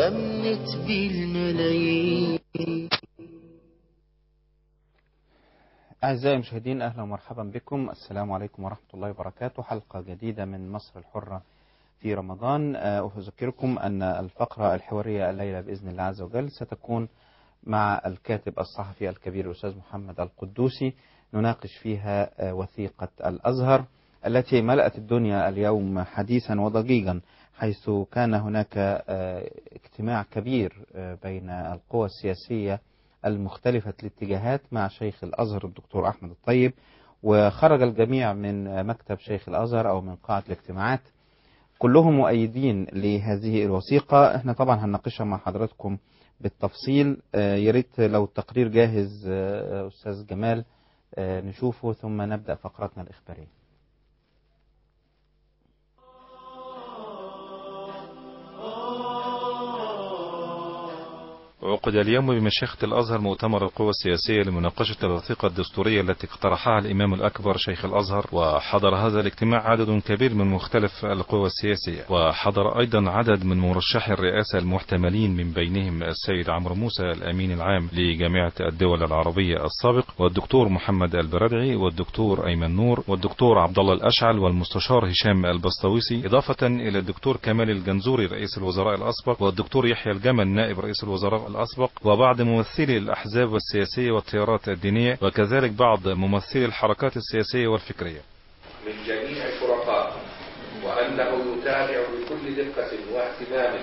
وأمنت بالملايين أعزائي المشاهدين أهلا ومرحبا بكم السلام عليكم ورحمة الله وبركاته حلقة جديدة من مصر الحرة في رمضان آه، أذكركم أن الفقرة الحوارية الليلة بإذن الله عز وجل ستكون مع الكاتب الصحفي الكبير الأستاذ محمد القدوسي نناقش فيها آه، وثيقة الأزهر التي ملأت الدنيا اليوم حديثا وضجيجا حيث كان هناك آه، اجتماع كبير آه، بين القوى السياسية المختلفة الاتجاهات مع شيخ الأزهر الدكتور أحمد الطيب وخرج الجميع من مكتب شيخ الأزهر أو من قاعة الاجتماعات كلهم مؤيدين لهذه الوثيقة احنا طبعا هنناقشها مع حضراتكم بالتفصيل آه، يا ريت لو التقرير جاهز آه، أستاذ جمال آه، نشوفه ثم نبدأ فقرتنا الإخبارية عقد اليوم بمشيخة الأزهر مؤتمر القوى السياسية لمناقشة الوثيقة الدستورية التي اقترحها الإمام الأكبر شيخ الأزهر وحضر هذا الاجتماع عدد كبير من مختلف القوى السياسية وحضر أيضا عدد من مرشحي الرئاسة المحتملين من بينهم السيد عمرو موسى الأمين العام لجامعة الدول العربية السابق والدكتور محمد البردعي والدكتور أيمن نور والدكتور عبد الله الأشعل والمستشار هشام البسطويسي إضافة إلى الدكتور كمال الجنزوري رئيس الوزراء الأسبق والدكتور يحيى الجمل نائب رئيس الوزراء الأسبق وبعض ممثلي الأحزاب السياسية والتيارات الدينية وكذلك بعض ممثلي الحركات السياسية والفكرية من جميع الفرقاء وأنه يتابع بكل دقة واهتمام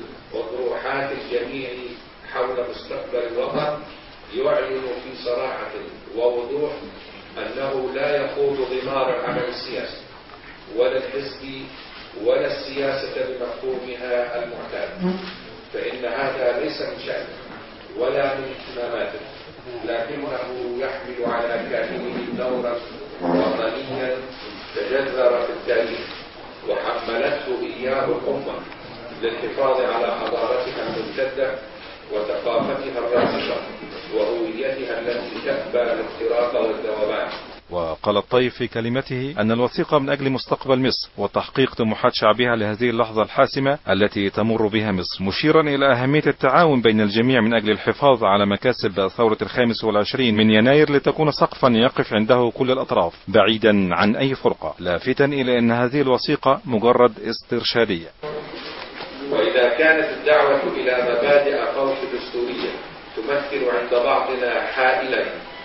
وطروحات الجميع حول مستقبل الوطن يعلن في صراحة ووضوح أنه لا يخوض غمار العمل السياسي ولا الحزب ولا السياسة بمفهومها المعتاد فإن هذا ليس من شأنه ولا من اهتماماته لكنه يحمل على كاهله دورا وطنيا تجذر في التاريخ وحملته إياه الأمة للحفاظ على حضارتها الممتدة وثقافتها الراسخة وهويتها التي تأبى الافتراق والذوبان وقال الطيب في كلمته أن الوثيقة من أجل مستقبل مصر وتحقيق طموحات شعبها لهذه اللحظة الحاسمة التي تمر بها مصر مشيرا إلى أهمية التعاون بين الجميع من أجل الحفاظ على مكاسب ثورة الخامس والعشرين من يناير لتكون سقفا يقف عنده كل الأطراف بعيدا عن أي فرقة لافتا إلى أن هذه الوثيقة مجرد استرشادية وإذا كانت الدعوة إلى مبادئ خوف دستورية تمثل عند بعضنا حائلا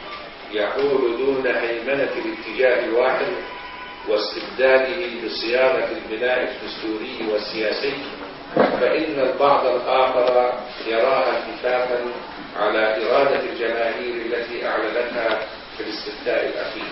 يحول دون هيمنة الاتجاه الواحد واستبداله بصياغة البناء الدستوري والسياسي فإن البعض الآخر يراها التفافا على إرادة الجماهير التي أعلنتها في الاستفتاء الأخير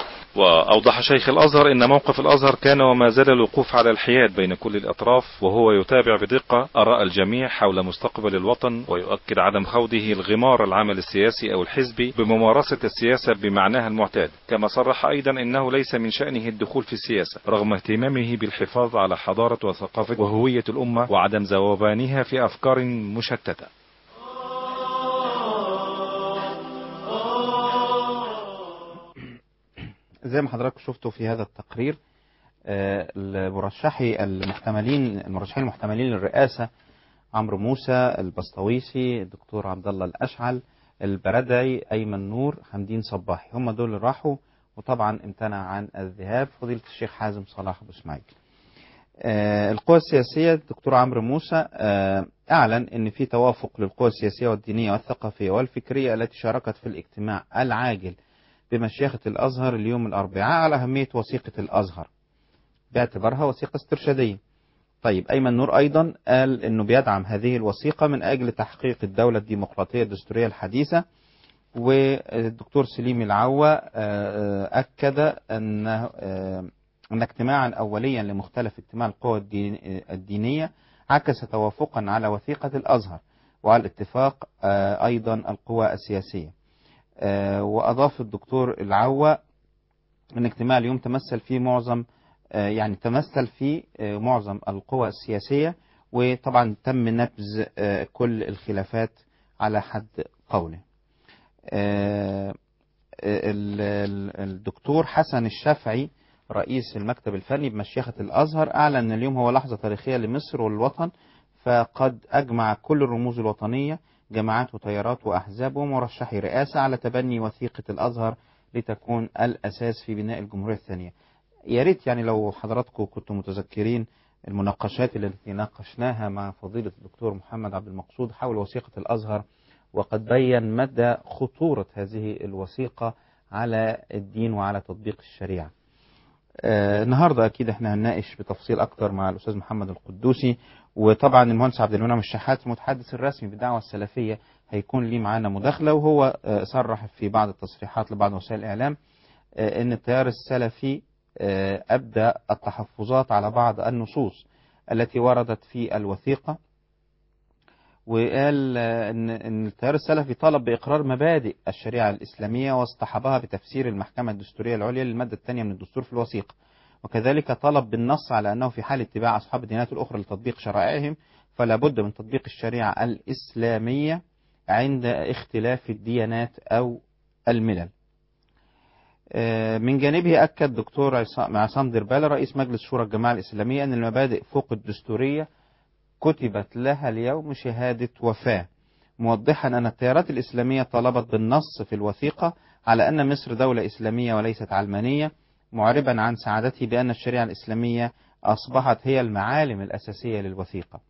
وأوضح شيخ الأزهر أن موقف الأزهر كان وما زال الوقوف على الحياد بين كل الأطراف وهو يتابع بدقة آراء الجميع حول مستقبل الوطن ويؤكد عدم خوضه الغمار العمل السياسي أو الحزبي بممارسة السياسة بمعناها المعتاد كما صرح أيضا أنه ليس من شأنه الدخول في السياسة رغم اهتمامه بالحفاظ على حضارة وثقافة وهوية الأمة وعدم ذوبانها في أفكار مشتتة زي ما حضراتكم شفتوا في هذا التقرير آه، المرشحي المحتملين المرشحين المحتملين للرئاسة عمرو موسى البسطويسي الدكتور عبد الله الأشعل البردعي أيمن نور حمدين صباحي هم دول اللي راحوا وطبعا امتنع عن الذهاب فضيلة الشيخ حازم صلاح أبو اسماعيل آه، القوى السياسية الدكتور عمرو موسى آه، أعلن أن في توافق للقوى السياسية والدينية والثقافية والفكرية التي شاركت في الاجتماع العاجل بمشيخة الأزهر اليوم الأربعاء على أهمية وثيقة الأزهر باعتبارها وثيقة استرشادية طيب أيمن نور أيضا قال أنه بيدعم هذه الوثيقة من أجل تحقيق الدولة الديمقراطية الدستورية الحديثة والدكتور سليم العوة آه، آه، أكد أن آه، أن اجتماعا أوليا لمختلف اجتماع القوى الدين- الدينية عكس توافقا على وثيقة الأزهر وعلى اتفاق آه، أيضا القوى السياسية آه، وأضاف الدكتور العوة أن اجتماع اليوم تمثل فيه معظم آه، يعني تمثل فيه آه، معظم القوى السياسية وطبعا تم نبذ آه، كل الخلافات على حد قوله آه، ال- ال- الدكتور حسن الشافعي رئيس المكتب الفني بمشيخة الأزهر أعلن أن اليوم هو لحظة تاريخية لمصر والوطن فقد أجمع كل الرموز الوطنية جماعات وتيارات وأحزاب ومرشحي رئاسة على تبني وثيقة الأزهر لتكون الأساس في بناء الجمهورية الثانية يا ريت يعني لو حضراتكم كنتم متذكرين المناقشات التي ناقشناها مع فضيلة الدكتور محمد عبد المقصود حول وثيقة الأزهر وقد بين مدى خطورة هذه الوثيقة على الدين وعلى تطبيق الشريعة آه النهارده اكيد احنا هنناقش بتفصيل اكتر مع الاستاذ محمد القدوسي وطبعا المهندس عبد المنعم الشحات المتحدث الرسمي بالدعوه السلفيه هيكون ليه معانا مداخله وهو آه صرح في بعض التصريحات لبعض وسائل الاعلام آه ان التيار السلفي آه ابدى التحفظات على بعض النصوص التي وردت في الوثيقه وقال آه، ان ان التيار السلفي طالب باقرار مبادئ الشريعه الاسلاميه واصطحبها بتفسير المحكمه الدستوريه العليا للماده الثانيه من الدستور في الوثيقه وكذلك طلب بالنص على انه في حال اتباع اصحاب الديانات الاخرى لتطبيق شرائعهم فلا بد من تطبيق الشريعه الاسلاميه عند اختلاف الديانات او الملل. آه، من جانبه اكد دكتور عصام عصام دربالة رئيس مجلس شورى الجماعه الاسلاميه ان المبادئ فوق الدستوريه كتبت لها اليوم شهادة وفاة موضحا أن التيارات الإسلامية طلبت بالنص في الوثيقة على أن مصر دولة إسلامية وليست علمانية معربا عن سعادته بأن الشريعة الإسلامية أصبحت هي المعالم الأساسية للوثيقة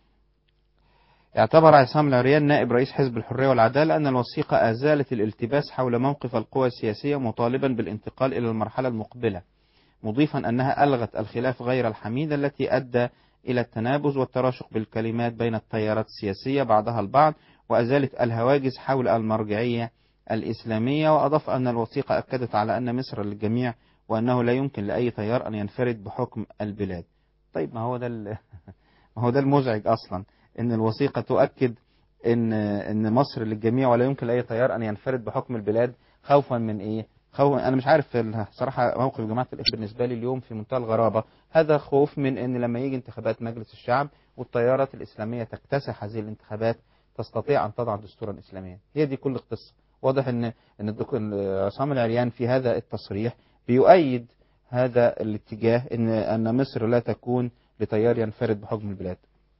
اعتبر عصام العريان نائب رئيس حزب الحرية والعدالة أن الوثيقة أزالت الالتباس حول موقف القوى السياسية مطالبا بالانتقال إلى المرحلة المقبلة مضيفا أنها ألغت الخلاف غير الحميد التي أدى إلى التنابز والتراشق بالكلمات بين التيارات السياسية بعضها البعض وأزالت الهواجس حول المرجعية الإسلامية وأضاف أن الوثيقة أكدت على أن مصر للجميع وأنه لا يمكن لأي تيار أن ينفرد بحكم البلاد طيب ما هو ده ال- ما هو ده المزعج أصلا أن الوثيقة تؤكد أن أن مصر للجميع ولا يمكن لأي تيار أن ينفرد بحكم البلاد خوفا من إيه؟ خوفا أنا مش عارف صراحة موقف جماعة الإخوة بالنسبة لي اليوم في منتهى الغرابة هذا خوف من أن لما يجي انتخابات مجلس الشعب والتيارات الإسلامية تكتسح هذه الانتخابات تستطيع أن تضع دستورا إسلاميا هي دي كل القصة واضح أن أن الدك- عصام العريان في هذا التصريح بيؤيد هذا الاتجاه أن أن مصر لا تكون لتيار ينفرد بحكم البلاد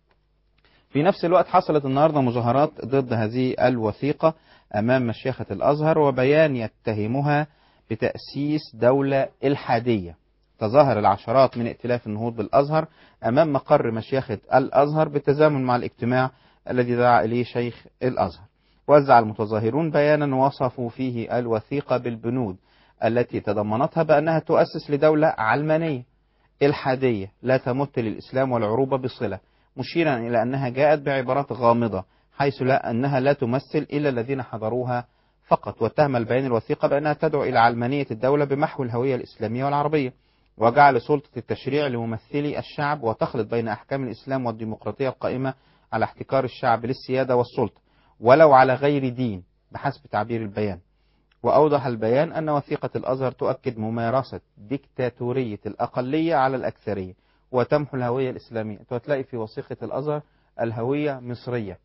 في نفس الوقت حصلت النهارده مظاهرات ضد هذه الوثيقة أمام مشيخة الأزهر وبيان يتهمها بتأسيس دولة إلحادية تظاهر العشرات من ائتلاف النهوض بالأزهر أمام مقر مشيخة الأزهر بالتزامن مع الاجتماع الذي دعا إليه شيخ الأزهر وزع المتظاهرون بيانا وصفوا فيه الوثيقة بالبنود التي تضمنتها بأنها تؤسس لدولة علمانية إلحادية لا تمت للإسلام والعروبة بصلة مشيرا إلى أنها جاءت بعبارات غامضة حيث لا أنها لا تمثل إلا الذين حضروها فقط واتهم البيان الوثيقة بأنها تدعو إلى علمانية الدولة بمحو الهوية الإسلامية والعربية وجعل سلطة التشريع لممثلي الشعب وتخلط بين أحكام الإسلام والديمقراطية القائمة على احتكار الشعب للسيادة والسلطة ولو على غير دين بحسب تعبير البيان وأوضح البيان أن وثيقة الأزهر تؤكد ممارسة ديكتاتورية الأقلية على الأكثرية وتمحو الهوية الإسلامية أنت هتلاقي في وثيقة الأزهر الهوية مصرية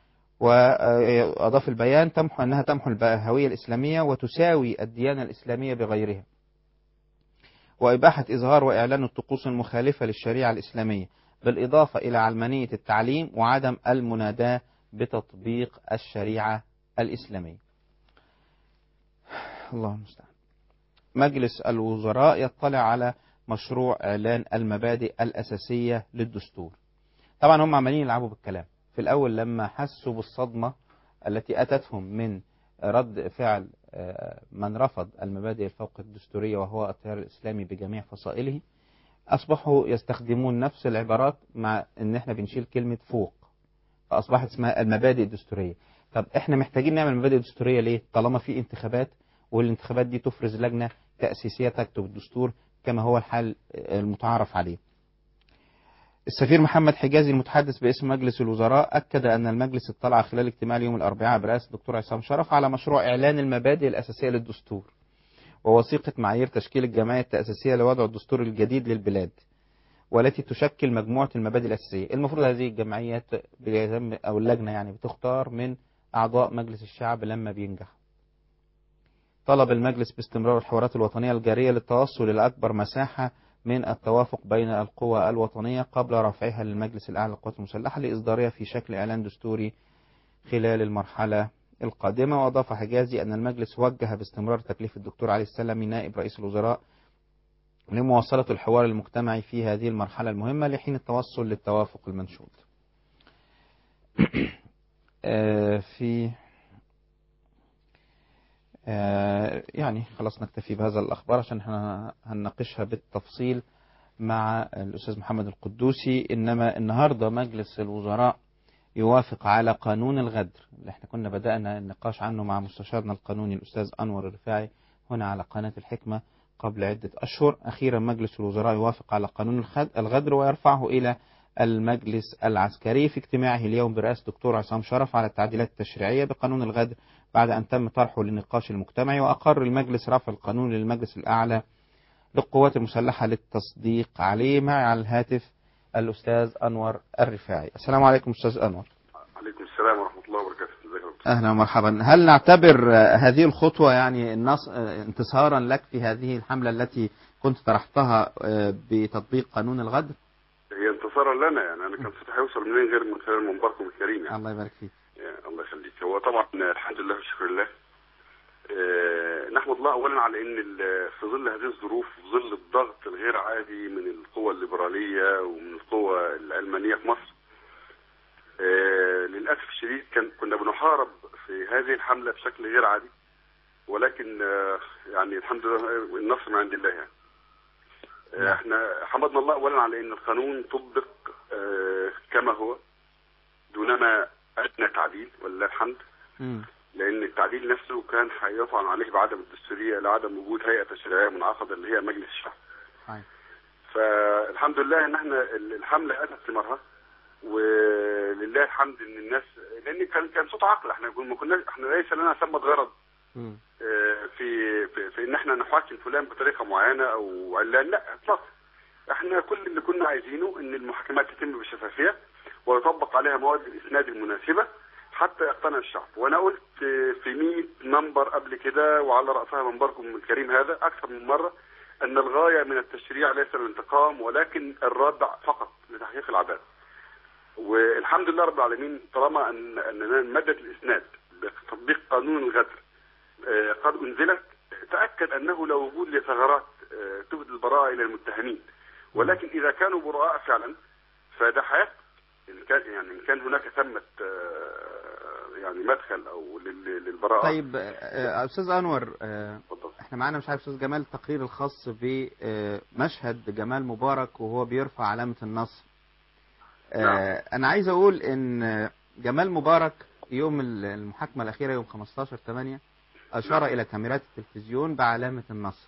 وأضاف البيان تمحو أنها تمحو الهوية الإسلامية وتساوي الديانة الإسلامية بغيرها وإباحة إظهار وإعلان الطقوس المخالفة للشريعة الإسلامية بالإضافة إلى علمانية التعليم وعدم المناداة بتطبيق الشريعة الإسلامية الله المستعان مجلس الوزراء يطلع على مشروع إعلان المبادئ الأساسية للدستور طبعا هم عمالين يلعبوا بالكلام في الأول لما حسوا بالصدمة التي أتتهم من رد فعل من رفض المبادئ الفوق الدستورية وهو التيار الإسلامي بجميع فصائله أصبحوا يستخدمون نفس العبارات مع إن إحنا بنشيل كلمة فوق فأصبحت اسمها المبادئ الدستورية طب إحنا محتاجين نعمل مبادئ دستورية ليه؟ طالما في انتخابات والانتخابات دي تفرز لجنة تأسيسية تكتب الدستور كما هو الحال المتعارف عليه السفير محمد حجازي المتحدث باسم مجلس الوزراء أكد أن المجلس اطلع خلال اجتماع يوم الأربعاء برئاسة الدكتور عصام شرف على مشروع إعلان المبادئ الأساسية للدستور ووثيقة معايير تشكيل الجمعية التأسيسية لوضع الدستور الجديد للبلاد والتي تشكل مجموعة المبادئ الأساسية المفروض هذه الجمعيات بيتم أو اللجنة يعني بتختار من أعضاء مجلس الشعب لما بينجح طلب المجلس باستمرار الحوارات الوطنية الجارية للتوصل إلى أكبر مساحة من التوافق بين القوى الوطنية قبل رفعها للمجلس الأعلى للقوات المسلحة لإصدارها في شكل إعلان دستوري خلال المرحلة القادمة وأضاف حجازي أن المجلس وجه باستمرار تكليف الدكتور علي السلمي نائب رئيس الوزراء لمواصلة الحوار المجتمعي في هذه المرحلة المهمة لحين التوصل للتوافق المنشود آه، في آه، يعني خلاص نكتفي بهذا الأخبار عشان احنا هنناقشها بالتفصيل مع الأستاذ محمد القدوسي إنما النهاردة مجلس الوزراء يوافق على قانون الغدر اللي احنا كنا بدأنا النقاش عنه مع مستشارنا القانوني الأستاذ أنور الرفاعي هنا على قناة الحكمة قبل عدة أشهر أخيرا مجلس الوزراء يوافق على قانون الخد- الغدر ويرفعه إلى المجلس العسكري في اجتماعه اليوم برئاسة دكتور عصام شرف على التعديلات التشريعية بقانون الغدر بعد أن تم طرحه للنقاش المجتمعي وأقر المجلس رفع القانون للمجلس الأعلى للقوات المسلحة للتصديق عليه معي على الهاتف الأستاذ أنور الرفاعي السلام عليكم أستاذ أنور عليكم السلام ورحمة الله وبركاته ازيك يا دكتور أهلا ومرحبا هل نعتبر آه، هذه الخطوة يعني النص... آه، انتصارا لك في هذه الحملة التي كنت طرحتها آه، بتطبيق قانون الغدر هي انتصارا لنا يعني انا كان صوتي هيوصل منين غير من خلال منبركم الكريم يعني الله يبارك فيك يا الله يخليك هو طبعا الحمد لله والشكر لله آه، نحمد الله اولا على ان ال- في ظل هذه الظروف في ظل الضغط الغير عادي من القوى الليبراليه ومن القوى العلمانيه في مصر آه، للاسف الشديد كان كنا بنحارب في هذه الحمله بشكل غير عادي ولكن آه، يعني الحمد لله النصر من عند الله يعني آه، احنا حمدنا الله اولا على ان القانون طبق آه، كما هو دونما ادنى تعديل ولله الحمد مم. لان التعديل نفسه كان هيطعن عليه بعدم الدستوريه لعدم وجود هيئه تشريعيه منعقده اللي هي مجلس الشعب. صحيح. فالحمد لله ان احنا الحمله اتت ثمارها ولله الحمد ان الناس لان كان كان صوت عقل احنا ما كناش احنا ليس لنا ثمه غرض مم. آه، في في, في ان احنا نحاكم فلان بطريقه معينه او علان لا اطلاقا احنا كل اللي كنا عايزينه ان المحاكمات تتم بشفافيه ويطبق عليها مواد الاسناد المناسبه حتى يقتنع الشعب وانا قلت آه، في 100 منبر قبل كده وعلى راسها منبركم الكريم هذا اكثر من مره ان الغايه من التشريع ليس الانتقام ولكن الردع فقط لتحقيق العداله والحمد لله رب العالمين طالما ان اننا ماده الاسناد بتطبيق قانون الغدر آه، قد انزلت تاكد انه لا وجود لثغرات آه، تفضي البراءه الى المتهمين ولكن اذا كانوا براء فعلا فده حياه ان كان يعني ان كان هناك ثمه آه، يعني مدخل او لل- للبراءه طيب آه، أستاذ أنور آه، اتفضل. احنا معانا مش عارف أستاذ جمال التقرير الخاص بمشهد جمال مبارك وهو بيرفع علامة النصر آه، نعم. أنا عايز أقول إن جمال مبارك يوم المحاكمة الأخيرة يوم 15 8 أشار نعم. إلى كاميرات التلفزيون بعلامة النصر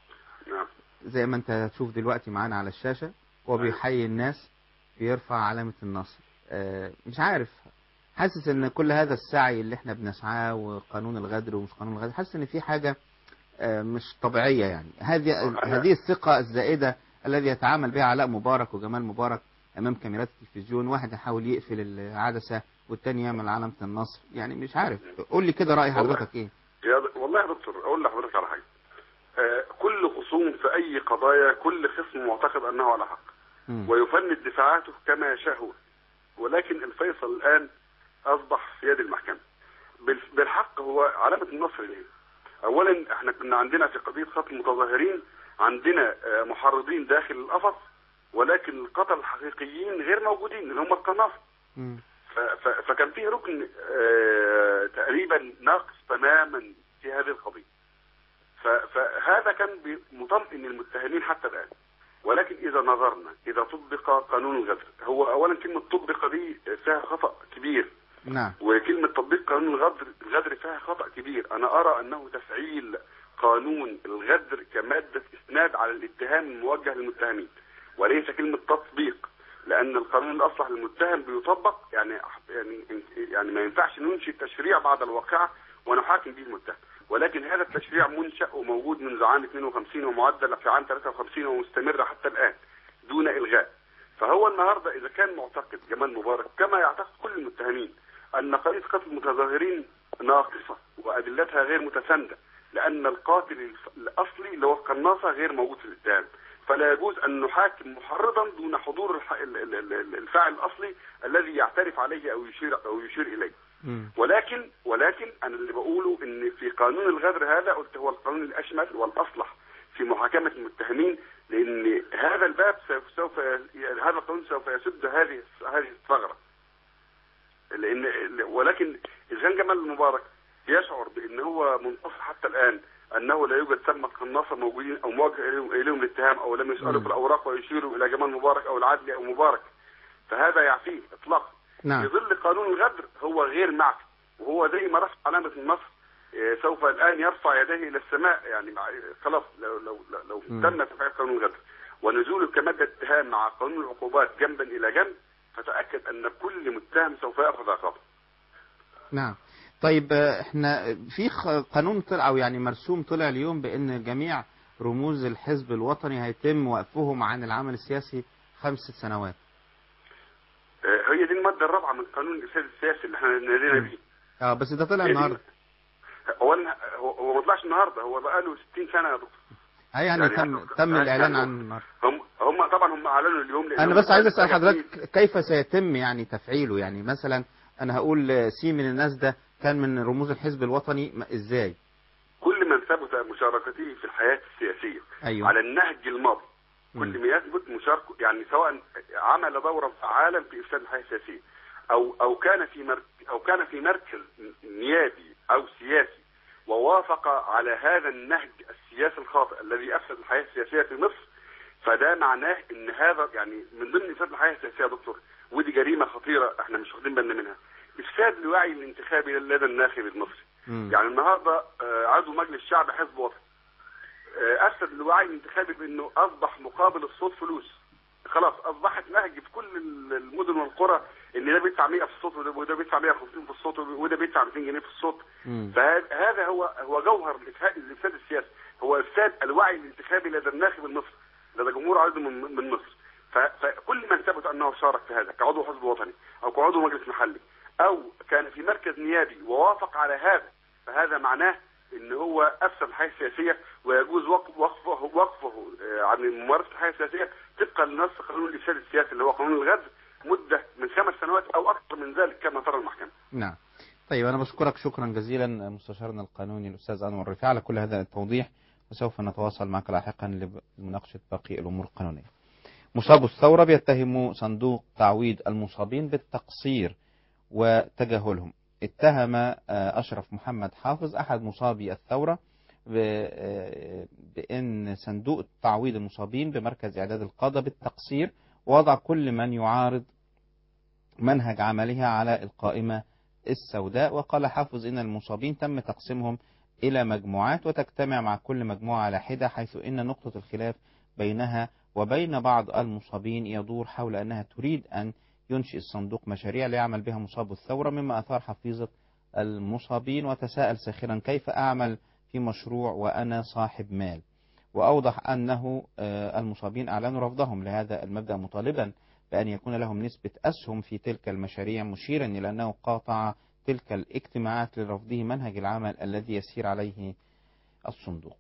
نعم زي ما أنت هتشوف دلوقتي معانا على الشاشة وبيحيي الناس بيرفع علامة النصر آه، مش عارف حاسس ان كل هذا السعي اللي احنا بنسعاه وقانون الغدر ومش قانون الغدر حاسس ان في حاجة آه، مش طبيعية يعني هذه أنا- هذه الثقة الزائدة الذي يتعامل بها علاء مبارك وجمال مبارك امام كاميرات التلفزيون واحد يحاول يقفل العدسة والتاني يعمل علامة النصر يعني مش عارف قول لي كده رأي والله. حضرتك ايه يا د- والله يا دكتور اقول لحضرتك على حاجه آه، كل خصوم في اي قضايا كل خصم معتقد انه على حق مم. ويفند دفاعاته كما يشاء هو ولكن الفيصل الان اصبح في يد المحكمه بال- بالحق هو علامه النصر ليه اولا احنا كنا عندنا في قضيه قتل المتظاهرين عندنا آه، محرضين داخل القفص ولكن القتل الحقيقيين غير موجودين اللي هم القناصه مم. ف- ف- فكان فيه ركن آه، تقريبا ناقص تماما في هذه القضيه ف- فهذا كان بي- مطمئن المتهمين حتى الان ولكن اذا نظرنا اذا طبق قانون الغدر هو اولا كلمه طبق دي فيها خطا كبير نعم وكلمة تطبيق قانون الغدر الغدر فيها خطأ كبير أنا أرى أنه تفعيل قانون الغدر كمادة إسناد على الاتهام الموجه للمتهمين وليس كلمة تطبيق لأن القانون الأصلح للمتهم بيطبق يعني يعني يعني ما ينفعش ننشئ تشريع بعد الواقعة ونحاكم به المتهم ولكن هذا التشريع منشأ وموجود منذ عام 52 ومعدل في عام 53 ومستمر حتى الآن دون إلغاء فهو النهارده اذا كان معتقد جمال مبارك كما يعتقد كل المتهمين ان قضيه قتل المتظاهرين ناقصه وادلتها غير متسانده لان القاتل الف- الاصلي اللي هو القناصه غير موجود في الاتهام فلا يجوز أن نحاكم محرضا دون حضور الح- ال- ال- ال- الفاعل الأصلي الذي يعترف عليه أو يشير أو يشير إليه مم. ولكن ولكن انا اللي بقوله ان في قانون الغدر هذا قلت هو القانون الاشمل والاصلح في محاكمه المتهمين لان هذا الباب سوف, سوف هذا القانون سوف يسد هذه هذه الثغره لان ولكن اذا كان جمال المبارك يشعر بان هو منتصر حتى الان انه لا يوجد ثمه قناصه موجودين او موجه اليهم إليهم الاتهام او لم يسالوا مم. في الاوراق ويشيروا الى جمال مبارك او العدلي او مبارك فهذا يعفيه اطلاقا في نعم ظل قانون الغدر هو غير معفي وهو زي ما رفع علامة النصر آه، سوف الآن يرفع يديه إلى السماء يعني مع خلاص لو لو لو, لو مم. تم تفعيل قانون الغدر ونزوله كمادة اتهام مع قانون العقوبات جنبا إلى جنب فتأكد أن كل متهم سوف يأخذ عقابه نعم طيب آه، احنا في خ- قانون طلع او يعني مرسوم طلع اليوم بان جميع رموز الحزب الوطني هيتم وقفهم عن العمل السياسي خمس سنوات آه، هي دي المادة الرابعة من قانون الإفساد السياسي اللي احنا نادينا مم. بيه اه بس ده طلع هي دي- النهارده أولا هو هو ما طلعش النهارده هو بقى له 60 سنة يا دكتور اه يعني يعني تم إحنا- تم يعني الاعلان إحنا- عن النهارده هم هم طبعا هم أعلنوا اليوم لأن انا هم بس عايز اسال حاجة حضرتك كيف سيتم يعني تفعيله يعني مثلا انا هقول آه، سي من الناس ده كان من رموز الحزب الوطني ما- ازاي كل من ثبت مشاركته في الحياة السياسية ايوه على النهج الماضي مم. كل ما يثبت مشاركه يعني سواء عمل دورا فعالا في افساد الحياه السياسيه او او كان في مركز او كان في مركز نيابي او سياسي ووافق على هذا النهج السياسي الخاطئ الذي افسد الحياه السياسيه في مصر فده معناه ان هذا يعني من ضمن افساد الحياه السياسيه يا دكتور ودي جريمه خطيره احنا مش واخدين بالنا منها افساد الوعي الانتخابي لدى الناخب المصري مم. يعني النهارده آه، عضو مجلس الشعب حزب وطني آه، افسد الوعي الانتخابي بانه اصبح مقابل الصوت فلوس خلاص اصبحت نهج في كل المدن والقرى ان ده بيدفع 100 في الصوت وده- وده بيدفع 150 في الصوت وده بيدفع 200 جنيه في الصوت مم. فهذا هو هو جوهر الإفساد- الافساد السياسي هو افساد الوعي الانتخابي لدى الناخب المصري لدى جمهور عريض من من مصر ف- فكل من ثبت انه شارك في هذا كعضو حزب وطني او كعضو مجلس محلي او كان في مركز نيابي ووافق على هذا فهذا معناه ان هو افسد الحياه السياسيه ويجوز وقف- وقفه وقفه آه، عن ممارسه الحياه السياسيه طبقا لنص قانون الافساد السياسي اللي هو قانون الغدر مده من خمس سنوات او اكثر من ذلك كما ترى المحكمه. نعم طيب أنا بشكرك شكرا جزيلا مستشارنا القانوني الأستاذ أنور رفيع على كل هذا التوضيح وسوف نتواصل معك لاحقا لمناقشة باقي الأمور القانونية مصاب الثورة بيتهم صندوق تعويض المصابين بالتقصير وتجاهلهم اتهم آه، أشرف محمد حافظ أحد مصابي الثورة ب- آه، بأن صندوق تعويض المصابين بمركز إعداد القادة بالتقصير ووضع كل من يعارض منهج عملها على القائمة السوداء وقال حافظ إن المصابين تم تقسيمهم إلى مجموعات وتجتمع مع كل مجموعة على حدة حيث إن نقطة الخلاف بينها وبين بعض المصابين يدور حول أنها تريد أن ينشئ الصندوق مشاريع ليعمل بها مصاب الثورة مما أثار حفيظة المصابين وتساءل ساخرا كيف أعمل في مشروع وأنا صاحب مال وأوضح أنه آه، المصابين أعلنوا رفضهم لهذا المبدأ مطالبا بأن يكون لهم نسبة أسهم في تلك المشاريع مشيرا إلى أنه قاطع تلك الاجتماعات لرفضه منهج العمل الذي يسير عليه الصندوق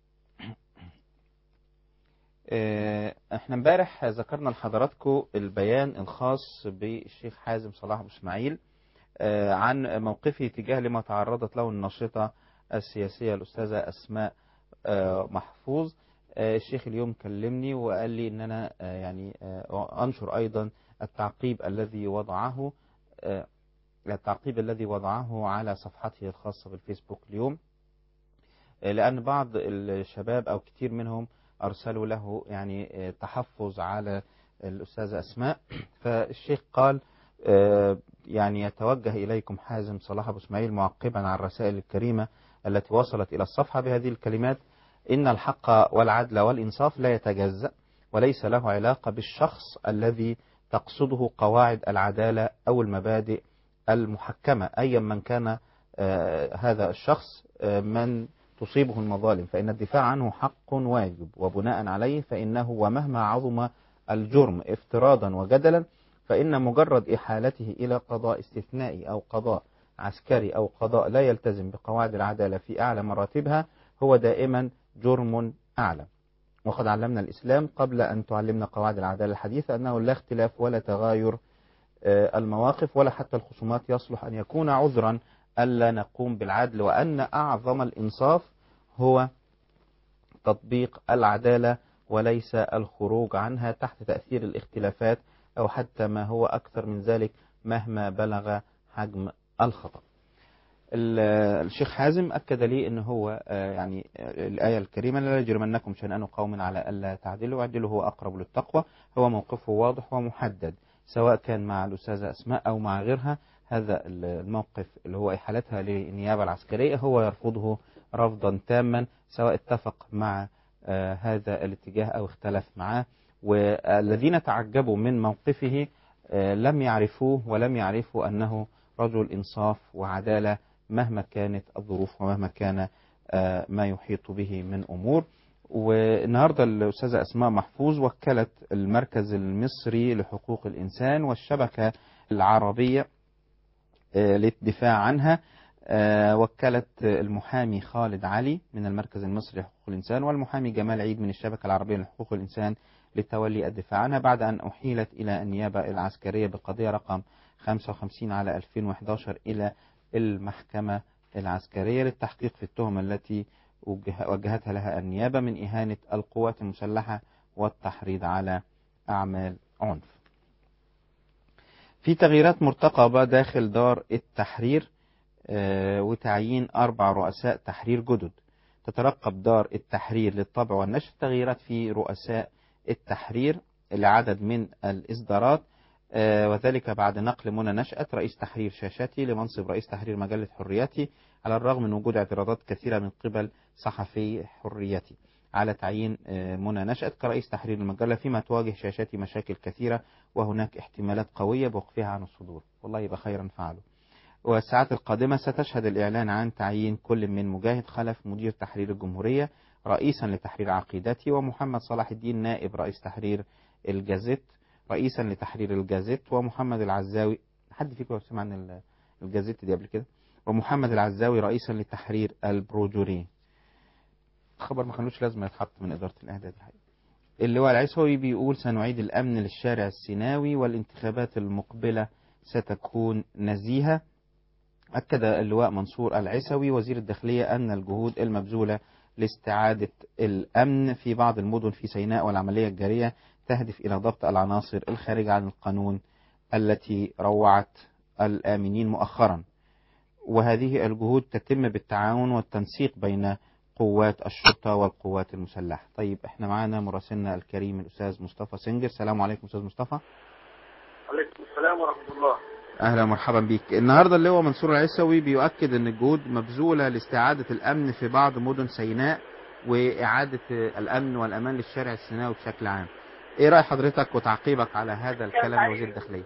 آه، احنا امبارح ذكرنا لحضراتكم البيان الخاص بالشيخ حازم صلاح ابو اسماعيل آه، عن موقفه تجاه لما تعرضت له الناشطة السياسية الأستاذة أسماء آه، محفوظ آه، الشيخ اليوم كلمني وقال لي ان انا آه، يعني آه، انشر ايضا التعقيب الذي وضعه آه، التعقيب الذي وضعه على صفحته الخاصة بالفيسبوك اليوم آه، لأن بعض الشباب أو كتير منهم أرسلوا له يعني آه، تحفظ على الأستاذة أسماء فالشيخ قال آه، يعني يتوجه إليكم حازم صلاح أبو اسماعيل معقبا على الرسائل الكريمة التي وصلت إلى الصفحة بهذه الكلمات إن الحق والعدل والإنصاف لا يتجزأ وليس له علاقة بالشخص الذي تقصده قواعد العدالة أو المبادئ المحكمة أيا من كان آه، هذا الشخص آه، من تصيبه المظالم فإن الدفاع عنه حق واجب وبناء عليه فإنه ومهما عظم الجرم افتراضا وجدلا فإن مجرد إحالته إلى قضاء استثنائي أو قضاء عسكري أو قضاء لا يلتزم بقواعد العدالة في أعلى مراتبها هو دائما جرم أعلى وقد علمنا الإسلام قبل أن تعلمنا قواعد العدالة الحديثة أنه لا اختلاف ولا تغاير آه، المواقف ولا حتى الخصومات يصلح أن يكون عذرا ألا نقوم بالعدل وأن أعظم الإنصاف هو تطبيق العدالة وليس الخروج عنها تحت تأثير الاختلافات أو حتى ما هو أكثر من ذلك مهما بلغ حجم الخطأ ال- الشيخ حازم أكد لي أن هو آه، يعني آه، الآية الكريمة لا يجرمنكم شنآن قوم على ألا تعدلوا واعدلوا هو أقرب للتقوى هو موقفه واضح ومحدد سواء كان مع الأستاذة أسماء أو مع غيرها هذا ال- الموقف اللي هو إحالتها للنيابة العسكرية هو يرفضه رفضا تاما سواء اتفق مع آه، هذا الاتجاه أو اختلف معه والذين تعجبوا من موقفه آه، لم يعرفوه ولم يعرفوا أنه رجل إنصاف وعدالة مهما كانت الظروف ومهما كان آه، ما يحيط به من أمور والنهاردة الأستاذة أسماء محفوظ وكلت المركز المصري لحقوق الإنسان والشبكة العربية آه، للدفاع عنها آه، وكلت المحامي خالد علي من المركز المصري لحقوق الإنسان والمحامي جمال عيد من الشبكة العربية لحقوق الإنسان لتولي الدفاع عنها بعد أن أحيلت إلى النيابة العسكرية بقضية رقم 55 على 2011 إلى المحكمة العسكرية للتحقيق في التهم التي وجه- وجهتها لها النيابة من إهانة القوات المسلحة والتحريض على أعمال عنف في تغييرات مرتقبة داخل دار التحرير آه، وتعيين أربع رؤساء تحرير جدد تترقب دار التحرير للطبع والنشر تغييرات في رؤساء التحرير لعدد من الإصدارات آه، وذلك بعد نقل منى نشأت رئيس تحرير شاشتي لمنصب رئيس تحرير مجلة حريتي على الرغم من وجود اعتراضات كثيرة من قبل صحفي حريتي على تعيين آه، منى نشأت كرئيس تحرير المجلة فيما تواجه شاشتي مشاكل كثيرة وهناك احتمالات قوية بوقفها عن الصدور والله يبقى خيرا فعلوا والساعات القادمة ستشهد الإعلان عن تعيين كل من مجاهد خلف مدير تحرير الجمهورية رئيسا لتحرير عقيدتي ومحمد صلاح الدين نائب رئيس تحرير الجازيت رئيسا لتحرير الجازيت ومحمد العزاوي حد فيكم سمع عن ال- الجازيت دي قبل كده ومحمد العزاوي رئيسا لتحرير البروجوري خبر ما كانوش لازم يتحط من إدارة الإعداد الحقيقة اللواء العيسوي بيقول سنعيد الأمن للشارع السيناوي والانتخابات المقبلة ستكون نزيهة أكد اللواء منصور العيسوي وزير الداخلية أن الجهود المبذولة لاستعادة الأمن في بعض المدن في سيناء والعملية الجارية تهدف إلى ضبط العناصر الخارجة عن القانون التي روعت الآمنين مؤخرا وهذه الجهود تتم بالتعاون والتنسيق بين قوات الشرطة والقوات المسلحة طيب احنا معانا مراسلنا الكريم الأستاذ مصطفى سنجر السلام عليكم أستاذ مصطفى عليكم السلام ورحمة الله اهلا ومرحبا بيك النهارده اللواء منصور العيسوي بيؤكد ان الجهود مبذوله لاستعاده الامن في بعض مدن سيناء واعاده الامن والامان للشارع السيناوي بشكل عام ايه راي حضرتك وتعقيبك على هذا الكلام لوزير الداخليه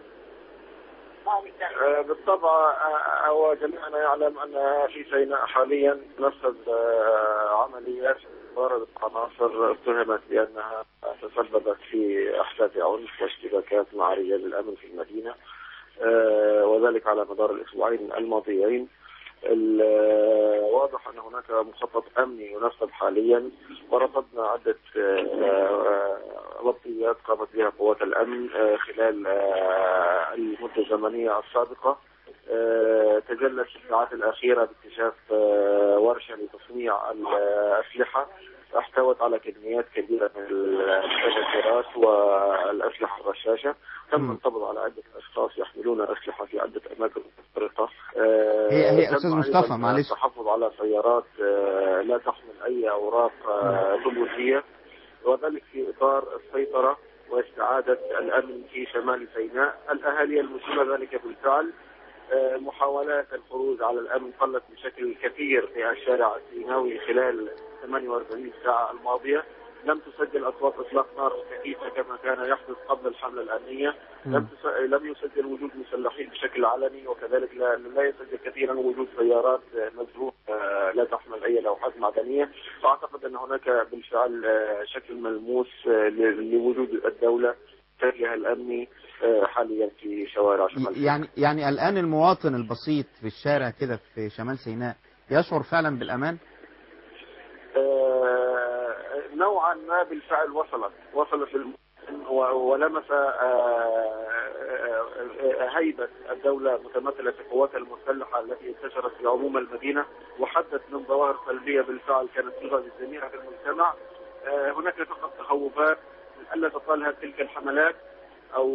آه، بالطبع آه، هو جميعنا يعلم أن في سيناء حاليا نفذ آه، عمليات وردت عناصر اتهمت بأنها تسببت في أحداث عنف واشتباكات مع رجال الأمن في المدينة آه، وذلك على مدار الأسبوعين الماضيين ال- آه، واضح أن هناك مخطط أمني ينفذ حاليا ورصدنا عدة آه، آه، ضبطيات قامت بها قوات الأمن آه، خلال آه، المدة الزمنية السابقة آه، تجلت في الساعات الأخيرة باكتشاف آه، ورشة لتصنيع الأسلحة احتوت على كميات كبيرة من المتفجرات والأسلحة الرشاشة تم مم. القبض على عدة أشخاص يحملون أسلحة في عدة أماكن متفرقة آه، هي- هي تم أستاذ أيضاً مصطفى، معلش. التحفظ على سيارات آه، لا تحمل أي أوراق آه، ثبوتية وذلك في إطار السيطرة واستعادة الأمن في شمال سيناء الأهالي المسلمة ذلك بالفعل آه، محاولات الخروج على الأمن قلت بشكل كثير في الشارع السيناوي خلال 48 ساعة الماضية لم تسجل أصوات إطلاق نار كثيفة كما كان يحدث قبل الحملة الأمنية لم تس... لم يسجل وجود مسلحين بشكل علني وكذلك لا, لا يسجل كثيرا وجود سيارات آه، مزروعة آه، لا تحمل أي لوحات معدنية فأعتقد أن هناك بالفعل آه، شكل ملموس آه، ل- لوجود الدولة الاتجاه الأمني آه، حاليا في شوارع شمال سيناء. يعني يعني الان المواطن البسيط في الشارع كده في شمال سيناء يشعر فعلا بالامان آه، نوعا طبعا ما بالفعل وصلت وصلت للم... و- ولمس آه، آه، آه، هيبة الدولة متمثلة في قواتها المسلحة التي انتشرت في عموم المدينة وحدت من ظواهر سلبية بالفعل كانت تظهر للجميع في المجتمع آه، هناك فقط تخوفات ألا تطالها تلك الحملات أو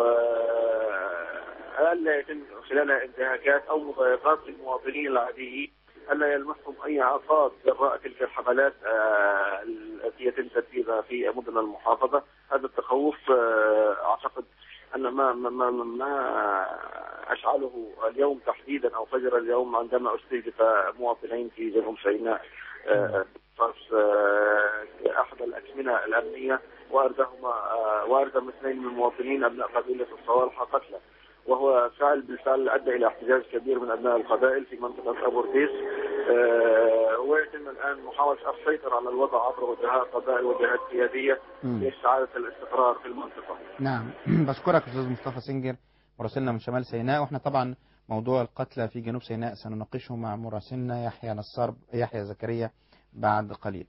آه، ألا يتم خلالها انتهاكات أو مضايقات للمواطنين العاديين ألا يلمسهم أي عقاب جراء تلك الحملات آه، التي يتم تنفيذها في مدن المحافظة هذا التخوف آه، أعتقد أن ما ما ما, ما أشعله اليوم تحديدا أو فجر اليوم عندما استهدف مواطنين في جنوب سيناء آه، فرس آه، أحد الأكمنة الأمنية واردهما آه، واردم اثنين من المواطنين أبناء قبيلة الصوالحة قتلى وهو فعل بالفعل ادى الى احتجاج كبير من ابناء القبائل في منطقه ابو رديس آه، ويتم الان محاوله السيطره على الوضع عبر وجهات قبائل وجهات سياديه مم. لاستعاده الاستقرار في المنطقه. نعم بشكرك استاذ مصطفى سنجر مراسلنا من شمال سيناء واحنا طبعا موضوع القتلى في جنوب سيناء سنناقشه مع مراسلنا يحيى نصار يحيى زكريا بعد قليل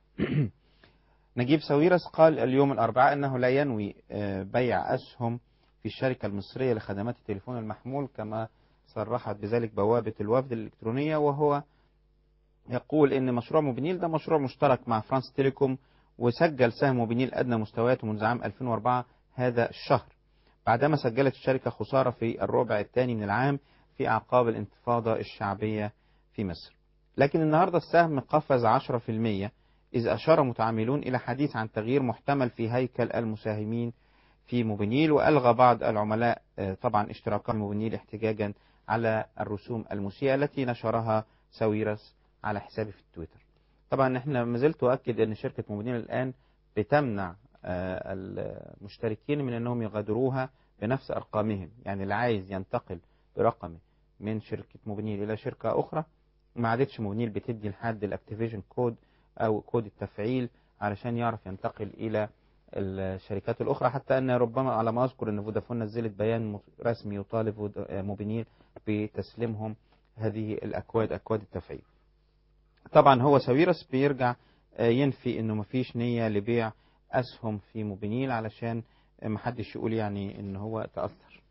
نجيب ساويرس قال اليوم الأربعاء أنه لا ينوي آه، بيع أسهم في الشركة المصرية لخدمات التليفون المحمول كما صرحت بذلك بوابة الوفد الإلكترونية وهو يقول أن مشروع موبينيل ده مشروع مشترك مع فرانس تيليكوم وسجل سهم موبينيل أدنى مستوياته منذ عام 2004 هذا الشهر بعدما سجلت الشركة خسارة في الربع الثاني من العام في أعقاب الانتفاضة الشعبية في مصر لكن النهاردة السهم قفز 10% إذ أشار متعاملون إلى حديث عن تغيير محتمل في هيكل المساهمين في موبينيل وألغى بعض العملاء آه، طبعا اشتراكات موبينيل احتجاجا على الرسوم المسيئة التي نشرها ساويرس على حسابه في التويتر طبعا احنا ما زلت أؤكد أن شركة موبينيل الآن بتمنع آه، المشتركين من أنهم يغادروها بنفس أرقامهم يعني اللي عايز ينتقل برقمه من شركة موبينيل إلى شركة أخرى ما عادتش موبينيل بتدي لحد الاكتيفيشن كود أو كود التفعيل علشان يعرف ينتقل إلى الشركات الأخرى حتى أن ربما على ما أذكر أن فودافون نزلت بيان رسمي يطالب فود- موبينيل بتسليمهم هذه الأكواد أكواد التفعيل طبعا هو ساويرس بيرجع آه، ينفي أنه مفيش نية لبيع أسهم في موبينيل علشان محدش يقول يعني أن هو تأثر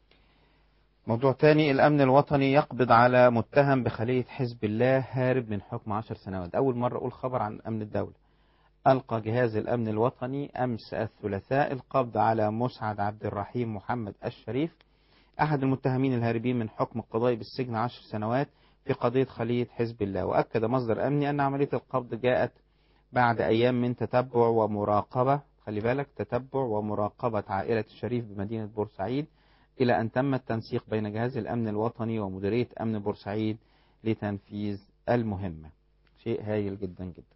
موضوع تاني الأمن الوطني يقبض على متهم بخلية حزب الله هارب من حكم عشر سنوات أول مرة أقول خبر عن أمن الدولة ألقى جهاز الأمن الوطني أمس الثلاثاء القبض على مسعد عبد الرحيم محمد الشريف أحد المتهمين الهاربين من حكم القضائي بالسجن عشر سنوات في قضية خلية حزب الله وأكد مصدر أمني أن عملية القبض جاءت بعد أيام من تتبع ومراقبة خلي بالك تتبع ومراقبة عائلة الشريف بمدينة بورسعيد إلى أن تم التنسيق بين جهاز الأمن الوطني ومديرية أمن بورسعيد لتنفيذ المهمة شيء هايل جدا جدا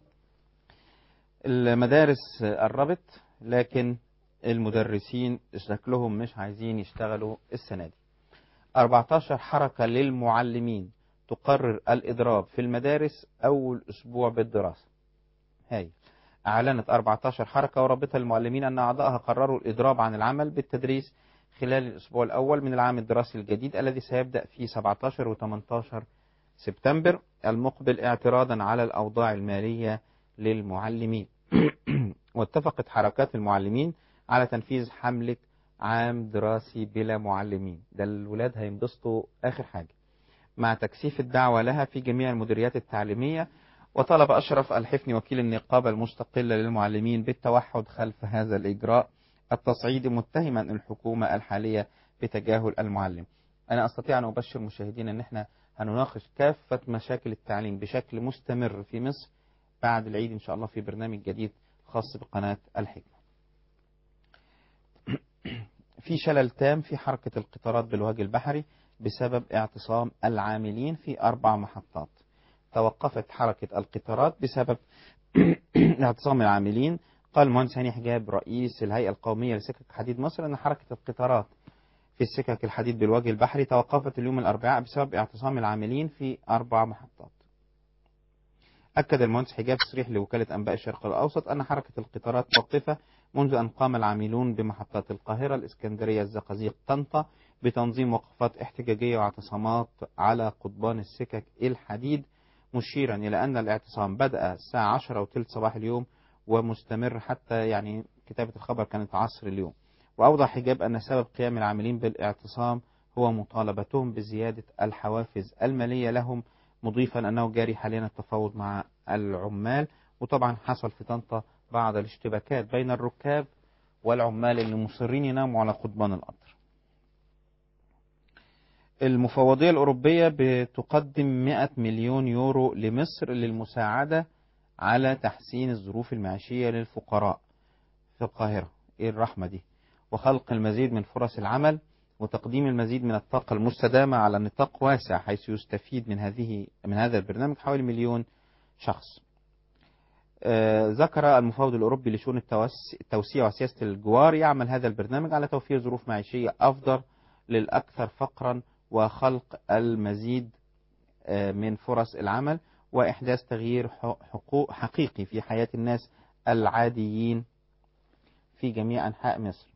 المدارس قربت لكن المدرسين شكلهم مش عايزين يشتغلوا السنة دي 14 حركة للمعلمين تقرر الإضراب في المدارس أول أسبوع بالدراسة هاي أعلنت 14 حركة ورابطة للمعلمين أن أعضائها قرروا الإضراب عن العمل بالتدريس خلال الأسبوع الأول من العام الدراسي الجديد الذي سيبدأ في 17 و 18 سبتمبر المقبل اعتراضا على الأوضاع المالية للمعلمين واتفقت حركات المعلمين على تنفيذ حملة عام دراسي بلا معلمين ده الولاد هينبسطوا آخر حاجة مع تكثيف الدعوة لها في جميع المديريات التعليمية وطلب أشرف الحفني وكيل النقابة المستقلة للمعلمين بالتوحد خلف هذا الإجراء التصعيدي متهما الحكومة الحالية بتجاهل المعلم أنا أستطيع أن أبشر مشاهدينا أن احنا هنناقش كافة مشاكل التعليم بشكل مستمر في مصر بعد العيد إن شاء الله في برنامج جديد خاص بقناة الحكمة في شلل تام في حركة القطارات بالوجه البحري بسبب اعتصام العاملين في أربع محطات توقفت حركة القطارات بسبب اعتصام العاملين قال المهندس هاني حجاب رئيس الهيئة القومية لسكك حديد مصر أن حركة القطارات في السكك الحديد بالوجه البحري توقفت اليوم الأربعاء بسبب اعتصام العاملين في أربع محطات أكد المهندس حجاب تصريح لوكالة أنباء الشرق الأوسط أن حركة القطارات موقفة منذ أن قام العاملون بمحطات القاهرة الإسكندرية الزقازيق طنطا بتنظيم وقفات احتجاجية واعتصامات على قضبان السكك الحديد مشيرا إلى أن الاعتصام بدأ الساعة 10 وثلث صباح اليوم ومستمر حتى يعني كتابة الخبر كانت عصر اليوم وأوضح حجاب أن سبب قيام العاملين بالاعتصام هو مطالبتهم بزيادة الحوافز المالية لهم مضيفا أنه جاري حاليا التفاوض مع العمال وطبعا حصل في طنطا بعض الاشتباكات بين الركاب والعمال اللي مصرين يناموا على قضبان القطر المفوضية الأوروبية بتقدم 100 مليون يورو لمصر للمساعدة على تحسين الظروف المعيشية للفقراء في القاهرة إيه الرحمة دي وخلق المزيد من فرص العمل وتقديم المزيد من الطاقة المستدامة على نطاق واسع حيث يستفيد من هذه من هذا البرنامج حوالي مليون شخص. آه، ذكر المفوض الأوروبي لشؤون التوس- التوسيع وسياسة الجوار يعمل هذا البرنامج على توفير ظروف معيشية أفضل للأكثر فقرا وخلق المزيد آه، من فرص العمل وإحداث تغيير ح- حقوق حقيقي في حياة الناس العاديين في جميع أنحاء مصر.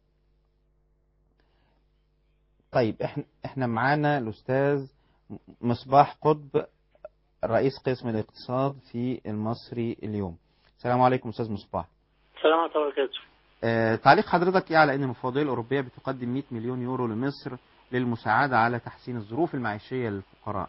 طيب احنا احنا معانا الاستاذ مصباح قطب رئيس قسم الاقتصاد في المصري اليوم السلام عليكم استاذ مصباح السلام عليكم ورحمة الله وبركاته. آه تعليق حضرتك ايه على ان المفوضيه الاوروبيه بتقدم 100 مليون يورو لمصر للمساعده على تحسين الظروف المعيشيه للفقراء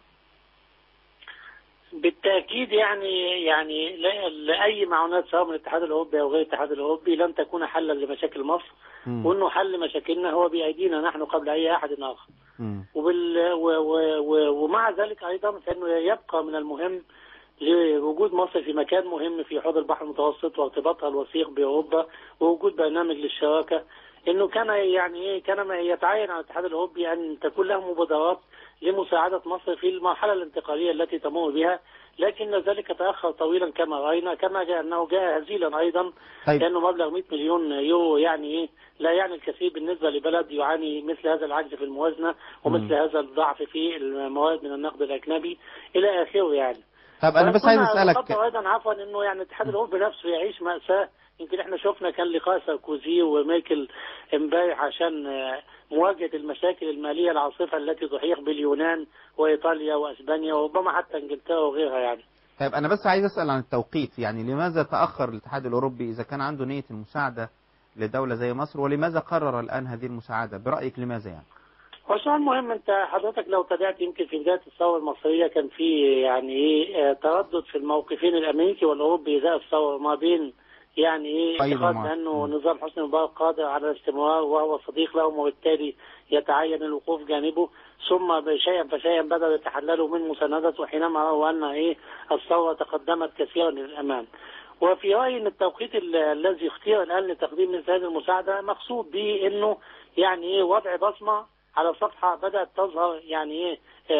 بالتأكيد يعني يعني لا- لأي معونات سواء من الاتحاد الأوروبي أو غير الاتحاد الأوروبي لن تكون حلا لمشاكل مصر مم. وأنه حل مشاكلنا هو بأيدينا نحن قبل أي أحد آخر مم. وبال و و و ومع ذلك أيضا فإنه يبقى من المهم لوجود مصر في مكان مهم في حوض البحر المتوسط وارتباطها الوثيق بأوروبا ووجود برنامج للشراكة انه كان يعني ايه كان ما يتعين على الاتحاد الاوروبي ان تكون له مبادرات لمساعده مصر في المرحله الانتقاليه التي تمر بها لكن ذلك تاخر طويلا كما راينا كما جاء انه جاء هزيلا ايضا طيب لانه مبلغ 100 مليون يورو يعني ايه لا يعني الكثير بالنسبه لبلد يعاني مثل هذا العجز في الموازنه ومثل مم. هذا الضعف في المواد من النقد الاجنبي الى اخره يعني طب انا بس عايز وكنا اسالك نخطر ايضا عفوا انه يعني الاتحاد الاوروبي نفسه يعيش ماساه يمكن احنا شفنا كان لقاء ساركوزي وميركل امبارح عشان آه، مواجهه المشاكل الماليه العاصفه التي تحيق باليونان وايطاليا واسبانيا وربما حتى انجلترا وغيرها يعني طيب انا بس عايز اسال عن التوقيت يعني لماذا تاخر الاتحاد الاوروبي اذا كان عنده نيه المساعده لدوله زي مصر ولماذا قرر الان هذه المساعده برايك لماذا يعني هو سؤال مهم انت حضرتك لو تابعت يمكن في بدايه الثوره المصريه كان في يعني ايه آه، تردد في الموقفين الامريكي والاوروبي ازاء الثوره ما بين يعني ايه أيضاً اعتقاد معك. بانه مم. نظام حسني مبارك قادر على الاستمرار وهو صديق لهم وبالتالي يتعين الوقوف جانبه ثم شيئا فشيئا بدأوا يتحللوا من مساندته حينما رأوا أن إيه الثورة تقدمت كثيرا للأمام وفي رأيي أن التوقيت ال- الذي اختير الآن لتقديم مثل هذه المساعدة مقصود به أنه يعني إيه وضع بصمة على صفحة بدأت تظهر يعني إيه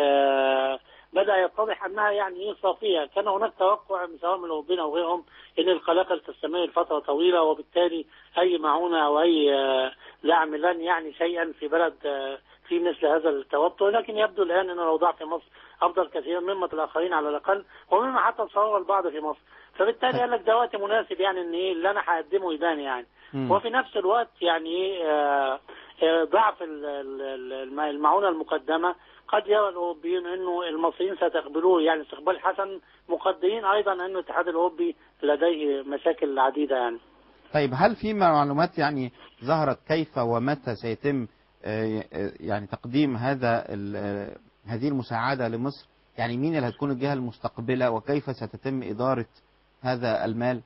آه بدأ يتضح أنها يعني إيه صافية كان هناك توقع من سواء من الأوروبيين أو غيرهم أن القلاقل تستمر لفترة طويلة وبالتالي أي معونة أو أي آه، دعم لن يعني شيئا في بلد آه، في مثل هذا التوتر لكن يبدو الآن أن الأوضاع في مصر أفضل كثيرا مما الآخرين على الأقل ومما حتى تصور البعض في مصر فبالتالي قال لك ده وقت مناسب يعني ان ايه اللي انا هقدمه يبان يعني مم. وفي نفس الوقت يعني ايه آه، آه، ضعف ال- ال- ال- المعونه المقدمه قد يرى الاوروبيين انه المصريين سيتقبلوه يعني استقبال حسن مقدرين ايضا ان الاتحاد الاوروبي لديه مشاكل عديده يعني طيب هل في معلومات يعني ظهرت كيف ومتى سيتم آه، آه، يعني تقديم هذا ال- آه، هذه المساعدة لمصر يعني مين اللي هتكون الجهة المستقبلة وكيف ستتم إدارة هذا المال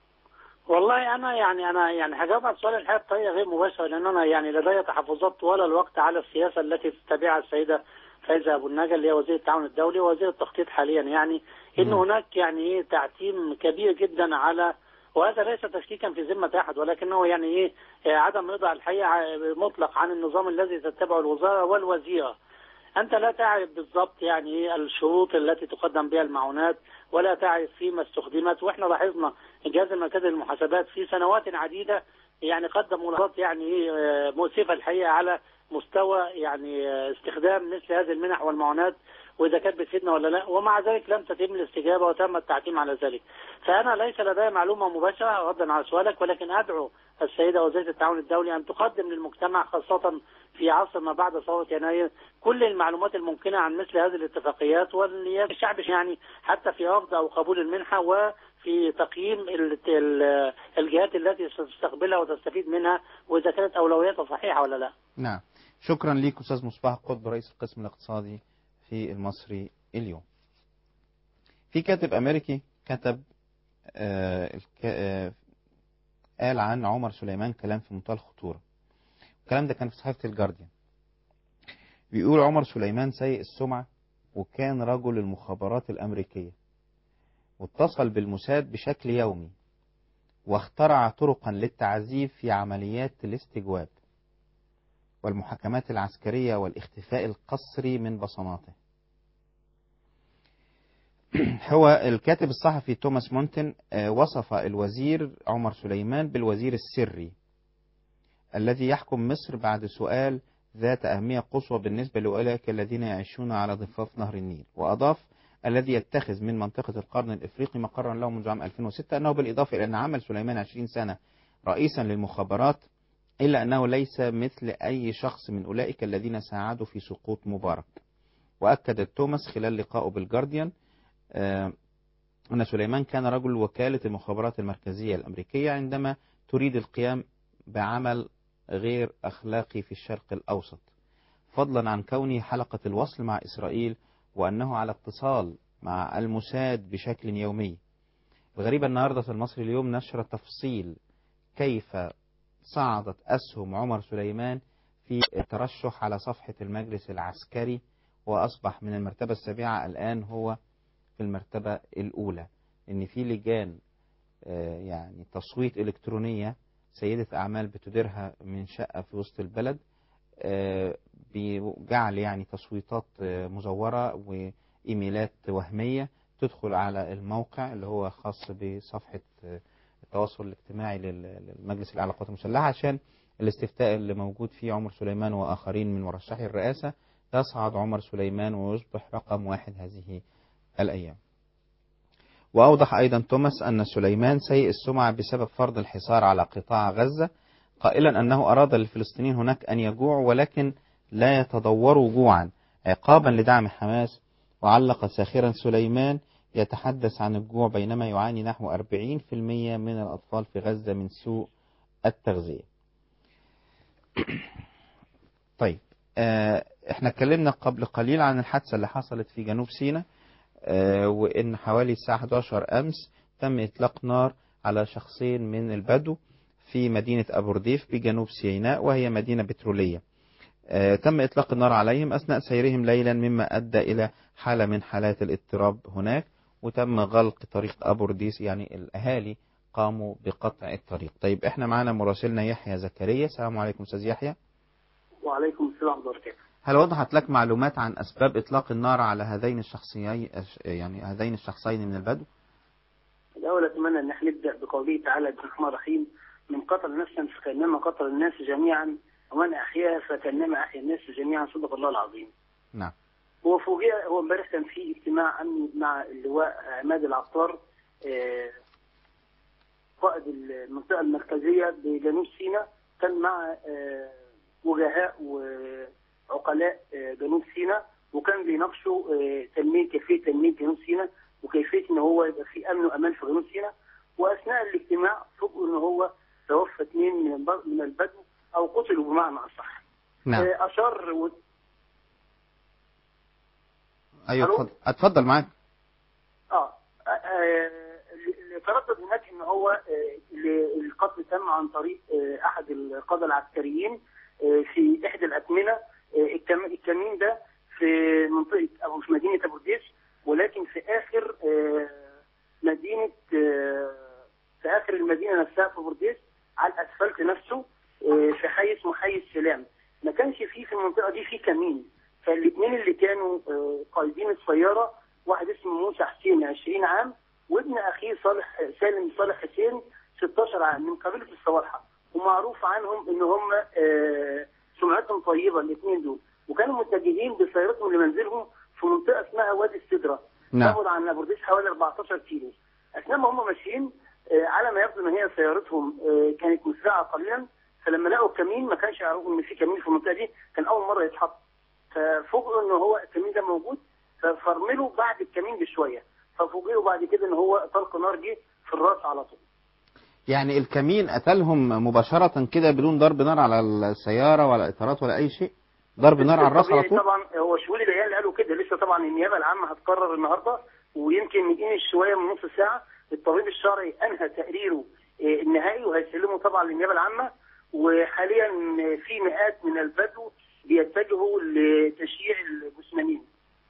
والله انا يعني انا يعني هجاوب على السؤال الحقيقه بطريقه غير مباشره لان انا يعني لدي تحفظات طوال الوقت على السياسه التي تتبعها السيده فايزه ابو النجا اللي هي وزير التعاون الدولي ووزير التخطيط حاليا يعني ان مم. هناك يعني ايه تعتيم كبير جدا على وهذا ليس تشكيكا في ذمه احد ولكنه يعني ايه آه، عدم رضا الحقيقه مطلق عن النظام الذي تتبعه الوزاره والوزيره أنت لا تعرف بالضبط يعني إيه الشروط التي تقدم بها المعونات ولا تعرف فيما استخدمت وإحنا لاحظنا جهاز المركزي للمحاسبات في سنوات عديدة يعني قدم ملاحظات يعني إيه آه، مؤسفة الحقيقة على مستوى يعني آه، استخدام مثل هذه المنح والمعونات واذا كانت بتفيدنا ولا لا ومع ذلك لم تتم الاستجابه وتم التعتيم على ذلك. فانا ليس لدي معلومه مباشره ردا على سؤالك ولكن ادعو السيده وزيره التعاون الدولي ان تقدم للمجتمع خاصه في عصر ما بعد ثوره يناير كل المعلومات الممكنه عن مثل هذه الاتفاقيات والشعب يعني حتى في رفض او قبول المنحه وفي في تقييم ال- ال- الجهات التي ستستقبلها وتستفيد منها واذا كانت اولوياتها صحيحه ولا لا. نعم شكرا ليك أستاذ مصباح قطب رئيس القسم الاقتصادي في المصري اليوم في كاتب أمريكي كتب آه الك... آه قال عن عمر سليمان كلام في منتهى الخطورة الكلام ده كان في صحيفة الجارديان بيقول عمر سليمان سيء السمعة وكان رجل المخابرات الأمريكية واتصل بالموساد بشكل يومي واخترع طرقا للتعذيب في عمليات الاستجواب والمحاكمات العسكرية والاختفاء القسري من بصماته هو الكاتب الصحفي توماس مونتن آه، وصف الوزير عمر سليمان بالوزير السري الذي يحكم مصر بعد سؤال ذات أهمية قصوى بالنسبة لأولئك الذين يعيشون على ضفاف نهر النيل وأضاف الذي يتخذ من منطقة القرن الإفريقي مقرا له منذ عام 2006 أنه بالإضافة إلى أن عمل سليمان 20 سنة رئيسا للمخابرات إلا أنه ليس مثل أي شخص من أولئك الذين ساعدوا في سقوط مبارك وأكد توماس خلال لقائه بالجارديان آه، أن سليمان كان رجل وكالة المخابرات المركزية الأمريكية عندما تريد القيام بعمل غير أخلاقي في الشرق الأوسط فضلا عن كونه حلقة الوصل مع إسرائيل وأنه على اتصال مع الموساد بشكل يومي الغريبة النهاردة في المصري اليوم نشر تفصيل كيف صعدت أسهم عمر سليمان في الترشح على صفحة المجلس العسكري وأصبح من المرتبة السابعة الآن هو في المرتبة الأولى إن في لجان آه، يعني تصويت إلكترونية سيدة أعمال بتديرها من شقة في وسط البلد آه، بجعل يعني تصويتات آه، مزورة وإيميلات وهمية تدخل على الموقع اللي هو خاص بصفحة آه، التواصل الاجتماعي لل- للمجلس الأعلى للقوات المسلحة عشان الاستفتاء اللي موجود فيه عمر سليمان وآخرين من مرشحي الرئاسة يصعد عمر سليمان ويصبح رقم واحد هذه الأيام وأوضح أيضا توماس أن سليمان سيء السمعة بسبب فرض الحصار على قطاع غزة قائلا أنه أراد للفلسطينيين هناك أن يجوعوا ولكن لا يتضوروا جوعا عقابا لدعم حماس وعلق ساخرا سليمان يتحدث عن الجوع بينما يعاني نحو 40% من الأطفال في غزة من سوء التغذية طيب آه، احنا اتكلمنا قبل قليل عن الحادثة اللي حصلت في جنوب سيناء آه، وإن حوالي الساعة 11 أمس تم إطلاق نار على شخصين من البدو في مدينة أبو رديف بجنوب سيناء وهي مدينة بترولية آه، تم إطلاق النار عليهم أثناء سيرهم ليلا مما أدى إلى حالة من حالات الاضطراب هناك وتم غلق طريق أبو رديس يعني الأهالي قاموا بقطع الطريق طيب احنا معنا مراسلنا يحيى زكريا السلام عليكم أستاذ يحيى وعليكم السلام ورحمه الله وبركاته. هل وضحت لك معلومات عن أسباب إطلاق النار على هذين الشخصيين يعني هذين الشخصين من البدو؟ الأول أتمنى أن احنا نبدأ بقوله تعالى بسم الله الرحمن الرحيم من قتل نفسا فكأنما قتل الناس جميعا ومن أحياها فكأنما أحيا الناس جميعا صدق الله العظيم. نعم هو فوجئ هو امبارح كان في اجتماع أمني مع اللواء عماد العطار آه، قائد المنطقة المركزية بجنوب سيناء كان مع آه، وجهاء وعقلاء آه، جنوب سيناء وكان بيناقشوا آه، تنمية كيفية تنمية جنوب سيناء وكيفية ان هو يبقى في امن وامان في جنوب سيناء واثناء الاجتماع فوجئوا ان هو توفى اثنين من الب- من البدو او قتلوا بمعنى اصح. نعم آه، اشار و- أيوة ألو؟ اتفضل اتفضل معاك اه آه، آه، اللي تردد هناك ان هو آه، اللي- القتل تم عن طريق آه، احد القاده العسكريين آه، في احدى الاثمنه آه، الكم- الكمين ده في منطقه او في مدينه ابو قديس ولكن في اخر آه، مدينه آه، في اخر المدينه نفسها في بورديس على الاسفلت نفسه آه، في حي اسمه حي السلام ما كانش فيه في المنطقه دي في كمين فالاثنين اللي كانوا آه، قايدين السياره واحد اسمه موسى حسين 20 عام وابن اخيه صالح سالم صالح حسين 16 عام من قبيله الصوالحه ومعروف عنهم ان هم آه، سمعتهم طيبه الاثنين دول وكانوا متجهين بسيارتهم لمنزلهم في منطقه اسمها وادي السدره نعم. تبعد عن ابو رديس حوالي 14 كيلو اثناء ما هم ماشيين آه، على ما يبدو ان هي سيارتهم آه، كانت مسرعه قليلا فلما لقوا الكمين ما كانش يعرفوا ان في كمين في المنطقه دي كان اول مره يتحط ففوجئوا ان هو الكمين ده موجود ففرملوا بعد الكمين بشويه ففوجئوا بعد كده ان هو طلق نار جه في الراس على طول يعني الكمين قتلهم مباشرة كده بدون ضرب نار على السيارة ولا إطارات ولا أي شيء ضرب نار على الراس على طبيعي طول طبعا هو شؤون العيال قالوا كده لسه طبعا النيابه العامه هتقرر النهارده ويمكن من قيمه شويه من نص ساعه الطبيب الشرعي انهى تقريره آه، النهائي وهيسلمه طبعا للنيابه العامه وحاليا في مئات من البدو بيتجهوا لتشييع الجثمانين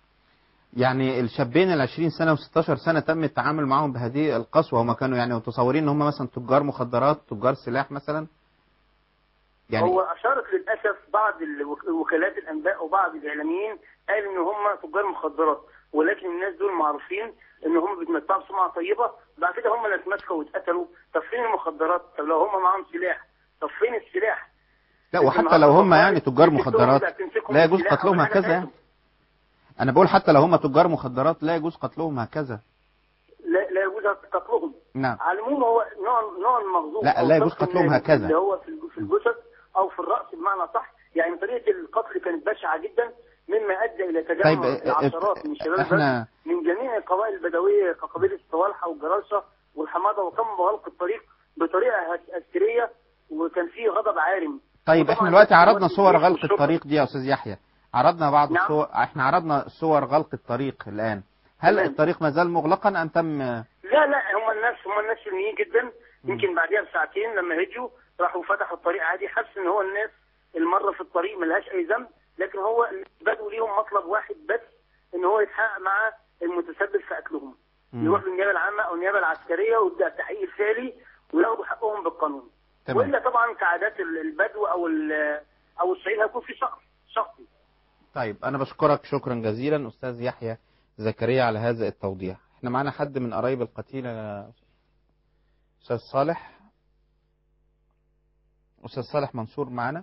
يعني الشابين ال 20 سنة و16 سنة تم التعامل معهم بهذه القسوة هم كانوا يعني متصورين ان هم مثلا تجار مخدرات تجار سلاح مثلا يعني هو اشارت للاسف بعض الوك- وكالات الانباء وبعض الاعلاميين قال ان هم تجار مخدرات ولكن الناس دول معروفين ان هم بيتمتعوا بسمعه طيبه بعد كده هم اللي اتمسكوا واتقتلوا طب فين المخدرات طب لو هم معاهم سلاح طب فين السلاح لا وحتى لو هم يعني تجار مخدرات لا يجوز قتلهم هكذا يعني انا بقول حتى لو هم تجار مخدرات لا يجوز قتلهم هكذا لا لا يجوز قتلهم نعم على العموم هو نوع نوع المغزو لا، أو لا يجوز الضغط قتلهم النازل هكذا. اللي هو في الج- في الجثث او في الراس بمعنى صح يعني طريقه القتل كانت بشعه جدا مما ادى الى تجمع طيب، اه، العشرات من شباب احنا- البلد من جميع القبائل البدويه كقبيله الصوالحه والجرالشه والحماده وقاموا بغلق الطريق بطريقه هس- هستيريه وكان في غضب عارم طيب وطبعاً احنا دلوقتي عرضنا الجيش صور غلق والشرطة. الطريق دي يا استاذ يحيى عرضنا بعض نعم. الصور احنا عرضنا صور غلق الطريق الان هل تمام. الطريق ما زال مغلقا ام تم لا لا هم الناس هم الناس سلميين جدا يمكن بعدها بساعتين لما هجوا راحوا فتحوا الطريق عادي حس ان هو الناس المره في الطريق ملهاش اي ذنب لكن هو بدوا ليهم مطلب واحد بس ان هو يتحقق مع المتسبب في قتلهم مم. يروح للنيابه العامه او النيابه العسكريه ويبدا التحقيق الفعلي وياخدوا حقهم بالقانون تمام. والا طبعا كعادات ال- البدو او ال- او الصعيد هيكون في شخص شخصي طيب انا بشكرك شكرا جزيلا استاذ يحيى زكريا على هذا التوضيح احنا معانا حد من قرايب القتيل يا استاذ صالح استاذ صالح منصور معانا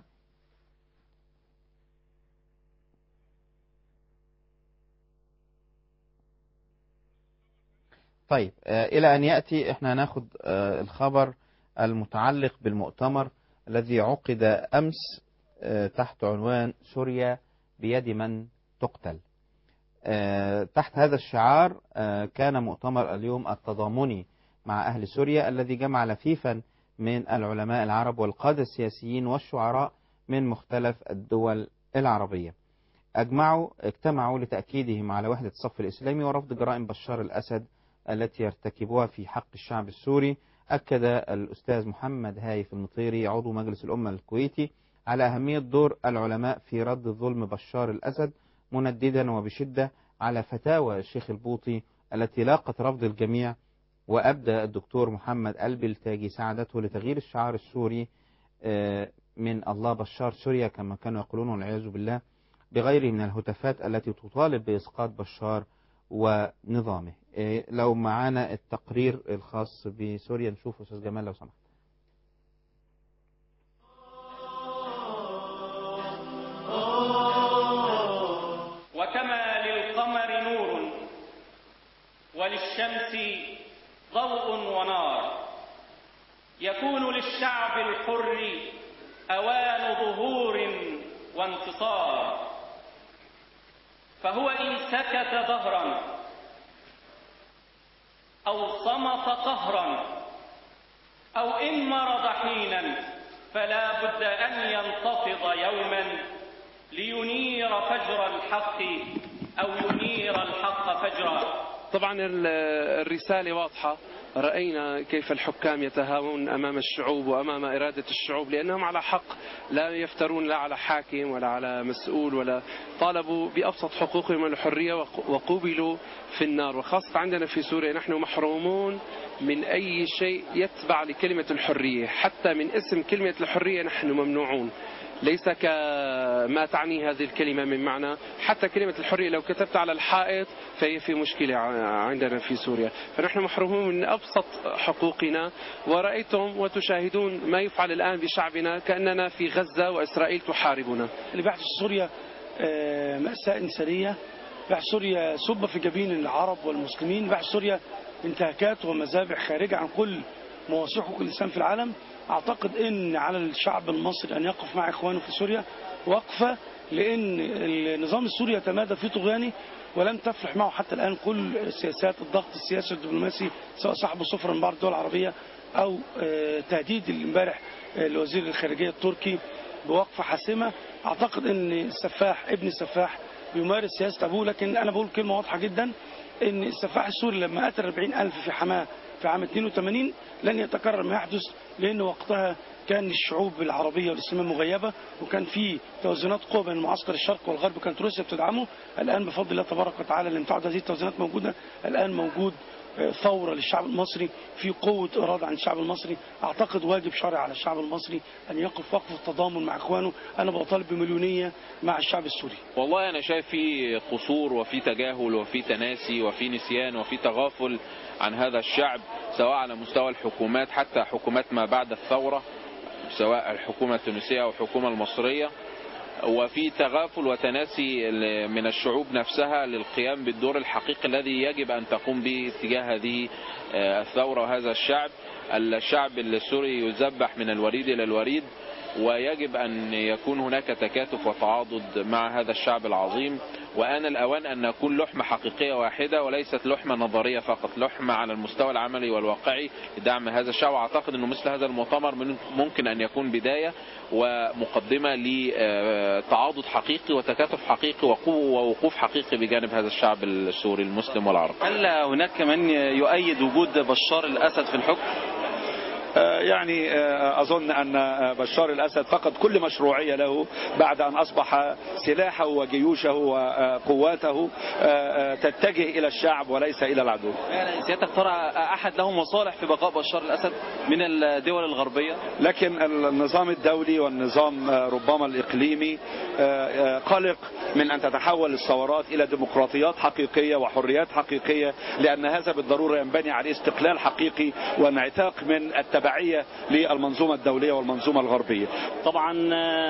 طيب آه، إلى أن يأتي إحنا هناخد آه، الخبر المتعلق بالمؤتمر الذي عقد أمس آه، تحت عنوان سوريا بيد من تقتل آه، تحت هذا الشعار آه، كان مؤتمر اليوم التضامني مع أهل سوريا الذي جمع لفيفا من العلماء العرب والقادة السياسيين والشعراء من مختلف الدول العربية أجمعوا اجتمعوا لتأكيدهم على وحدة الصف الإسلامي ورفض جرائم بشار الأسد التي يرتكبها في حق الشعب السوري أكد الأستاذ محمد هايف المطيري عضو مجلس الأمة الكويتي على أهمية دور العلماء في رد ظلم بشار الأسد منددا وبشدة على فتاوى الشيخ البوطي التي لاقت رفض الجميع وأبدى الدكتور محمد البلتاجي سعادته لتغيير الشعار السوري آه، من الله بشار سوريا كما كانوا يقولون والعياذ بالله بغيره من الهتافات التي تطالب بإسقاط بشار ونظامه آه، لو معانا التقرير الخاص بسوريا نشوف أستاذ جمال لو سمحت وكما للقمر نور وللشمس ضوء ونار يكون للشعب الحر اوان ظهور وانتصار فهو ان سكت دهرا او صمت قهرا او ان مرض حينا فلا بد ان ينتفض يوما لينير فجر الحق او ينير الحق فجرا طبعا ال- الرسالة واضحة رأينا كيف الحكام يتهاونون أمام الشعوب وأمام إرادة الشعوب لأنهم على حق لا يفترون لا على حاكم ولا على مسؤول ولا طالبوا بأبسط حقوقهم الحرية وق- وقبلوا في النار وخاصة عندنا في سوريا نحن محرومون من أي شيء يتبع لكلمة الحرية حتى من اسم كلمة الحرية نحن ممنوعون ليس كما تعني هذه الكلمة من معنى حتى كلمة الحرية لو كتبت على الحائط فهي في مشكلة ع- عندنا في سوريا فنحن محرومون من أبسط حقوقنا ورأيتم وتشاهدون ما يفعل الآن بشعبنا كأننا في غزة وإسرائيل تحاربنا اللي بيحدث في سوريا آه، مأساة إنسانية بيحدث سوريا سب في جبين العرب والمسلمين بيحدث سوريا انتهاكات ومذابح خارجة عن كل مواثيق حقوق الإنسان في العالم أعتقد أن على الشعب المصري أن يقف مع إخوانه في سوريا وقفة لأن النظام السوري يتمادى في طغيانه ولم تفلح معه حتى الآن كل سياسات الضغط السياسي الدبلوماسي سواء صاحب السفر من بعض الدول العربية أو آه، تهديد امبارح آه، لوزير الخارجية التركي بوقفة حاسمة أعتقد أن السفاح ابن السفاح بيمارس سياسة أبوه لكن أنا بقول كلمة واضحة جدا أن السفاح السوري لما قتل 40 ألف في حماه في عام 82 لن يتكرر ما يحدث لأن وقتها كان الشعوب العربية والإسلامية مغيبة وكان في توازنات قوة بين المعسكر الشرق والغرب وكانت روسيا بتدعمه الآن بفضل الله تبارك وتعالى لم تعد هذه التوازنات موجودة الآن موجود آه، ثورة للشعب المصري في قوة إرادة عن الشعب المصري أعتقد واجب شرعي على الشعب المصري أن يقف وقف التضامن مع إخوانه أنا بطالب بمليونية مع الشعب السوري والله أنا شايف في قصور وفي تجاهل وفي تناسي وفي نسيان وفي تغافل عن هذا الشعب سواء على مستوى الحكومات حتى حكومات ما بعد الثورة سواء الحكومة التونسية أو الحكومة المصرية وفي تغافل وتناسي ل- من الشعوب نفسها للقيام بالدور الحقيقي الذي يجب أن تقوم به تجاه هذه آه، الثورة وهذا الشعب الشعب السوري يذبح من الوريد إلى الوريد ويجب أن يكون هناك تكاتف وتعاضد مع هذا الشعب العظيم وآن الأوان أن نكون لحمة حقيقية واحدة وليست لحمة نظرية فقط لحمة على المستوى العملي والواقعي لدعم هذا الشعب وأعتقد أنه مثل هذا المؤتمر من- ممكن أن يكون بداية ومقدمة لتعاضد حقيقي وتكاتف حقيقي وقوة ووقوف حقيقي بجانب هذا الشعب السوري المسلم والعربي هل هناك من يؤيد وجود بشار الأسد في الحكم؟ آه، يعني آه، أظن أن آه، بشار الأسد فقد كل مشروعية له بعد أن أصبح سلاحه وجيوشه وقواته آه، آه، تتجه إلى الشعب وليس إلى العدو يعني سيادتك ترى أحد له مصالح في بقاء بشار الأسد من الدول الغربية؟ لكن النظام الدولي والنظام آه، ربما الإقليمي آه، آه، قلق من أن تتحول الثورات إلى ديمقراطيات حقيقية وحريات حقيقية لأن هذا بالضرورة ينبني عليه استقلال حقيقي وانعتاق من التبعية للمنظومة الدولية والمنظومة الغربية طبعا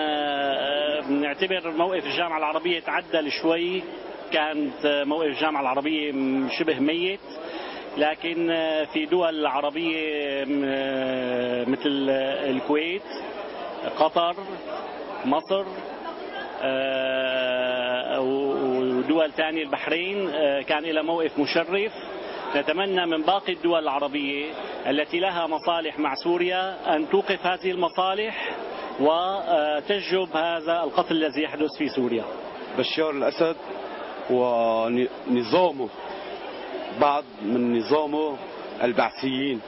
آه، بنعتبر موقف الجامعة العربية تعدل شوي كانت آه، موقف الجامعة العربية م- شبه ميت لكن آه، في دول عربية م- آه، مثل آه، الكويت قطر مصر آه، ودول ثانية البحرين آه، كان لها موقف مشرف نتمنى من باقي الدول العربية التي لها مصالح مع سوريا أن توقف هذه المصالح وتجب هذا القتل الذي يحدث في سوريا بشار الأسد ونظامه بعض من نظامه البعثيين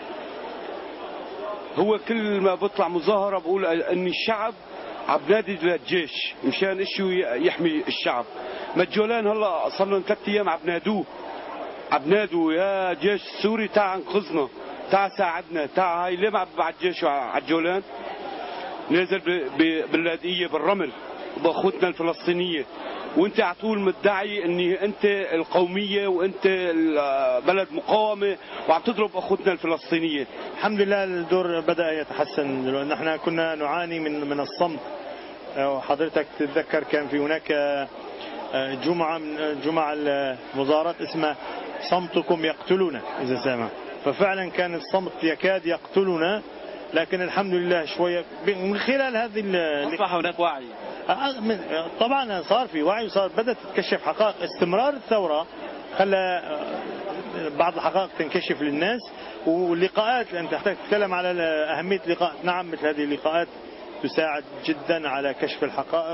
هو كل ما بيطلع مظاهرة بقول ان الشعب عم نادي للجيش مشان اشي يحمي الشعب مجولان هلا صار لهم ثلاث ايام عم نادوه عم نادوا يا جيش سوري تعا انقذنا تعا ساعدنا تعا هاي ليه ما عم بعت جيشه على الجولان نازل ب- ب- باللاذقيه بالرمل باخوتنا الفلسطينيه وانت على طول مدعي اني انت القوميه وانت ال- بلد مقاومه وعم تضرب اخوتنا الفلسطينيه الحمد لله الدور بدأ يتحسن لأن نحن كنا نعاني من من الصمت آه، وحضرتك تتذكر كان في هناك آه، جمعة من جمع المظاهرات اسمها صمتكم يقتلنا إذا سمع ففعلا كان الصمت يكاد يقتلنا لكن الحمد لله شوية من خلال هذه ال- أصبح هناك وعي آه، من- طبعا صار في وعي وصار بدأت تتكشف حقائق استمرار الثورة خلى آه، بعض الحقائق تنكشف للناس واللقاءات لأن تحتاج تتكلم على أهمية اللقاء نعم مثل هذه اللقاءات تساعد جدا على كشف الحقائق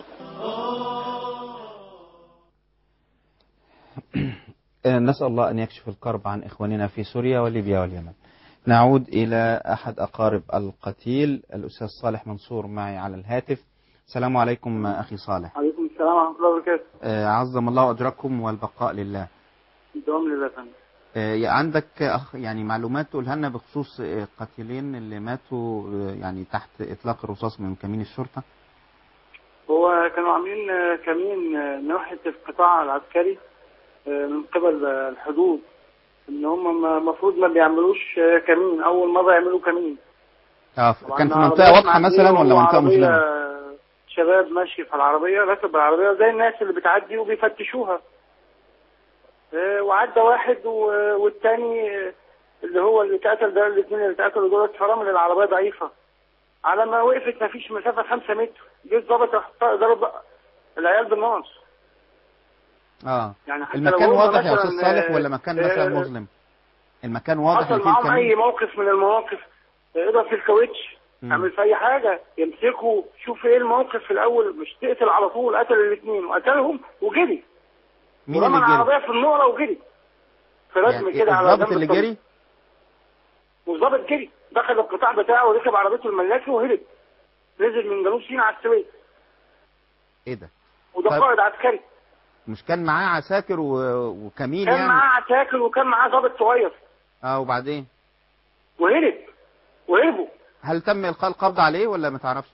آه، نسأل الله أن يكشف الكرب عن إخواننا في سوريا وليبيا واليمن نعود إلى أحد أقارب القتيل الأستاذ صالح منصور معي على الهاتف السلام عليكم آه، أخي صالح عليكم السلام ورحمة الله وبركاته آه، عظم الله أجركم والبقاء لله دوام لله فندم آه، عندك أخ يعني معلومات تقولها لنا بخصوص آه، قتيلين اللي ماتوا آه، يعني تحت إطلاق الرصاص من كمين الشرطة هو كانوا عاملين آه، كمين آه، ناحية القطاع العسكري آه، من قبل آه، الحدود ان هم المفروض ما بيعملوش آه، كمين اول مرة يعملوا كمين آه، طبعاً كان في عربية منطقة واضحة معدية مثلا ولا منطقة وعربية مظلمة؟ شباب ماشي في العربية راكب العربية زي الناس اللي بتعدي وبيفتشوها آه، وعدى واحد و- والتاني آه، اللي هو اللي اتقتل ده الاثنين اللي اتقتلوا دول فرامل العربية ضعيفة على ما وقفت ما فيش مسافة خمسة متر جه الظابط راح ضرب العيال بالنار اه يعني حتى المكان لو هم واضح يا مثلاً، استاذ صالح ولا مكان مثلا آه، مظلم المكان واضح حصل اللي فيه معاهم اي الكمين موقف من المواقف اضرب في الكاوتش مم. اعمل في اي حاجه يمسكوا شوف ايه الموقف في الاول مش تقتل على طول قتل الاثنين وقتلهم وجري مين ورمى اللي جري العربيه في النوره وجري في رسم يعني كده على الضابط جنب اللي الطريق. جري والظابط جري دخل القطاع بتاعه وركب عربيته الملاكي وهرب نزل من جنوب سيناء على السويس ايه ده وده طيب. قائد عسكري مش كان معاه عساكر و... وكمين كان يعني معاه عساكر وكان معاه ضابط صغير اه وبعدين وهرب وهربوا هل تم القاء القبض عليه ولا ما تعرفش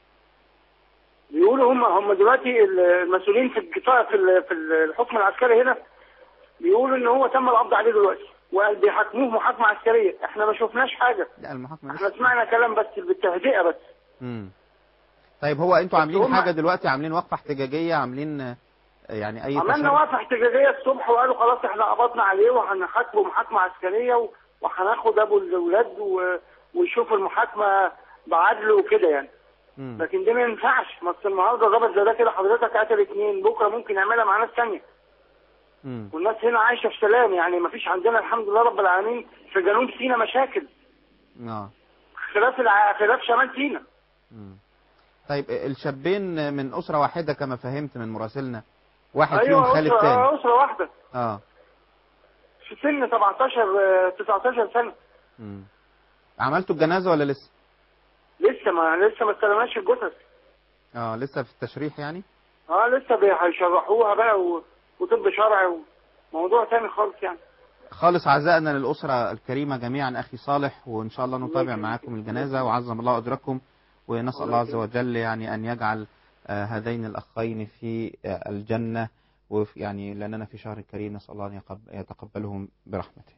بيقولوا هم هم دلوقتي المسؤولين في القطاع في ال- في الحكم العسكري هنا بيقولوا ان هو تم القبض عليه دلوقتي وبيحاكموه محاكمه عسكريه احنا ما شفناش حاجه لا المحاكمه احنا سمعنا كلام بس بالتهدئه بس مم. طيب هو انتوا عاملين هم- حاجه دلوقتي عاملين وقفه احتجاجيه عاملين آه، يعني اي عملنا تشارك؟ وقفه احتجاجيه الصبح وقالوا خلاص احنا قبضنا عليه وهنحاكمه محاكمه عسكريه و- وهناخد ابو الاولاد و- ويشوفوا المحاكمه بعدل وكده يعني مم. لكن ده ما ينفعش ما أصل النهارده ضابط زي ده كده حضرتك قتل اتنين بكره ممكن يعملها مع ناس تانية مم. والناس هنا عايشه في سلام يعني ما فيش عندنا الحمد لله رب العالمين في جنوب سيناء مشاكل اه خلاف الع... خلاف شمال سيناء مم. طيب الشابين من اسره واحده كما فهمت من مراسلنا واحد فيهم ايوه خالد اسره تاني آه، اسره واحده اه في سن 17 آه، 19 سنه مم. عملتوا الجنازه ولا لسه لسه ما لسه ما استلمناش الجثث اه لسه في التشريح يعني اه لسه بي- هيشرحوها بقى و... وطب شرعي وموضوع تاني خالص يعني خالص عزائنا للأسرة الكريمة جميعا أخي صالح وإن شاء الله نتابع معاكم الجنازة وعظم الله أجركم ونسأل الله عز وجل يعني أن يجعل آه، هذين الأخين في آه، الجنة وفي يعني لأننا في شهر كريم نسأل الله أن يقب- يتقبلهم برحمته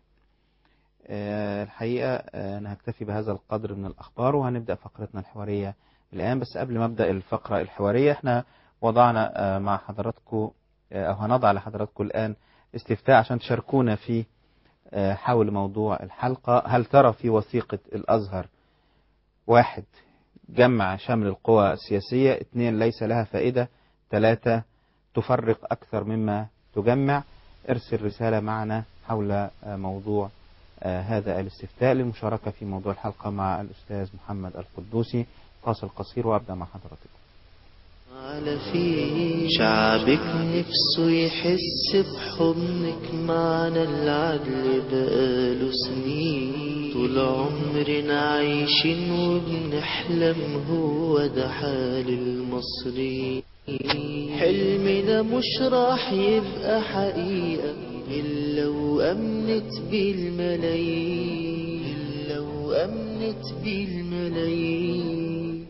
آه، الحقيقة آه، أنا هكتفي بهذا القدر من الأخبار وهنبدأ فقرتنا الحوارية الآن بس قبل ما أبدأ الفقرة الحوارية احنا وضعنا آه، مع حضراتكم آه، أو هنضع لحضراتكم الآن استفتاء عشان تشاركونا في آه، حول موضوع الحلقة هل ترى في وثيقة الأزهر واحد جمع شمل القوى السياسية اثنين ليس لها فائدة ثلاثة تفرق أكثر مما تجمع ارسل رسالة معنا حول آه، موضوع آه، هذا الاستفتاء للمشاركة في موضوع الحلقة مع الأستاذ محمد القدوسي فاصل قصير وأبدأ مع حضراتكم على فيه شعبك نفسه يحس بحضنك معنا العدل بقاله سنين طول عمرنا عايشين وبنحلم هو ده حال المصريين حلمنا مش راح يبقى حقيقة إلا وأمنت بيه الملايين إلا وأمنت بيه الملايين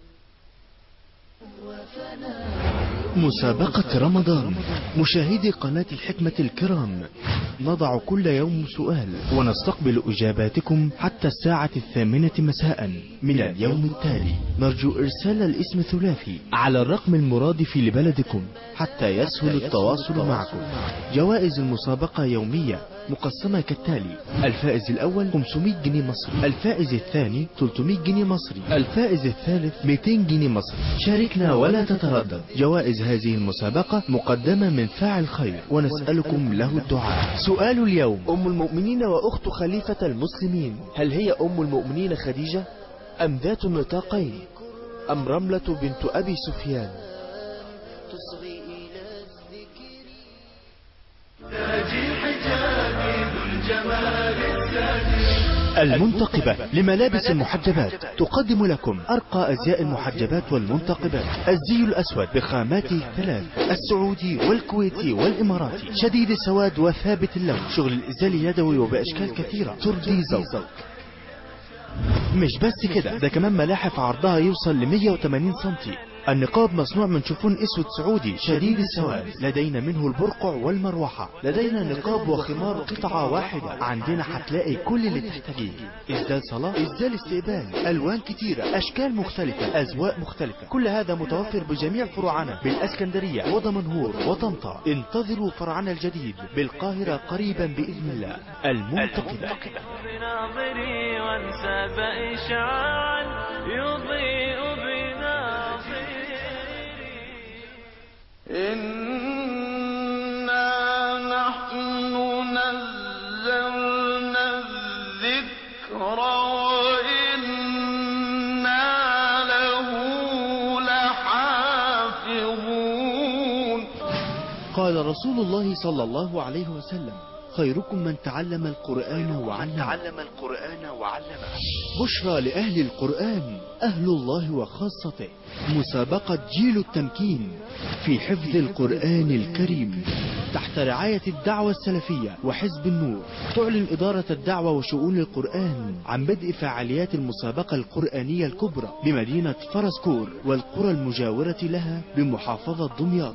مسابقة رمضان مشاهدي قناة الحكمة الكرام نضع كل يوم سؤال ونستقبل إجاباتكم حتى الساعة الثامنة مساء من اليوم التالي نرجو إرسال الاسم الثلاثي على الرقم المرادف لبلدكم حتى يسهل التواصل معكم جوائز المسابقة يومية مقسمة كالتالي الفائز الأول 500 جنيه مصري الفائز الثاني 300 جنيه مصري الفائز الثالث 200 جنيه مصري شاركنا ولا تتردد جوائز هذه المسابقة مقدمة من فاعل خير ونسألكم له الدعاء سؤال اليوم أم المؤمنين وأخت خليفة المسلمين هل هي أم المؤمنين خديجة أم ذات النطاقين أم رملة بنت أبي سفيان تصغي إلى الذكر تاجي حجابي ذو الجمال الساتر المنتقبة لملابس المحجبات تقدم لكم أرقى أزياء المحجبات والمنتقبات الزي الأسود بخاماته الثلاث السعودي والكويتي والإماراتي شديد السواد وثابت اللون شغل الإزال اليدوي وبأشكال كثيرة ترضي ذوقك مش بس كده ده كمان ملاحف عرضها يوصل ل 180 سنتي النقاب مصنوع من شوفون اسود سعودي شديد السواد لدينا منه البرقع والمروحة لدينا نقاب وخمار قطعة واحدة عندنا هتلاقي كل اللي تحتاجيه ازدال صلاة ازدال استقبال الوان كتيرة اشكال مختلفة اذواق مختلفة كل هذا متوفر بجميع فروعنا بالاسكندرية ودمنهور وطنطا انتظروا فرعنا الجديد بالقاهرة قريبا باذن الله المنتقبة بناظري وانسى بإشعاع يضيء بناظري إنا نحن نزلنا الذكر وإنا له لحافظون قال رسول الله صلى الله عليه وسلم خيركم من تعلم القرآن وعلمه تعلم القرآن وعلمه بشرى لأهل القرآن أهل الله وخاصته مسابقة جيل التمكين في حفظ القرآن الكريم تحت رعاية الدعوة السلفية وحزب النور تعلن إدارة الدعوة وشؤون القرآن عن بدء فعاليات المسابقة القرآنية الكبرى بمدينة فرسكور والقرى المجاورة لها بمحافظة دمياط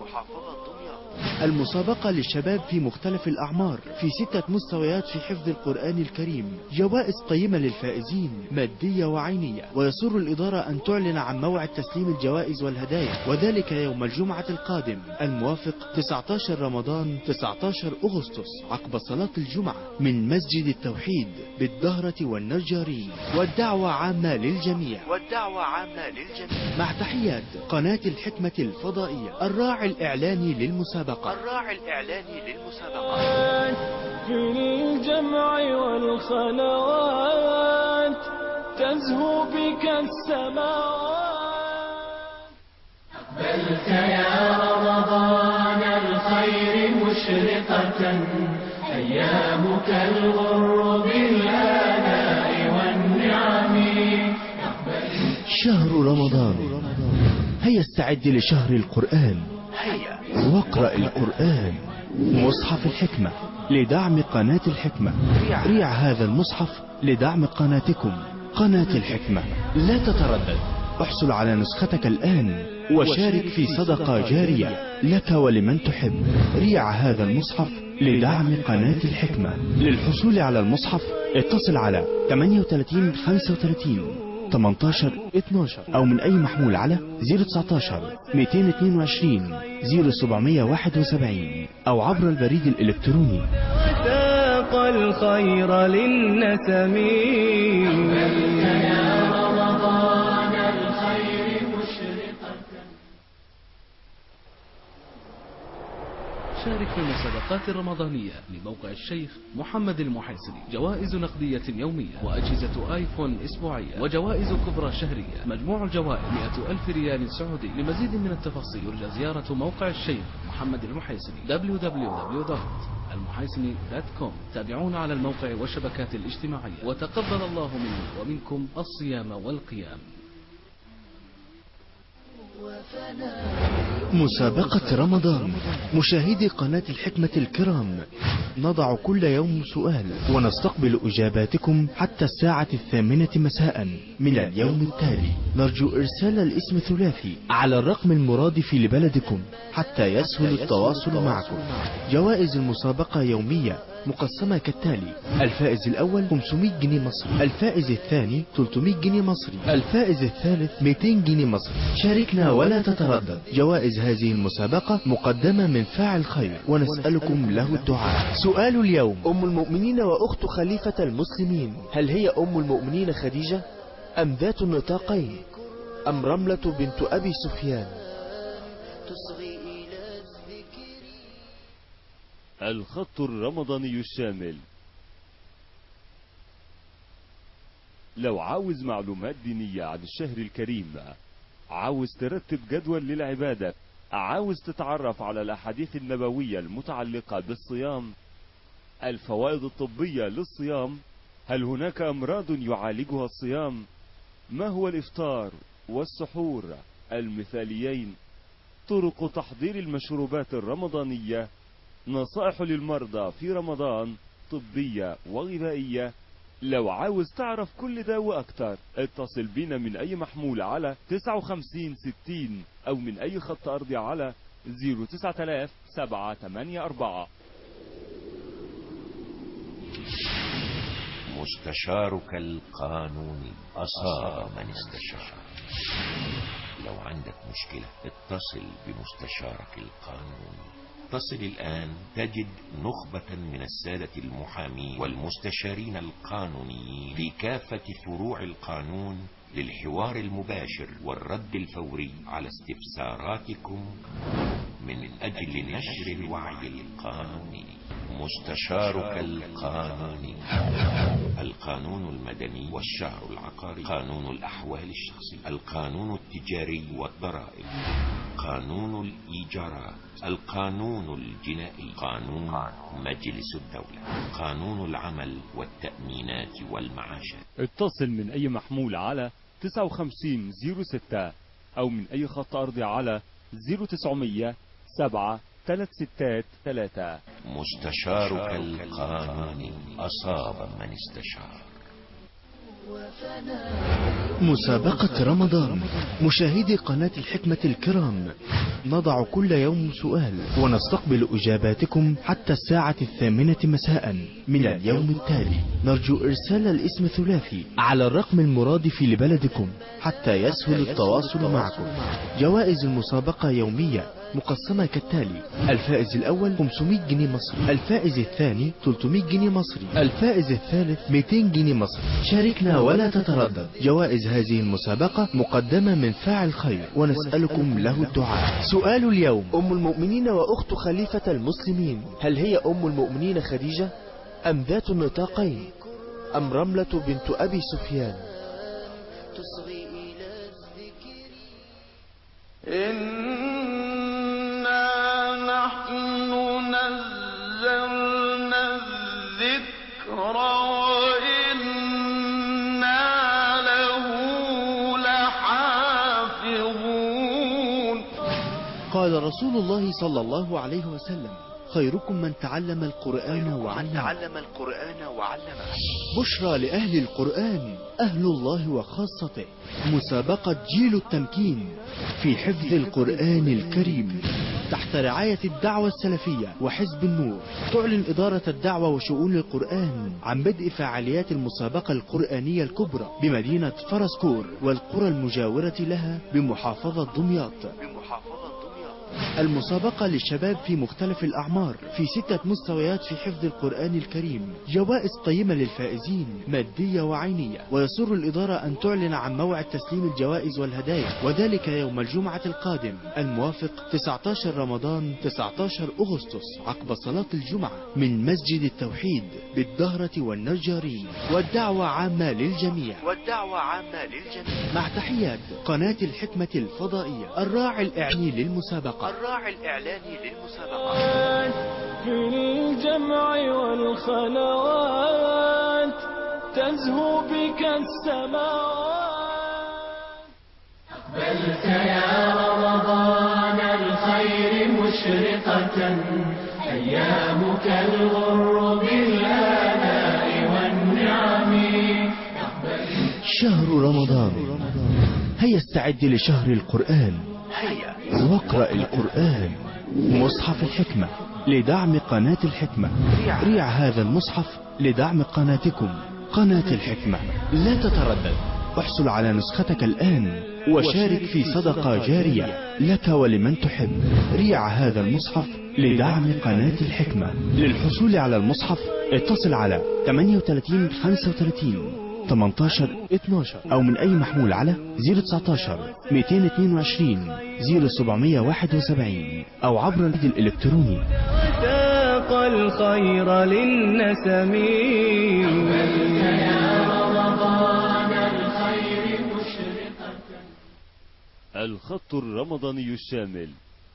المسابقة للشباب في مختلف الأعمار في ستة مستويات في حفظ القرآن الكريم جوائز قيمة للفائزين مادية وعينية ويسر الإدارة أن تعلن عن موعد تسليم الجوائز والهدايا وذلك يوم الجمعة القادم الموافق 19 رمضان 19 أغسطس عقب صلاة الجمعة من مسجد التوحيد بالدهرة والنجارين والدعوة عامة للجميع والدعوة عامة للجميع مع تحيات قناة الحكمة الفضائية الراعي الإعلاني للمسابقة الراعي الإعلاني للمسابقة في الجمع والخلوات تزهو بك السماوات أقبلت يا رمضان الخير مشرقة أيامك الغر بالآلاء والنعم شهر رمضان هيا استعد لشهر القرآن هيا واقرأ القرآن مصحف الحكمة لدعم قناة الحكمة ريع هذا المصحف لدعم قناتكم قناة الحكمة لا تتردد احصل على نسختك الآن وشارك في صدقة جارية لك ولمن تحب ريع هذا المصحف لدعم قناة الحكمة للحصول على المصحف اتصل على 38 35 18 12 أو من أي محمول على 019 222 0771 أو عبر البريد الإلكتروني وساق الخير للنسم أقبلت يا رمضان الخير مشرقة شارك في المسابقات الرمضانية لموقع الشيخ محمد المحيصري جوائز نقدية يومية وأجهزة آيفون أسبوعية وجوائز كبرى شهرية مجموع الجوائز 100 ألف ريال سعودي لمزيد من التفاصيل يرجى زيارة موقع الشيخ محمد المحيصري www.المحيصري.com تابعونا على الموقع والشبكات الاجتماعية وتقبل الله منا ومنكم الصيام والقيام مسابقة رمضان مشاهدي قناة الحكمة الكرام نضع كل يوم سؤال ونستقبل إجاباتكم حتى الساعة الثامنة مساء من اليوم التالي نرجو إرسال الاسم ثلاثي على الرقم المرادف لبلدكم حتى يسهل التواصل معكم جوائز المسابقة يومية مقسمة كالتالي الفائز الأول 500 جنيه مصري الفائز الثاني 300 جنيه مصري الفائز الثالث 200 جنيه مصري شاركنا ولا تتردد جوائز هذه المسابقة مقدمة من فاعل خير ونسألكم له الدعاء سؤال اليوم أم المؤمنين وأخت خليفة المسلمين هل هي أم المؤمنين خديجة أم ذات النطاقين أم رملة بنت أبي سفيان تصغي إلى الذكر الخط الرمضاني الشامل لو عاوز معلومات دينية عن الشهر الكريم عاوز ترتب جدول للعبادة عاوز تتعرف على الأحاديث النبوية المتعلقة بالصيام الفوائد الطبية للصيام هل هناك أمراض يعالجها الصيام ما هو الإفطار والسحور المثاليين طرق تحضير المشروبات الرمضانية نصائح للمرضى في رمضان طبية وغذائية لو عاوز تعرف كل ده وأكتر اتصل بينا من أي محمول على 59 60 أو من أي خط أرضي على 09000 784 مستشارك القانوني أصاب من استشار لو عندك مشكلة اتصل بمستشارك القانوني اتصل الآن تجد نخبة من السادة المحامين والمستشارين القانونيين في كافة فروع القانون للحوار المباشر والرد الفوري على استفساراتكم من أجل نشر الوعي القانوني مستشارك القانوني القانون المدني والشهر العقاري قانون الأحوال الشخصية القانون التجاري والضرائب قانون الإيجارات القانون الجنائي قانون مجلس الدولة قانون العمل والتأمينات والمعاشات اتصل من أي محمول على 5906 أو من أي خط أرضي على 0900 7 3 ستات 3 مستشارك القانوني أصاب من استشار مسابقة رمضان مشاهدي قناة الحكمة الكرام نضع كل يوم سؤال ونستقبل إجاباتكم حتى الساعة الثامنة مساء من اليوم التالي نرجو إرسال الاسم ثلاثي على الرقم المرادف لبلدكم حتى يسهل التواصل معكم جوائز المسابقة يومية مقسمة كالتالي الفائز الأول 500 جنيه مصري الفائز الثاني 300 جنيه مصري الفائز الثالث 200 جنيه مصري شاركنا ولا تتردد جوائز هذه المسابقة مقدمة من فاعل خير ونسألكم له الدعاء سؤال اليوم أم المؤمنين وأخت خليفة المسلمين هل هي أم المؤمنين خديجة أم ذات النطاقين أم رملة بنت أبي سفيان تصغي إلى الذكر إنا نحن نزلنا الذكر وإنا له لحافظون قال رسول الله صلى الله عليه وسلم خيركم من تعلم القرآن وعلمه تعلم القرآن وعلمه بشرى لأهل القرآن أهل الله وخاصته مسابقة جيل التمكين في حفظ القرآن الكريم تحت رعاية الدعوة السلفية وحزب النور تعلن إدارة الدعوة وشؤون القرآن عن بدء فعاليات المسابقة القرآنية الكبرى بمدينة فرسكور والقرى المجاورة لها بمحافظة دمياط بمحافظة دمياط المسابقة للشباب في مختلف الأعمار في ستة مستويات في حفظ القرآن الكريم جوائز قيمة للفائزين مادية وعينية ويسر الإدارة أن تعلن عن موعد تسليم الجوائز والهدايا وذلك يوم الجمعة القادم الموافق 19 رمضان 19 أغسطس عقب صلاة الجمعة من مسجد التوحيد بالدهرة والنجارين والدعوة عامة للجميع والدعوة عامة للجميع مع تحيات قناة الحكمة الفضائية الراعي الإعلامي للمسابقة الراعي الإعلاني للمسابقة في الجمع والخلوات تزهو بك السماوات أقبلت يا رمضان الخير مشرقة أيامك الغر بالآلاء والنعم شهر رمضان هيا استعد لشهر القرآن هيا واقرأ القرآن مصحف الحكمة لدعم قناة الحكمة ريع هذا المصحف لدعم قناتكم قناة الحكمة لا تتردد احصل على نسختك الآن وشارك في صدقة جارية لك ولمن تحب ريع هذا المصحف لدعم قناة الحكمة للحصول على المصحف اتصل على 38 35 18 12 أو من أي محمول على 019 222 0771 أو عبر النادي الإلكتروني وساق الخير للنسم أقبلت يا رمضان الخير مشرقة الخط الرمضاني الشامل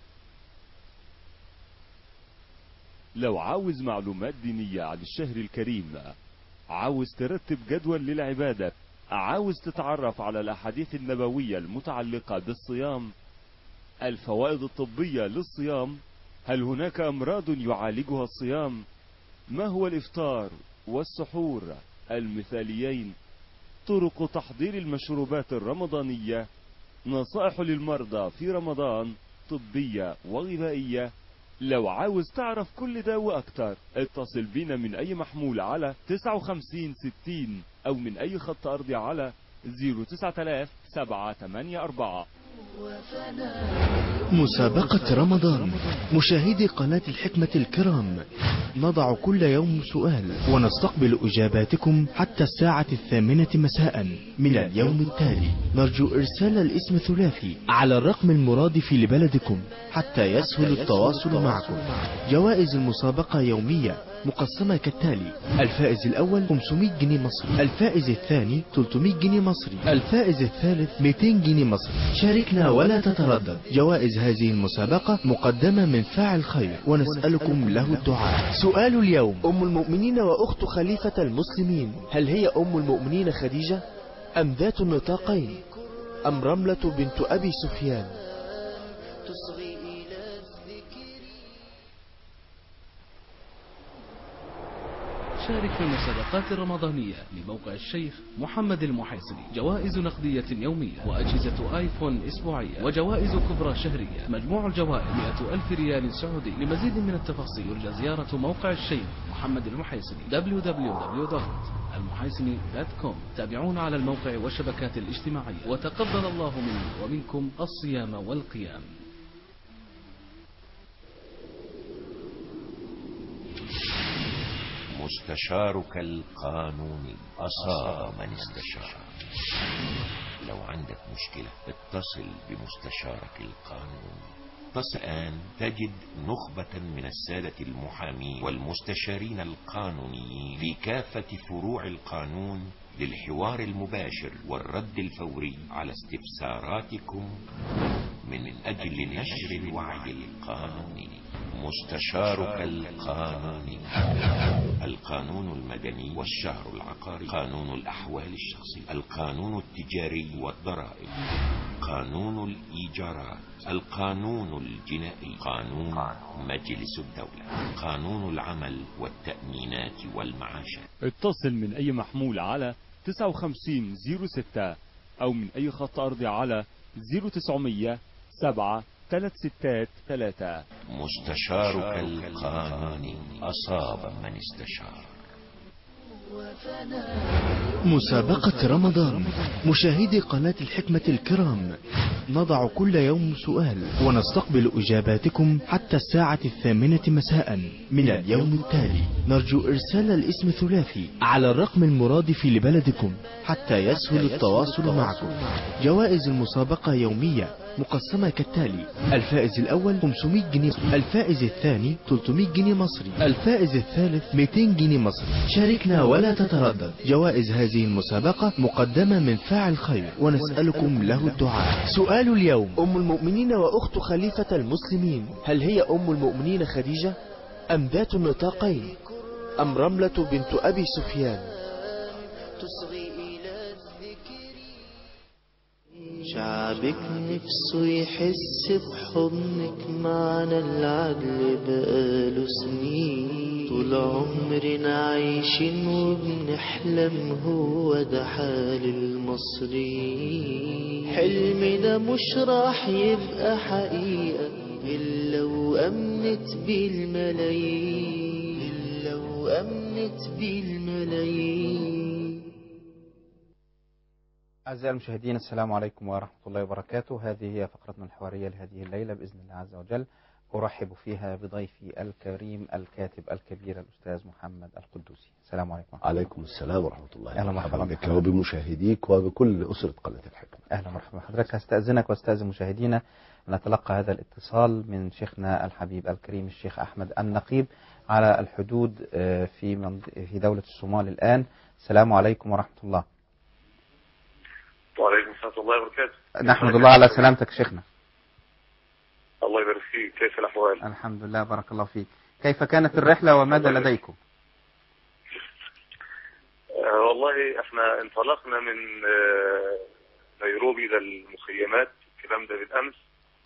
لو عاوز معلومات دينية عن الشهر الكريم عاوز ترتب جدول للعبادة عاوز تتعرف على الأحاديث النبوية المتعلقة بالصيام الفوائد الطبية للصيام هل هناك أمراض يعالجها الصيام ما هو الإفطار والسحور المثاليين طرق تحضير المشروبات الرمضانية نصائح للمرضى في رمضان طبية وغذائية لو عاوز تعرف كل ده وأكتر اتصل بينا من أي محمول على 59 60 أو من أي خط أرضي على 09000 784 مسابقة رمضان مشاهدي قناة الحكمة الكرام نضع كل يوم سؤال ونستقبل إجاباتكم حتى الساعة الثامنة مساء من اليوم التالي نرجو إرسال الاسم الثلاثي على الرقم المرادف لبلدكم حتى يسهل التواصل معكم جوائز المسابقة يومية مقسمة كالتالي الفائز الأول 500 جنيه مصري الفائز الثاني 300 جنيه مصري الفائز الثالث 200 جنيه مصري شاركنا ولا تتردد جوائز هذه المسابقة مقدمة من فاعل خير ونسألكم له الدعاء سؤال اليوم أم المؤمنين وأخت خليفة المسلمين هل هي أم المؤمنين خديجة أم ذات النطاقين أم رملة بنت أبي سفيان شارك في المسابقات الرمضانية لموقع الشيخ محمد المحيصري جوائز نقدية يومية وأجهزة آيفون أسبوعية وجوائز كبرى شهرية مجموع الجوائز 100 ألف ريال سعودي لمزيد من التفاصيل يرجى زيارة موقع الشيخ محمد المحيصري www.المحيصري.com تابعونا على الموقع والشبكات الاجتماعية وتقبل الله منا ومنكم الصيام والقيام مستشارك القانوني أصاب من استشار لو عندك مشكلة اتصل بمستشارك القانوني اتصل الآن تجد نخبة من السادة المحامين والمستشارين القانونيين في كافة فروع القانون للحوار المباشر والرد الفوري على استفساراتكم من أجل نشر الوعي القانوني مستشارك القانوني القانون المدني والشهر العقاري قانون الأحوال الشخصية القانون التجاري والضرائب قانون الإيجارات القانون الجنائي قانون مجلس الدولة قانون العمل والتأمينات والمعاشات اتصل من أي محمول على 5906 أو من أي خط أرضي على 0900 7 3 ستات 3 مستشارك القانوني أصاب من استشار مسابقة رمضان مشاهدي قناة الحكمة الكرام نضع كل يوم سؤال ونستقبل إجاباتكم حتى الساعة الثامنة مساء من اليوم التالي نرجو إرسال الاسم ثلاثي على الرقم المرادف لبلدكم حتى يسهل التواصل معكم جوائز المسابقة يومية مقسمة كالتالي الفائز الأول 500 جنيه الفائز الثاني 300 جنيه مصري الفائز الثالث 200 جنيه مصري شاركنا ولا تتردد جوائز هذه المسابقة مقدمة من فاعل خير ونسألكم له الدعاء سؤال اليوم أم المؤمنين وأخت خليفة المسلمين هل هي أم المؤمنين خديجة أم ذات النطاقين أم رملة بنت أبي سفيان شعبك نفسه يحس بحضنك معنا العدل بقاله سنين طول عمرنا عايشين وبنحلم هو ده حال المصريين حلمنا مش راح يبقى حقيقة إلا وأمنت بالملايين إلا وأمنت بالملايين أعزائي المشاهدين السلام عليكم ورحمة الله وبركاته هذه هي فقرتنا الحوارية لهذه الليلة بإذن الله عز وجل أرحب فيها بضيفي الكريم الكاتب الكبير الأستاذ محمد القدوسي السلام عليكم عليكم السلام ورحمة الله أهلا مرحبا بك وبمشاهديك وبكل أسرة قناة الحكمة أهلا مرحبا حضرتك هستأذنك واستأذن مشاهدينا أن نتلقى هذا الاتصال من شيخنا الحبيب الكريم الشيخ أحمد النقيب على الحدود في منض- في دولة الصومال الآن السلام عليكم ورحمة الله وعليكم السلام ورحمة الله وبركاته نحمد الله على سلامتك شيخنا الله يبارك فيك كيف الأحوال الحمد لله بارك الله فيك كيف كانت الرحلة وماذا لديكم آه والله احنا انطلقنا من آه نيروبي للمخيمات الكلام ده بالأمس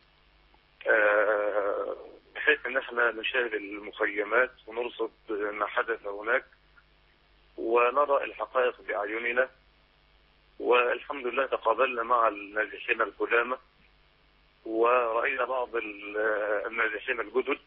آه بحيث ان احنا نشاهد المخيمات ونرصد ما حدث هناك ونرى الحقائق بأعيننا والحمد لله تقابلنا مع النازحين القدامى ورأينا بعض ال- النازحين الجدد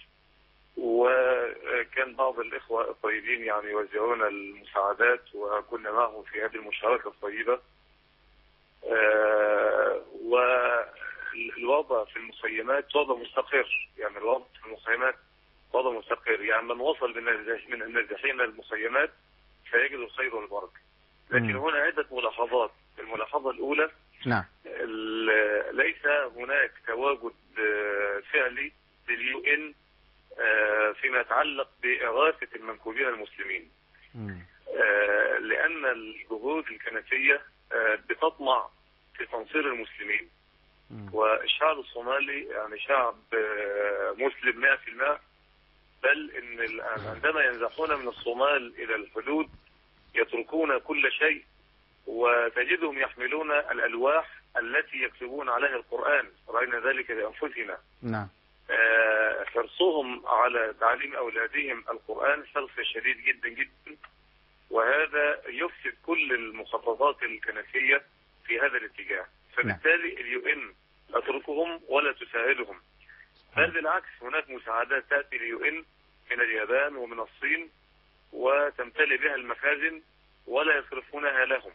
وكان بعض الإخوة الطيبين يعني يوزعون المساعدات وكنا معهم في هذه المشاركة الطيبة آه، ال- الوضع في المخيمات وضع مستقر يعني الوضع في المخيمات وضع مستقر يعني من وصل من النازح- من النازحين المخيمات سيجد الخير والبركة لكن مم. هنا عدة ملاحظات الملاحظة الأولى نعم ال- ليس هناك تواجد آه، فعلي لليو ان فيما يتعلق بإغاثة المنكوبين المسلمين آه، لأن الجهود الكنسية آه، بتطمع في تنصير المسلمين والشعب الصومالي يعني شعب آه، مسلم 100% بل إن ال- عندما ينزحون من الصومال إلى الحدود يتركون كل شيء وتجدهم يحملون الألواح التي يكتبون عليها القرآن رأينا ذلك بأنفسنا نعم آه، حرصهم على تعليم أولادهم القرآن حرص شديد جدا جدا وهذا يفسد كل المخططات الكنسية في هذا الاتجاه فبالتالي اليو ان لا تتركهم ولا تساعدهم بل بالعكس هناك مساعدات تأتي اليو ان من اليابان ومن الصين وتمتلئ بها المخازن ولا يصرفونها لهم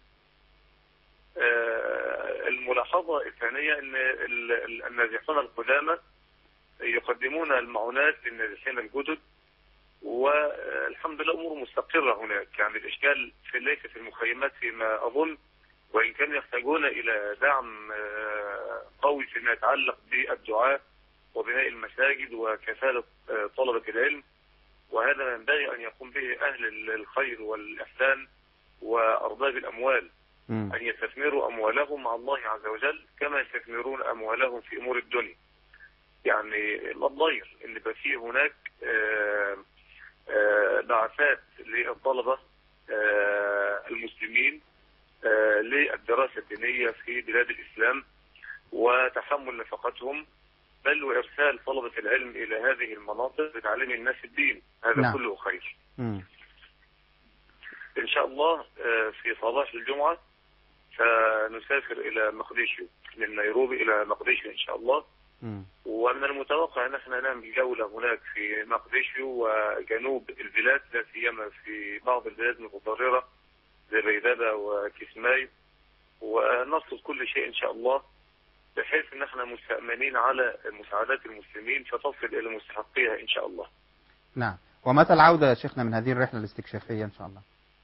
آه، الملاحظة الثانية أن ال- ال- النازحون القدامى يقدمون المعونات للنازحين الجدد والحمد لله أمور مستقرة هناك يعني الإشكال في ليس في المخيمات فيما أظن وإن كانوا يحتاجون إلى دعم آه، قوي فيما يتعلق بالدعاء وبناء المساجد وكفالة آه، طلبة العلم وهذا ينبغي أن يقوم به أهل الخير والإحسان وأرباب الأموال أن يستثمروا أموالهم مع الله عز وجل كما يستثمرون أموالهم في أمور الدنيا يعني لا تضير ان يبقى فيه هناك آه، آه، بعثات للطلبة آه، المسلمين آه، للدراسة الدينية في بلاد الإسلام وتحمل نفقتهم بل وإرسال طلبة العلم إلى هذه المناطق لتعليم الناس الدين هذا نعم. كله خير مم. إن شاء الله آه، في صباح الجمعة سنسافر إلى مقديشو من نيروبي إلى مقديشو إن شاء الله مم. ومن المتوقع ان احنا نعمل جوله هناك في مقديشو وجنوب البلاد لا سيما في بعض البلاد المتضرره زي بيدادة وكسماي ونرصد كل شيء ان شاء الله بحيث ان احنا مستأمنين على مساعدات المسلمين فتصل الى مستحقيها ان شاء الله. نعم ومتى العودة يا شيخنا من هذه الرحلة الاستكشافية إن شاء الله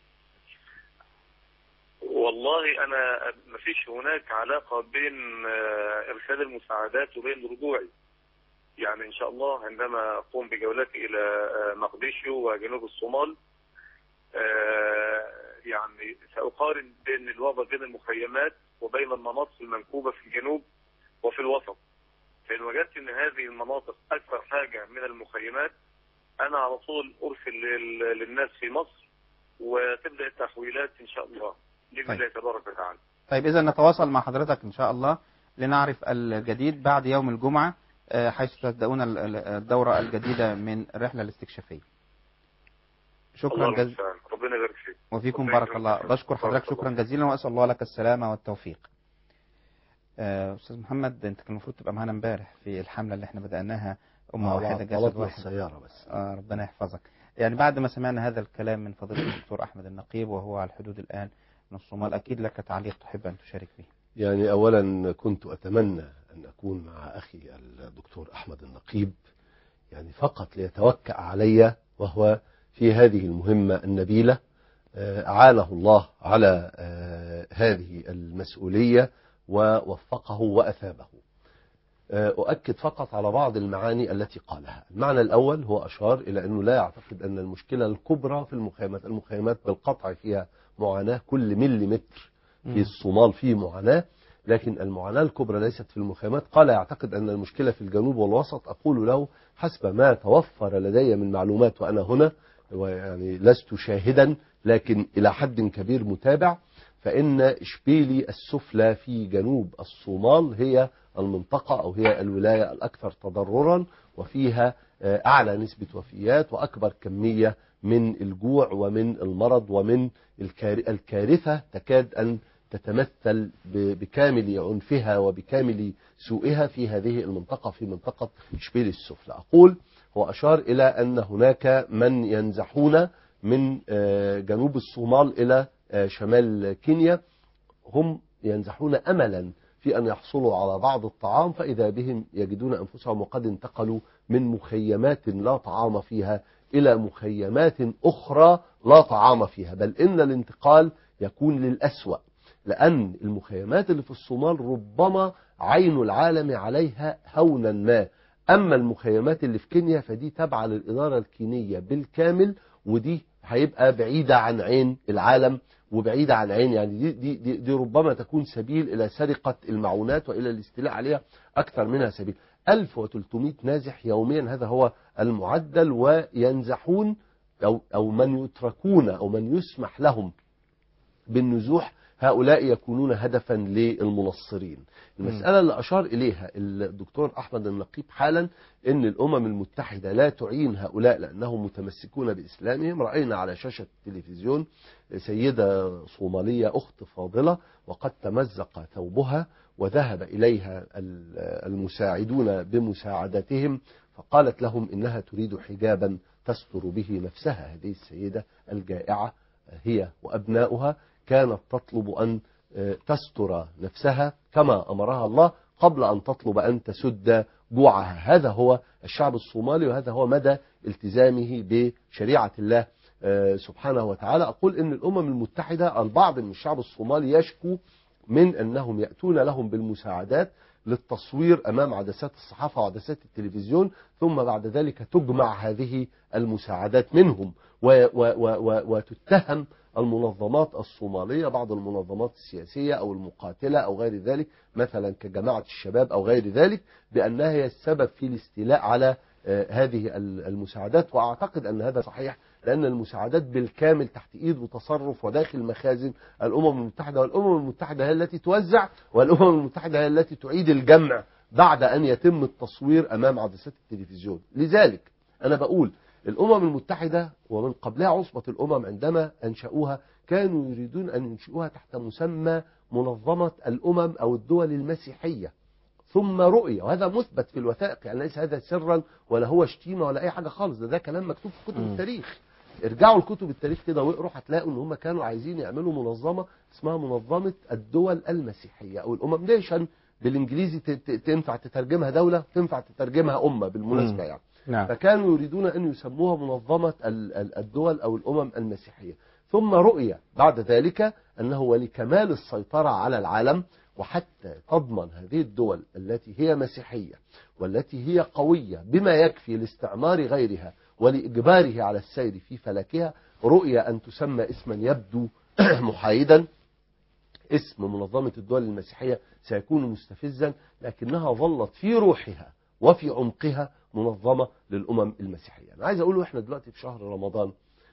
والله انا ما فيش هناك علاقه بين آه، ارسال المساعدات وبين رجوعي. يعني ان شاء الله عندما اقوم بجولتي الى آه، مقديشو وجنوب الصومال آه، يعني ساقارن بين الوضع بين المخيمات وبين المناطق المنكوبه في الجنوب وفي الوسط. فان وجدت ان هذه المناطق اكثر حاجه من المخيمات انا على طول ارسل لل- للناس في مصر وتبدا التحويلات ان شاء الله باذن طيب. الله تبارك وتعالى. طيب إذا نتواصل مع حضرتك إن شاء الله لنعرف الجديد بعد يوم الجمعة آه، حيث تبدأون ال- ال- الدورة الجديدة من الرحلة الاستكشافية شكرا الله جزيلا المستعان ربنا يبارك فيك. وفيكم ربنا بارك يكرمك. الله بشكر حضرتك بارك شكرا جزيلا وأسأل الله لك السلامة والتوفيق آه، أستاذ محمد أنت كان المفروض تبقى معانا امبارح في الحملة اللي احنا بدأناها أمة آه، واحدة جسد طلبنا واحد السيارة بس. آه ربنا يحفظك يعني بعد ما سمعنا هذا الكلام من فضيلة الدكتور أحمد النقيب وهو على الحدود الآن من الصومال أكيد لك تعليق تحب أن تشارك به يعني أولا كنت أتمنى أن أكون مع أخي الدكتور أحمد النقيب يعني فقط ليتوكأ علي وهو في هذه المهمة النبيلة آه، أعانه الله على آه، هذه المسؤولية ووفقه وأثابه آه، أؤكد فقط على بعض المعاني التي قالها المعنى الأول هو أشار إلى أنه لا يعتقد أن المشكلة الكبرى في المخيمات المخيمات بالقطع فيها معاناة كل مليمتر في الصومال فيه معاناة لكن المعاناة الكبرى ليست في المخيمات قال يعتقد أن المشكلة في الجنوب والوسط أقول له حسب ما توفر لدي من معلومات وأنا هنا ويعني لست شاهدا لكن إلى حد كبير متابع فإن إشبيلي السفلى في جنوب الصومال هي المنطقة أو هي الولاية الأكثر تضررا وفيها آه، أعلى نسبة وفيات وأكبر كمية من الجوع ومن المرض ومن الكار- الكارثة تكاد أن تتمثل ب- بكامل عنفها وبكامل سوءها في هذه المنطقة في منطقة إشبيلي السفلى أقول هو أشار إلى أن هناك من ينزحون من آه، جنوب الصومال إلى آه، شمال كينيا هم ينزحون أملا في أن يحصلوا على بعض الطعام فإذا بهم يجدون أنفسهم وقد انتقلوا من مخيمات لا طعام فيها إلى مخيمات أخرى لا طعام فيها بل إن الانتقال يكون للأسوأ لأن المخيمات اللي في الصومال ربما عين العالم عليها هونا ما أما المخيمات اللي في كينيا فدي تابعة للإدارة الكينية بالكامل ودي هيبقى بعيدة عن عين العالم وبعيدة عن عين يعني دي, دي, دي, دي ربما تكون سبيل إلى سرقة المعونات وإلى الاستيلاء عليها أكثر منها سبيل 1300 نازح يوميا هذا هو المعدل وينزحون أو, أو من يتركون أو من يسمح لهم بالنزوح هؤلاء يكونون هدفا للمنصرين المسألة اللي أشار إليها الدكتور أحمد النقيب حالا أن الأمم المتحدة لا تعين هؤلاء لأنهم متمسكون بإسلامهم رأينا على شاشة التلفزيون سيدة صومالية أخت فاضلة وقد تمزق ثوبها وذهب إليها المساعدون بمساعدتهم فقالت لهم إنها تريد حجابا تستر به نفسها هذه السيدة الجائعة هي وأبناؤها كانت تطلب أن تستر نفسها كما أمرها الله قبل أن تطلب أن تسد جوعها هذا هو الشعب الصومالي وهذا هو مدى التزامه بشريعة الله سبحانه وتعالى أقول أن الأمم المتحدة البعض من الشعب الصومالي يشكو من أنهم يأتون لهم بالمساعدات للتصوير أمام عدسات الصحافة وعدسات التلفزيون ثم بعد ذلك تجمع هذه المساعدات منهم و و و وتتهم المنظمات الصومالية بعض المنظمات السياسية أو المقاتلة أو غير ذلك مثلا كجماعة الشباب أو غير ذلك بأنها هي السبب في الاستيلاء على هذه المساعدات وأعتقد أن هذا صحيح لأن المساعدات بالكامل تحت إيد وتصرف وداخل مخازن الأمم المتحدة والأمم المتحدة هي التي توزع والأمم المتحدة هي التي تعيد الجمع بعد أن يتم التصوير أمام عدسات التلفزيون لذلك أنا بقول الأمم المتحدة ومن قبلها عصبة الأمم عندما أنشأوها كانوا يريدون أن ينشئوها تحت مسمى منظمة الأمم أو الدول المسيحية ثم رؤية وهذا مثبت في الوثائق يعني ليس هذا سرا ولا هو شتيمة ولا أي حاجة خالص ده, ده كلام مكتوب في كتب التاريخ ارجعوا لكتب التاريخ كده واقروا هتلاقوا ان هم كانوا عايزين يعملوا منظمة اسمها منظمة الدول المسيحية او الامم نيشن بالانجليزي تنفع تترجمها دولة تنفع تترجمها امة بالمناسبة يعني نعم. فكانوا يريدون أن يسموها منظمة الدول أو الأمم المسيحية ثم رؤية بعد ذلك أنه ولكمال السيطرة على العالم وحتى تضمن هذه الدول التي هي مسيحية والتي هي قوية بما يكفي لاستعمار غيرها ولإجباره على السير في فلكها رؤية أن تسمى اسما يبدو محايدا اسم منظمة الدول المسيحية سيكون مستفزا لكنها ظلت في روحها وفي عمقها منظمة للأمم المسيحية أنا عايز أقول إحنا دلوقتي في شهر رمضان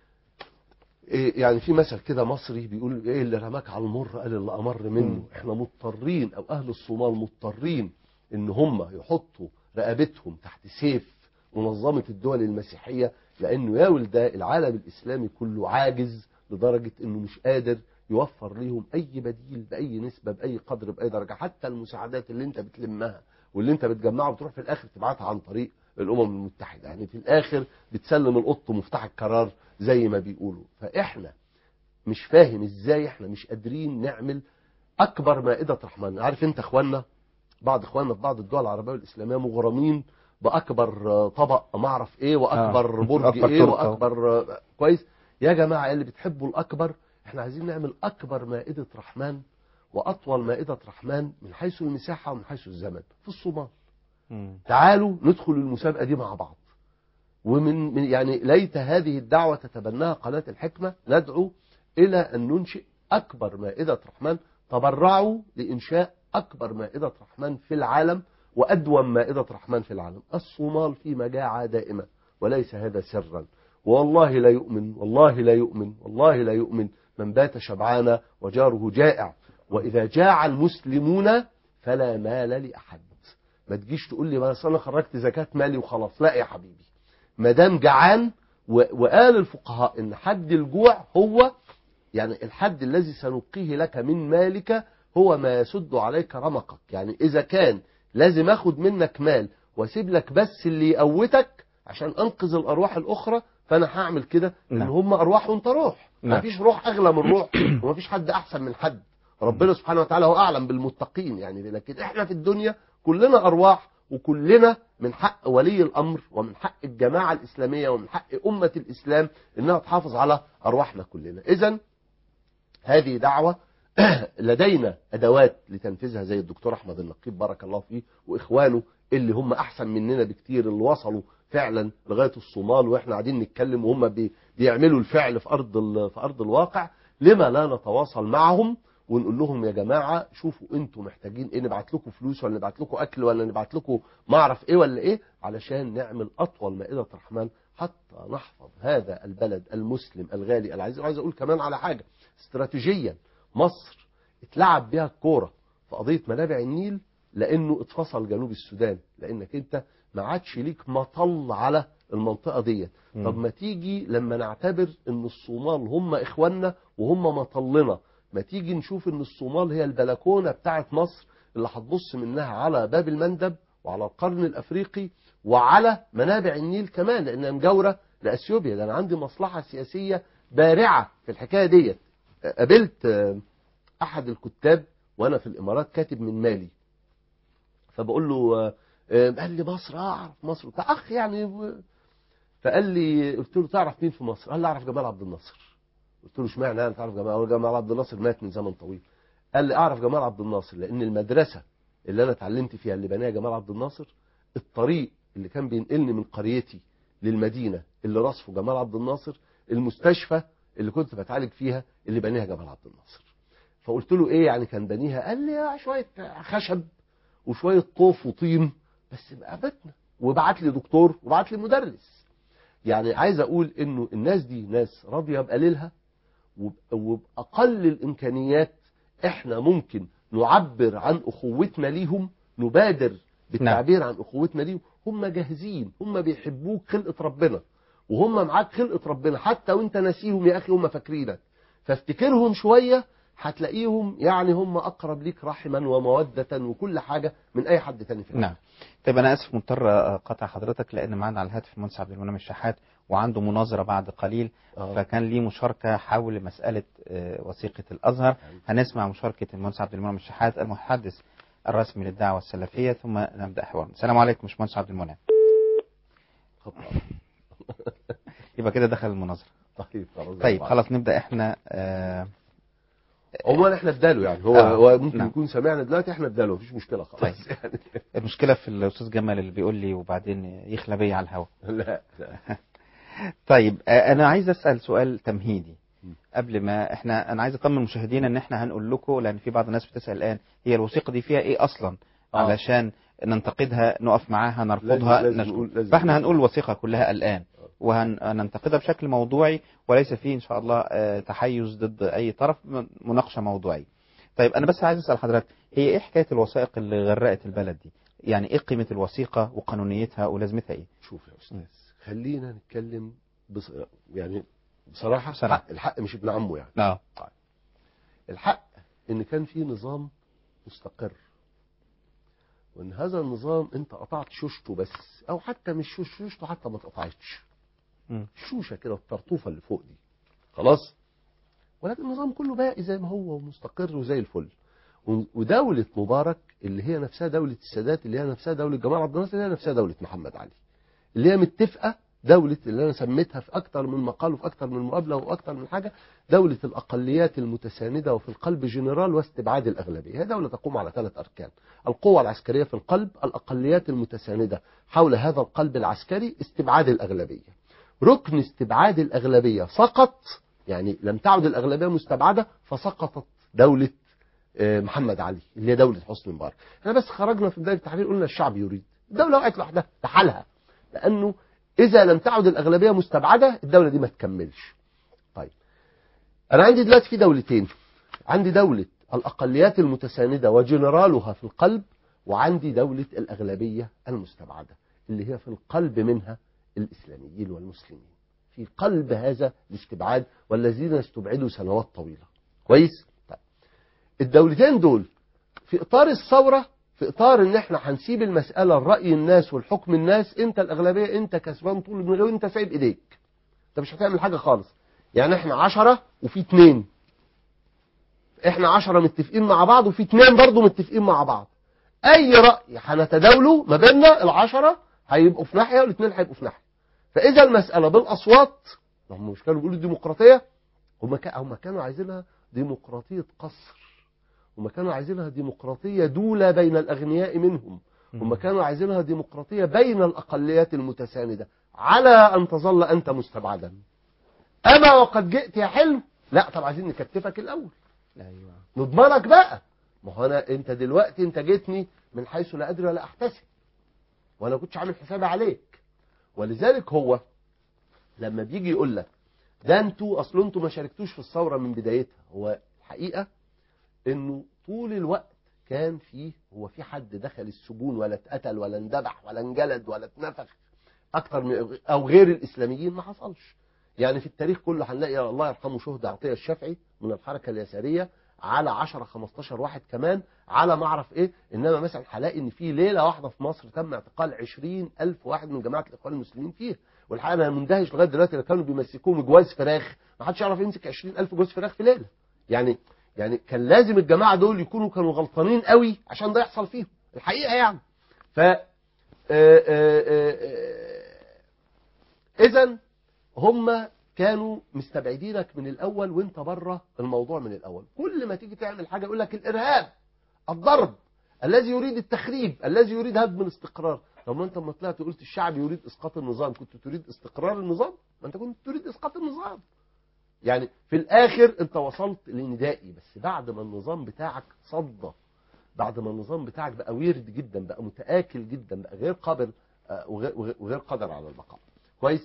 إيه يعني في مثل كده مصري بيقول إيه اللي رماك على المر قال اللي أمر منه إحنا مضطرين أو أهل الصومال مضطرين إن هم يحطوا رقبتهم تحت سيف منظمة الدول المسيحية لأنه يا ولد العالم الإسلامي كله عاجز لدرجة إنه مش قادر يوفر ليهم أي بديل بأي نسبة بأي قدر بأي درجة حتى المساعدات اللي أنت بتلمها واللي أنت بتجمعها بتروح في الآخر تبعتها عن طريق الأمم المتحدة يعني في الآخر بتسلم القط مفتاح القرار زي ما بيقولوا فإحنا مش فاهم إزاي إحنا مش قادرين نعمل أكبر مائدة رحمن عارف أنت إخواننا بعض إخواننا في بعض الدول العربية والإسلامية مغرمين بأكبر طبق ما أعرف إيه وأكبر آه. برج أكبر إيه تورتة. وأكبر كويس يا جماعة اللي بتحبوا الأكبر إحنا عايزين نعمل أكبر مائدة رحمن وأطول مائدة رحمن من حيث المساحة ومن حيث الزمن في الصومال تعالوا ندخل المسابقة دي مع بعض ومن من- يعني ليت هذه الدعوة تتبناها قناة الحكمة ندعو إلى أن ننشئ أكبر مائدة رحمن تبرعوا لإنشاء أكبر مائدة رحمن في العالم وأدوم مائدة رحمن في العالم الصومال في مجاعة دائمة وليس هذا سرا والله لا يؤمن والله لا يؤمن والله لا يؤمن من بات شبعان وجاره جائع وإذا جاع المسلمون فلا مال لأحد ما تجيش تقول لي ما أصل انا خرجت زكاة مالي وخلاص لا يا حبيبي ما دام جعان و- وقال الفقهاء ان حد الجوع هو يعني الحد الذي سنبقيه لك من مالك هو ما يسد عليك رمقك يعني اذا كان لازم اخد منك مال واسيب لك بس اللي يقوتك عشان انقذ الارواح الاخرى فانا هعمل كده ان نعم. هم ارواح وانت روح نعم. مفيش روح اغلى من روح ومفيش حد احسن من حد ربنا سبحانه وتعالى هو اعلم بالمتقين يعني لكن احنا في الدنيا كلنا ارواح وكلنا من حق ولي الامر ومن حق الجماعه الاسلاميه ومن حق امه الاسلام انها تحافظ على ارواحنا كلنا اذا هذه دعوه لدينا ادوات لتنفيذها زي الدكتور احمد النقيب بارك الله فيه واخوانه اللي هم احسن مننا بكتير اللي وصلوا فعلا لغايه الصومال واحنا قاعدين نتكلم وهم بي بيعملوا الفعل في ارض ال- في ارض الواقع لما لا نتواصل معهم ونقول لهم يا جماعه شوفوا انتوا محتاجين ايه نبعت لكم فلوس ولا نبعت لكم اكل ولا نبعت لكم ما اعرف ايه ولا ايه علشان نعمل اطول مائده رحمن حتى نحفظ هذا البلد المسلم الغالي العزيز وعايز اقول كمان على حاجه استراتيجيا مصر اتلعب بيها الكوره في قضيه منابع النيل لانه اتفصل جنوب السودان لانك انت ما عادش ليك مطل على المنطقه ديت مم. طب ما تيجي لما نعتبر ان الصومال هم اخواننا وهم مطلنا ما تيجي نشوف ان الصومال هي البلكونه بتاعت مصر اللي هتبص منها على باب المندب وعلى القرن الافريقي وعلى منابع النيل كمان لانها مجاوره لاثيوبيا ده انا عندي مصلحه سياسيه بارعه في الحكايه ديت قابلت آه، احد الكتاب وانا في الامارات كاتب من مالي فبقول له آه، آه، قال لي مصر اه اعرف مصر بتاع اخ يعني و- فقال لي قلت له تعرف مين في مصر؟ قال لي اعرف جمال عبد الناصر قلت له اشمعنى انا تعرف جمال قال لي جمال عبد الناصر مات من زمن طويل قال لي اعرف جمال عبد الناصر لان المدرسه اللي انا اتعلمت فيها اللي بناها جمال عبد الناصر الطريق اللي كان بينقلني من قريتي للمدينه اللي رصفه جمال عبد الناصر المستشفى اللي كنت بتعالج فيها اللي بنيها جمال عبد الناصر فقلت له ايه يعني كان بنيها قال لي آه شويه خشب وشويه طوف وطين بس بقى بيتنا وبعت لي دكتور وبعت لي مدرس يعني عايز اقول انه الناس دي ناس راضيه بقليلها وب- وباقل الامكانيات احنا ممكن نعبر عن اخوتنا ليهم نبادر بالتعبير عن اخوتنا ليهم هم جاهزين هم بيحبوك خلقه ربنا وهم معاك خلقه ربنا حتى وانت ناسيهم يا اخي هم فاكرينك فافتكرهم شويه هتلاقيهم يعني هم اقرب ليك رحما وموده وكل حاجه من اي حد تاني في العالم. نعم طيب انا اسف مضطر اقطع حضرتك لان معانا على الهاتف المهندس عبد المنعم الشحات وعنده مناظره بعد قليل آه. فكان ليه مشاركه حول مساله آه، وثيقه الازهر هنسمع مشاركه المهندس عبد المنعم الشحات المحدث الرسمي للدعوه السلفيه ثم نبدا حوارنا السلام عليكم باشمهندس عبد المنعم يبقى كده دخل المناظره طيب خلاص طيب خلاص نبدا احنا آه عموما احنا اداله يعني هو آه، هو ممكن نعم. يكون سمعنا دلوقتي احنا اداله مفيش مشكله خالص طيب. يعني المشكله في الاستاذ جمال اللي بيقول لي وبعدين يخلى بيا على الهواء لا لا طيب آه، انا عايز اسال سؤال تمهيدي قبل ما احنا انا عايز اطمن مشاهدينا ان احنا هنقول لكم لان في بعض الناس بتسال الان هي الوثيقه دي فيها ايه اصلا آه. علشان ننتقدها نقف معاها نرفضها لازم نشكر. نقول- لازم فاحنا نقول. هنقول الوثيقه كلها الان وهننتقدها بشكل موضوعي وليس فيه ان شاء الله آه، تحيز ضد اي طرف من- مناقشه موضوعيه طيب انا بس عايز اسال حضرتك هي ايه حكايه الوثائق اللي غرقت البلد دي يعني ايه قيمه الوثيقه وقانونيتها ولازمتها ايه شوف يا استاذ خلينا نتكلم بص... يعني بصراحه بصراحة. الحق, الحق مش ابن عمه يعني اه الحق ان كان في نظام مستقر وان هذا النظام انت قطعت شوشته بس او حتى مش شوش شوشته حتى ما اتقطعتش مم. الشوشه كده الطرطوفه اللي فوق دي خلاص ولكن النظام كله باقي زي ما هو ومستقر وزي الفل و- ودولة مبارك اللي هي نفسها دولة السادات اللي هي نفسها دولة جمال عبد الناصر اللي هي نفسها دولة محمد علي اللي هي متفقة دولة اللي أنا سميتها في أكتر من مقال وفي أكتر من مقابلة وفي أكتر من حاجة دولة الأقليات المتساندة وفي القلب جنرال واستبعاد الأغلبية هي دولة تقوم على ثلاث أركان القوة العسكرية في القلب الأقليات المتساندة حول هذا القلب العسكري استبعاد الأغلبية ركن استبعاد الأغلبية سقط يعني لم تعد الأغلبية مستبعدة فسقطت دولة آه، محمد علي اللي هي دولة حسني مبارك احنا بس خرجنا في بداية التحرير قلنا الشعب يريد الدولة وقعت لوحدها لحالها لأنه إذا لم تعد الأغلبية مستبعدة الدولة دي ما تكملش طيب أنا عندي دلوقتي في دولتين عندي دولة الأقليات المتساندة وجنرالها في القلب وعندي دولة الأغلبية المستبعدة اللي هي في القلب منها الإسلاميين والمسلمين في قلب هذا الاستبعاد والذين استبعدوا سنوات طويلة كويس طيب. الدولتين دول في إطار الثورة في إطار إن إحنا هنسيب المسألة لرأي الناس والحكم الناس أنت الأغلبية أنت كسبان طول دماغك وأنت سايب إيديك أنت مش هتعمل حاجة خالص يعني إحنا عشرة وفي اتنين احنا عشرة متفقين مع بعض وفي اتنين برضو متفقين مع بعض اي رأي هنتداوله ما بيننا العشرة هيبقوا في ناحية والاثنين هيبقوا في ناحية فاذا المسألة بالاصوات هم مش كانوا بيقولوا ديمقراطية هم كا- هم كانوا عايزينها ديمقراطية قصر هم كانوا عايزينها ديمقراطية دولة بين الأغنياء منهم هم كانوا عايزينها ديمقراطية بين الأقليات المتساندة على أن تظل أنت مستبعدا أما وقد جئت يا حلو لا طب عايزين نكتفك الأول ايوه نضمنك بقى ما هو أنا أنت دلوقتي أنت جيتني من حيث لا أدري ولا أحتسب وأنا كنتش عامل حسابي عليك ولذلك هو لما بيجي يقول لك ده انتوا اصل انتوا ما شاركتوش في الثوره من بدايتها هو الحقيقه انه طول الوقت كان فيه هو في حد دخل السجون ولا اتقتل ولا اندبح ولا انجلد ولا اتنفخ اكتر من او غير الاسلاميين ما حصلش يعني في التاريخ كله هنلاقي الله يرحمه شهدة عطيه الشافعي من الحركه اليساريه على 10 15 واحد كمان على ما اعرف ايه انما مثلا هلاقي ان في ليله واحده في مصر تم اعتقال 20 الف واحد من جماعه الاخوان المسلمين فيها والحقيقه انا مندهش لغايه دلوقتي اللي كانوا بيمسكوهم جواز فراخ ما حدش يعرف يمسك 20 الف جواز فراخ في ليله يعني يعني كان لازم الجماعه دول يكونوا كانوا غلطانين قوي عشان ده يحصل فيهم الحقيقه يعني ف اذا هم كانوا مستبعدينك من الاول وانت بره الموضوع من الاول كل ما تيجي تعمل حاجه يقول لك الارهاب الضرب الذي يريد التخريب الذي يريد هدم الاستقرار طب ما انت لما طلعت قلت الشعب يريد اسقاط النظام كنت تريد استقرار النظام ما انت كنت تريد اسقاط النظام يعني في الاخر انت وصلت لندائي بس بعد ما النظام بتاعك صدى بعد ما النظام بتاعك بقى ويرد جدا بقى متآكل جدا بقى غير قابل آه، وغير, وغير- وغير قادر على البقاء كويس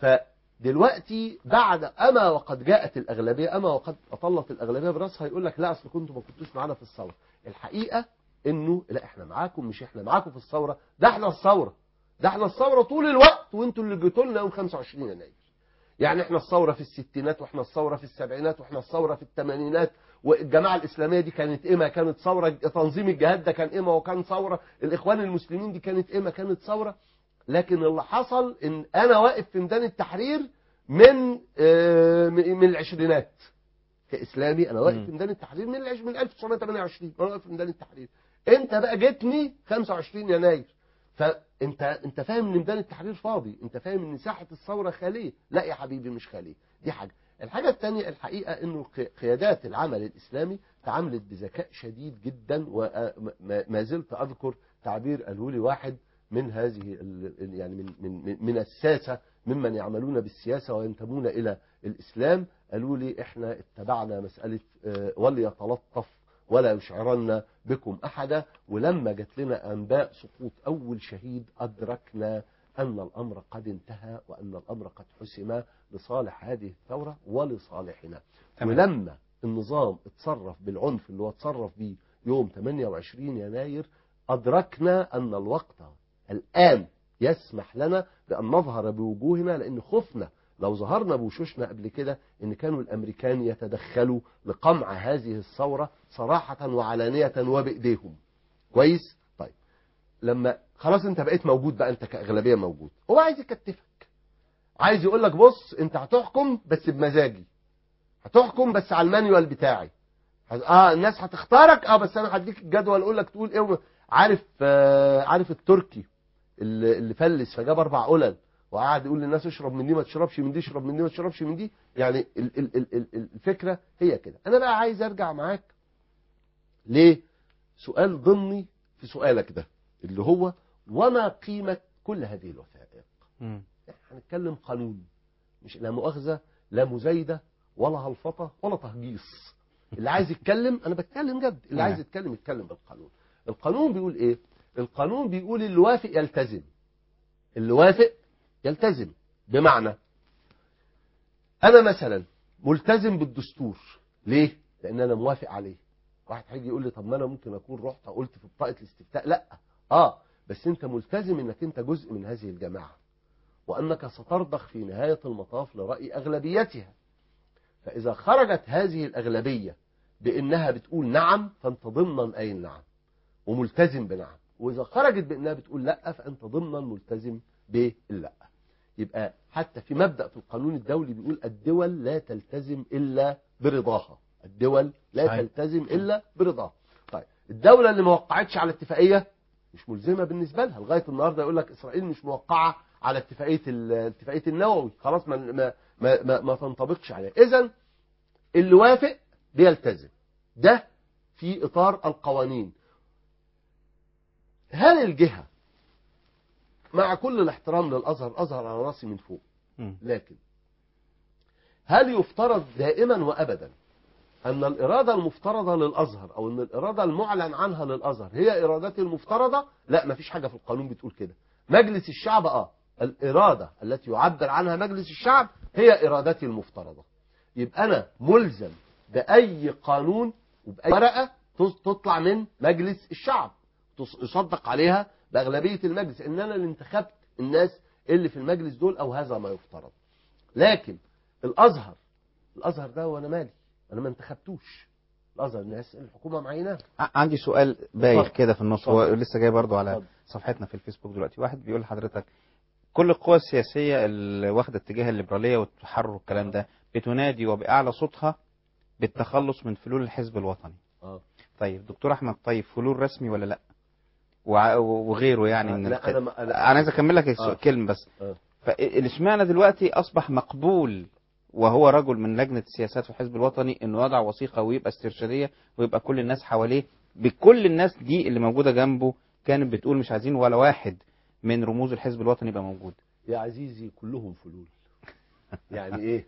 فدلوقتي بعد اما وقد جاءت الاغلبيه اما وقد اطلت الاغلبيه براسها يقول لك لا اصل كنتوا ما كنتوش معانا في الثوره الحقيقه انه لا احنا معاكم مش احنا معاكم في الثوره ده احنا الثوره ده احنا الثوره طول الوقت وانتوا اللي جيتوا لنا يوم 25 يناير يعني احنا الثوره في الستينات واحنا الثوره في السبعينات واحنا الثوره في الثمانينات والجماعه الاسلاميه دي كانت ايه ما كانت ثوره تنظيم الجهاد ده كان ايه ما وكان ثوره الاخوان المسلمين دي كانت ايه ما كانت ثوره لكن اللي حصل ان انا واقف في ميدان التحرير من آه، من العشرينات كاسلامي انا واقف في ميدان التحرير من العش- من 1928 انا واقف في ميدان التحرير انت بقى جيتني 25 يناير فانت انت فاهم ان ميدان التحرير فاضي انت فاهم ان ساحه الثوره خاليه لا يا حبيبي مش خاليه دي حاجه الحاجه الثانيه الحقيقه انه ق- قيادات العمل الاسلامي تعاملت بذكاء شديد جدا وما زلت اذكر تعبير قاله لي واحد من هذه ال- يعني من من من- من الساسه ممن يعملون بالسياسه وينتمون الى الاسلام قالوا لي احنا اتبعنا مساله آه، وليتلطف ولا يشعرن بكم احدا ولما جت لنا انباء سقوط اول شهيد ادركنا ان الامر قد انتهى وان الامر قد حسم لصالح هذه الثوره ولصالحنا تمام. ولما النظام اتصرف بالعنف اللي هو اتصرف بيه يوم 28 يناير ادركنا ان الوقت الان يسمح لنا بان نظهر بوجوهنا لان خفنا لو ظهرنا بوشوشنا قبل كده ان كانوا الامريكان يتدخلوا لقمع هذه الثوره صراحه وعلانيه وبايديهم كويس طيب لما خلاص انت بقيت موجود بقى انت كاغلبيه موجود هو عايز يكتفك عايز يقول لك بص انت هتحكم بس بمزاجي هتحكم بس على المانيوال بتاعي اه الناس هتختارك اه بس انا هديك الجدول اقول لك تقول ايه عارف آه عارف التركي اللي, اللي فلس فجاب اربع قلل وقعد يقول للناس اشرب من دي ما تشربش من دي اشرب من دي ما تشربش من دي يعني ال ال ال ال الفكره هي كده انا بقى عايز ارجع معاك ليه سؤال ضمني في سؤالك ده اللي هو وما قيمه كل هذه الوثائق هنتكلم قانون مش لا مؤاخذه لا مزايده ولا هلفطه ولا تهجيص اللي عايز يتكلم انا بتكلم جد اللي عايز يتكلم يتكلم بالقانون القانون بيقول ايه القانون بيقول اللي وافق يلتزم اللي وافق يلتزم بمعنى انا مثلا ملتزم بالدستور ليه لان انا موافق عليه واحد هيجي يقول لي طب ما انا ممكن اكون رحت قلت في بطاقه الاستفتاء لا اه بس انت ملتزم انك انت جزء من هذه الجماعه وانك سترضخ في نهايه المطاف لراي اغلبيتها فاذا خرجت هذه الاغلبيه بانها بتقول نعم فانت ضمنا اي نعم وملتزم بنعم واذا خرجت بانها بتقول لا فانت ضمنا ملتزم باللا يبقى حتى في مبدا في القانون الدولي بيقول الدول لا تلتزم الا برضاها الدول لا صحيح. تلتزم الا برضاها طيب الدوله اللي ما وقعتش على اتفاقيه مش ملزمه بالنسبه لها لغايه النهارده يقول لك اسرائيل مش موقعه على اتفاقيه ال- اتفاقيه النووي خلاص ما ما ما, ما, ما تنطبقش عليها اذا اللي وافق بيلتزم ده في اطار القوانين هل الجهه مع كل الاحترام للازهر الازهر على راسي من فوق لكن هل يفترض دائما وابدا ان الاراده المفترضه للازهر او ان الاراده المعلن عنها للازهر هي ارادته المفترضه لا مفيش حاجه في القانون بتقول كده مجلس الشعب اه الاراده التي يعبر عنها مجلس الشعب هي ارادتي المفترضه يبقى انا ملزم باي قانون وباي ورقه تص- تطلع من مجلس الشعب تص- يصدق عليها باغلبيه المجلس ان انا اللي انتخبت الناس اللي في المجلس دول او هذا ما يفترض لكن الازهر الازهر ده وانا مالي انا ما انتخبتوش الازهر الناس الحكومه معيناه ع- عندي سؤال بايخ اتفضل. كده في النص هو اتفضل. لسه جاي برضو على اتفضل. صفحتنا في الفيسبوك دلوقتي واحد بيقول لحضرتك كل القوى السياسية اللي واخدة اتجاه الليبرالية والتحرر والكلام ده بتنادي وبأعلى صوتها بالتخلص من فلول الحزب الوطني اه طيب دكتور أحمد طيب فلول رسمي ولا لا وع- وغيره يعني آه، من لا، الق- أنا ما- أنا- أنا عايز أكمل لك السؤال- آه. كلمة بس آه. فالاشمعنى دلوقتي أصبح مقبول وهو رجل من لجنة السياسات في الحزب الوطني انه يضع وثيقة ويبقى استرشادية ويبقى كل الناس حواليه بكل الناس دي اللي موجودة جنبه كانت بتقول مش عايزين ولا واحد من رموز الحزب الوطني يبقى موجود يا عزيزي كلهم فلول يعني ايه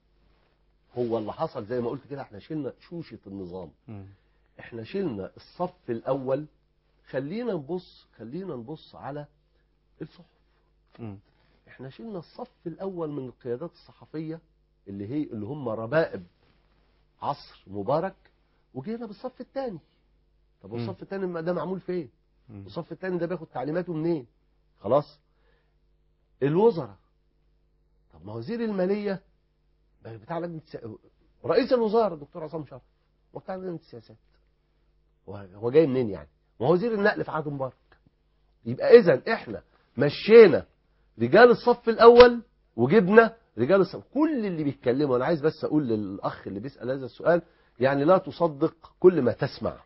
هو اللي حصل زي ما قلت كده احنا شلنا شوشة النظام احنا شلنا الصف الاول خلينا نبص خلينا نبص على الصحف احنا شلنا الصف الاول من القيادات الصحفية اللي هي اللي هم ربائب عصر مبارك وجينا بالصف الثاني طب مم. والصف الثاني ده معمول فين الصف الثاني ده بياخد تعليماته منين خلاص الوزراء طب ما وزير المالية بتاع لجنة السيا- رئيس الوزراء الدكتور عصام شرف هو بتاع لجنة السياسات هو هو جاي منين يعني ما هو وزير النقل في عهد مبارك يبقى اذا احنا مشينا رجال الصف الاول وجبنا رجال الصف كل اللي بيتكلموا انا عايز بس اقول للاخ اللي بيسال هذا السؤال يعني لا تصدق كل ما تسمع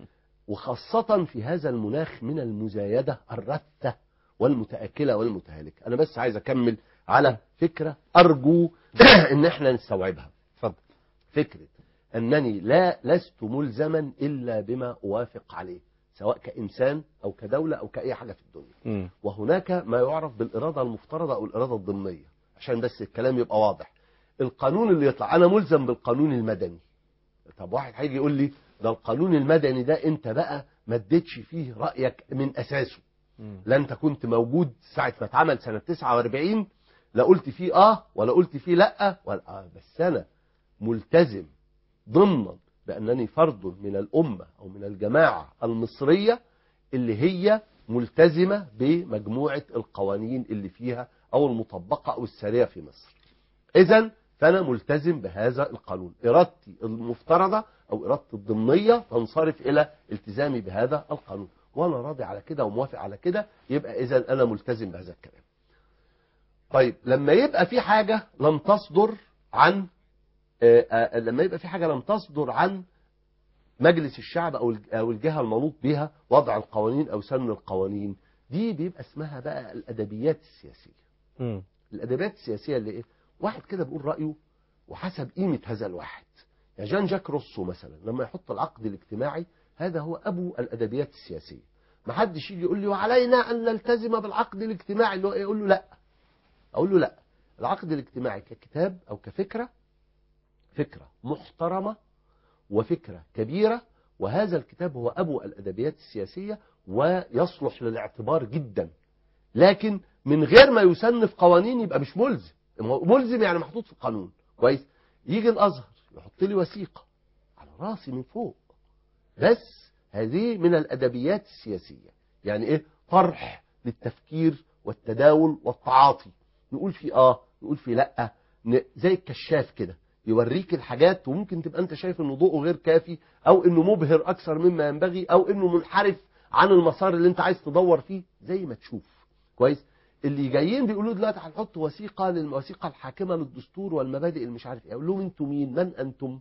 وخاصة في هذا المناخ من المزايدة الرثة والمتأكلة والمتهالكة أنا بس عايز أكمل على فكرة أرجو إن إحنا نستوعبها اتفضل فكرة أنني لا لست ملزما إلا بما أوافق عليه سواء كإنسان أو كدولة أو كأي حاجة في الدنيا وهناك ما يعرف بالإرادة المفترضة أو الإرادة الضمنية عشان بس الكلام يبقى واضح القانون اللي يطلع أنا ملزم بالقانون المدني طب واحد هيجي يقول لي ده القانون المدني ده انت بقى ما اديتش فيه رأيك من أساسه لا انت كنت موجود ساعة ما اتعمل سنة 49 لا قلت فيه اه ولا قلت فيه لا ولا آه بس انا ملتزم ضمنا بأنني فرد من الأمة أو من الجماعة المصرية اللي هي ملتزمة بمجموعة القوانين اللي فيها أو المطبقة أو السارية في مصر إذا فأنا ملتزم بهذا القانون إرادتي المفترضة أو إرادتي الضمنية تنصرف إلى التزامي بهذا القانون وأنا راضي على كده وموافق على كده يبقى إذا أنا ملتزم بهذا الكلام طيب لما يبقى في حاجة لم تصدر عن آه، آه، لما يبقى في حاجة لم تصدر عن مجلس الشعب أو الج- أو الجهة المنوط بها وضع القوانين أو سن القوانين دي بيبقى اسمها بقى الأدبيات السياسية الأدبيات السياسية اللي إيه؟ واحد كده بيقول رأيه وحسب قيمة هذا الواحد يعني جان جاك روسو مثلا لما يحط العقد الاجتماعي هذا هو أبو الأدبيات السياسية ما حدش يجي يقول لي وعلينا أن نلتزم بالعقد الاجتماعي اللي هو إيه؟ يقول له لا أقول له لا العقد الاجتماعي ككتاب أو كفكرة فكرة محترمة وفكرة كبيرة وهذا الكتاب هو أبو الأدبيات السياسية ويصلح للاعتبار جدا لكن من غير ما يسن في قوانين يبقى مش ملزم ملزم يعني محطوط في القانون كويس يجي الأزهر يحط لي وثيقة على راسي من فوق بس هذه من الأدبيات السياسية يعني إيه طرح للتفكير والتداول والتعاطي نقول في آه نقول في لأ ن- زي الكشاف كده يوريك الحاجات وممكن تبقى انت شايف ان ضوءه غير كافي او انه مبهر اكثر مما ينبغي او انه منحرف عن المسار اللي انت عايز تدور فيه زي ما تشوف كويس اللي جايين بيقولوا دلوقتي هنحط وثيقه للوثيقه الحاكمه للدستور والمبادئ اللي مش عارف ايه اقول لهم انتوا مين من انتم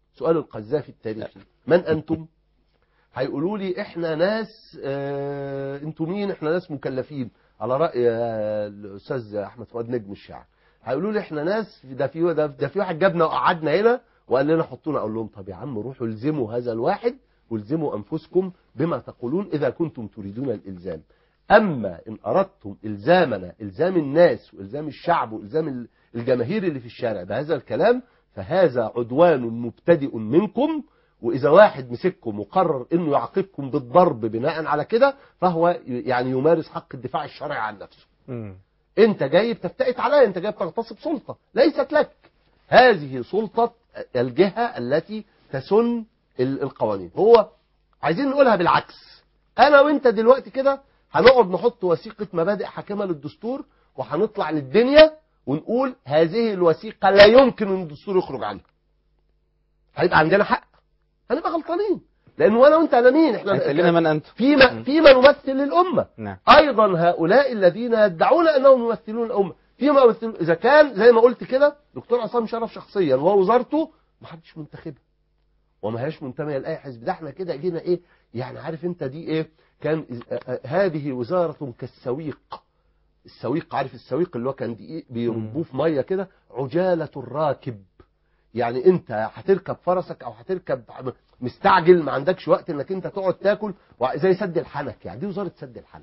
سؤال القذافي التاريخي من أنتم هيقولوا لي احنا ناس اه انتوا مين احنا ناس مكلفين على رأي آه، الأستاذ أحمد فؤاد نجم الشاعر هيقولوا لي احنا ناس ده في ده, ده في واحد جابنا وقعدنا هنا وقال لنا حطونا اقول لهم طب يا عم روحوا الزموا هذا الواحد والزموا انفسكم بما تقولون اذا كنتم تريدون الالزام اما ان اردتم الزامنا الزام الناس والزام الشعب والزام ال- الجماهير اللي في الشارع بهذا الكلام فهذا عدوان مبتدئ منكم واذا واحد مسككم وقرر انه يعاقبكم بالضرب بناء على كده فهو يعني يمارس حق الدفاع الشرعي عن نفسه انت جاي بتفتئت عليا انت جاي بتغتصب سلطة ليست لك هذه سلطة الجهة التي تسن ال- القوانين هو عايزين نقولها بالعكس انا وانت دلوقتي كده هنقعد نحط وثيقة مبادئ حاكمة للدستور وهنطلع للدنيا ونقول هذه الوثيقة لا يمكن ان الدستور يخرج عنها هيبقى عندنا حق هنبقى غلطانين لان وانا وانت انا مين احنا هيسألنا من أنتم فيما فيما نمثل الامه نعم ايضا هؤلاء الذين يدعون انهم يمثلون الامه فيما يمثلون اذا كان زي ما قلت كده دكتور عصام شرف شخصيا ووزارته ما حدش منتخبها وما هياش منتميه لاي حزب ده احنا كده جينا ايه يعني عارف انت دي ايه كان إز- آه، آه، هذه وزاره كالسويق السويق عارف السويق اللي هو كان دقيق بيربوه في ميه كده عجاله الراكب يعني انت هتركب فرسك او هتركب مستعجل ما عندكش وقت انك انت تقعد تاكل وع- زي سد الحنك يعني دي وزاره سد الحنك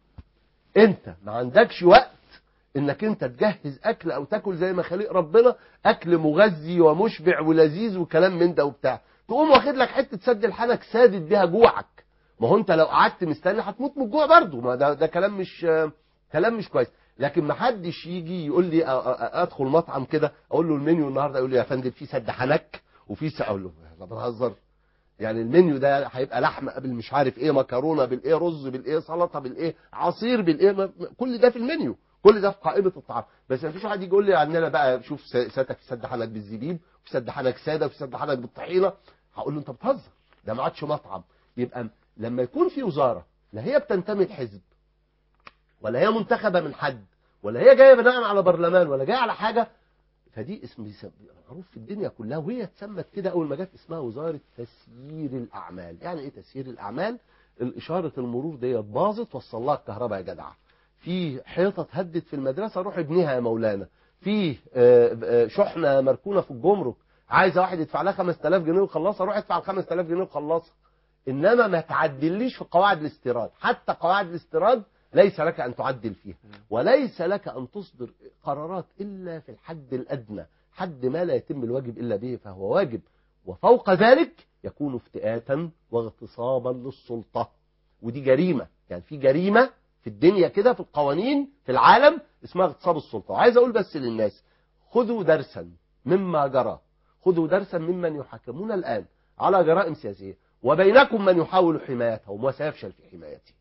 انت ما عندكش وقت انك انت تجهز اكل او تاكل زي ما خلق ربنا اكل مغذي ومشبع ولذيذ وكلام من ده وبتاع تقوم واخد لك حته سد الحنك سادد بيها جوعك ما هو انت لو قعدت مستني هتموت من الجوع برضه ما ده ده كلام مش كلام مش كويس لكن ما حدش يجي يقول لي أ- أ- ادخل مطعم كده اقول له المنيو النهارده يقول لي يا فندم في سد حنك وفي س- اقول له لا بتهزر يعني المنيو ده هيبقى لحمه قبل مش عارف ايه مكرونه بالايه رز بالايه سلطه بالايه عصير بالايه ما- ما- كل ده في المنيو كل ده في قائمه الطعام بس ما فيش واحد يجي يقول لي عندنا بقى شوف س- ساتك في سد حنك بالزبيب وفي سد حنك ساده وفي سد حنك بالطحينه هقول له انت بتهزر ده ما عادش مطعم يبقى لما يكون في وزاره لا هي بتنتمي لحزب ولا هي منتخبه من حد ولا هي جايه بناء على برلمان ولا جايه على حاجه فدي اسم بيسم- معروف في الدنيا كلها وهي اتسمت كده اول ما جت اسمها وزاره تسيير الاعمال يعني ايه تسيير الاعمال الاشاره المرور ديت باظت وصل لها الكهرباء يا جدع في حيطه اتهدت في المدرسه روح ابنيها يا مولانا في آه، آه، شحنه مركونه في الجمرك عايزه واحد يدفع لها 5000 جنيه ويخلصها روح ادفع ال 5000 جنيه وخلصها انما ما تعدليش في قواعد الاستيراد حتى قواعد الاستيراد ليس لك ان تعدل فيها وليس لك ان تصدر قرارات الا في الحد الادنى حد ما لا يتم الواجب الا به فهو واجب وفوق ذلك يكون افتئاتا واغتصابا للسلطه ودي جريمه يعني في جريمه في الدنيا كده في القوانين في العالم اسمها اغتصاب السلطه وعايز اقول بس للناس خذوا درسا مما جرى خذوا درسا ممن يحاكمون الان على جرائم سياسيه وبينكم من يحاول حمايتهم وسيفشل في حمايته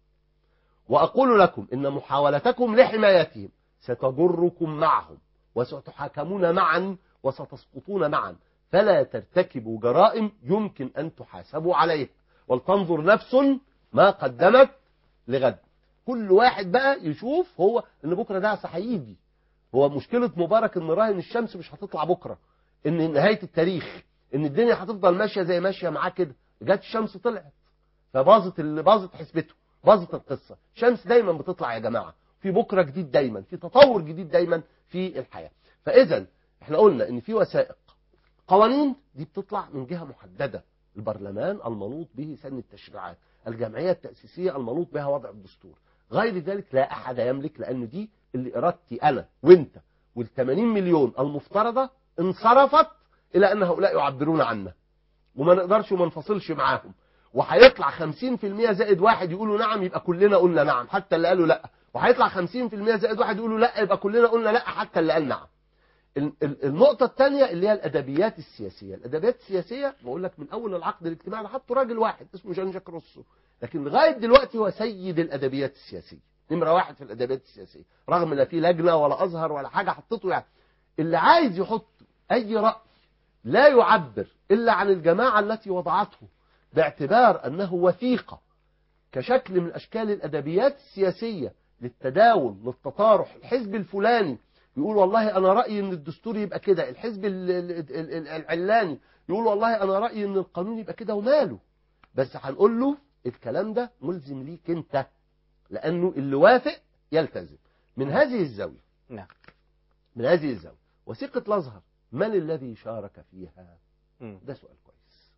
وأقول لكم إن محاولتكم لحمايتهم ستجركم معهم وستحاكمون معا وستسقطون معا فلا ترتكبوا جرائم يمكن أن تحاسبوا عليها ولتنظر نفس ما قدمت لغد كل واحد بقى يشوف هو ان بكره ده هيجي هو مشكله مبارك ان راهن الشمس مش هتطلع بكره ان نهايه التاريخ ان الدنيا هتفضل ماشيه زي ماشيه معاه كده جت الشمس طلعت فباظت اللي باظت حسبته باظت القصه شمس دايما بتطلع يا جماعه في بكره جديد دايما في تطور جديد دايما في الحياه فاذا احنا قلنا ان في وثائق قوانين دي بتطلع من جهه محدده البرلمان المنوط به سن التشريعات الجمعيه التاسيسيه المنوط بها وضع الدستور غير ذلك لا احد يملك لان دي اللي ارادتي انا وانت وال 80 مليون المفترضه انصرفت الى ان هؤلاء يعبرون عنا وما نقدرش وما نفصلش معاهم وهيطلع 50% زائد واحد يقولوا نعم يبقى كلنا قلنا نعم حتى اللي قالوا لا وهيطلع 50% زائد واحد يقولوا لا يبقى كلنا قلنا لا حتى اللي قال نعم ال- ال- النقطة الثانية اللي هي الأدبيات السياسية الأدبيات السياسية بقول لك من أول العقد الاجتماعي ده حطوا راجل واحد اسمه جان جاك روسو لكن لغاية دلوقتي هو سيد الأدبيات السياسية نمرة واحد في الأدبيات السياسية رغم لا في لجنة ولا أزهر ولا حاجة حطته يعني اللي عايز يحط أي رأي لا يعبر إلا عن الجماعة التي وضعته باعتبار أنه وثيقة كشكل من أشكال الأدبيات السياسية للتداول للتطارح الحزب الفلاني يقول والله انا رايي ان الدستور يبقى كده الحزب ال- ال- ال- ال- العلاني يقول والله انا رايي ان القانون يبقى كده وماله بس هنقول له الكلام ده ملزم ليك انت لانه اللي وافق يلتزم من هذه الزاويه نعم من هذه الزاويه وثيقه الازهر من الذي شارك فيها مم. ده سؤال كويس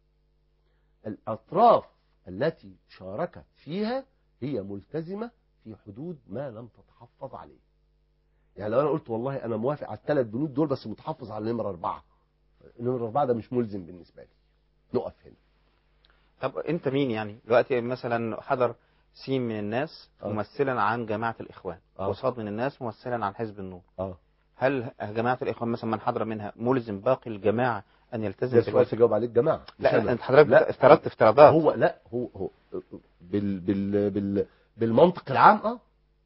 الأطراف التي شاركت فيها هي ملتزمة في حدود ما لم تتحفظ عليه يعني لو أنا قلت والله أنا موافق على الثلاث بنود دول بس متحفظ على نمرة أربعة نمرة أربعة ده مش ملزم بالنسبة لي نقف هنا طب انت مين يعني دلوقتي مثلا حضر سين من الناس آه. ممثلا عن جماعة الإخوان آه. وصاد من الناس ممثلا عن حزب النور اه هل جماعة الإخوان مثلا من حضر منها ملزم باقي الجماعة أن يلتزم ده سؤال بالوثيقة؟ تجاوب عليه الجماعة مش لا أنا. انت حضرتك لا. افترضت افتراضات هو لا هو هو بال بال بال بالمنطق العام اه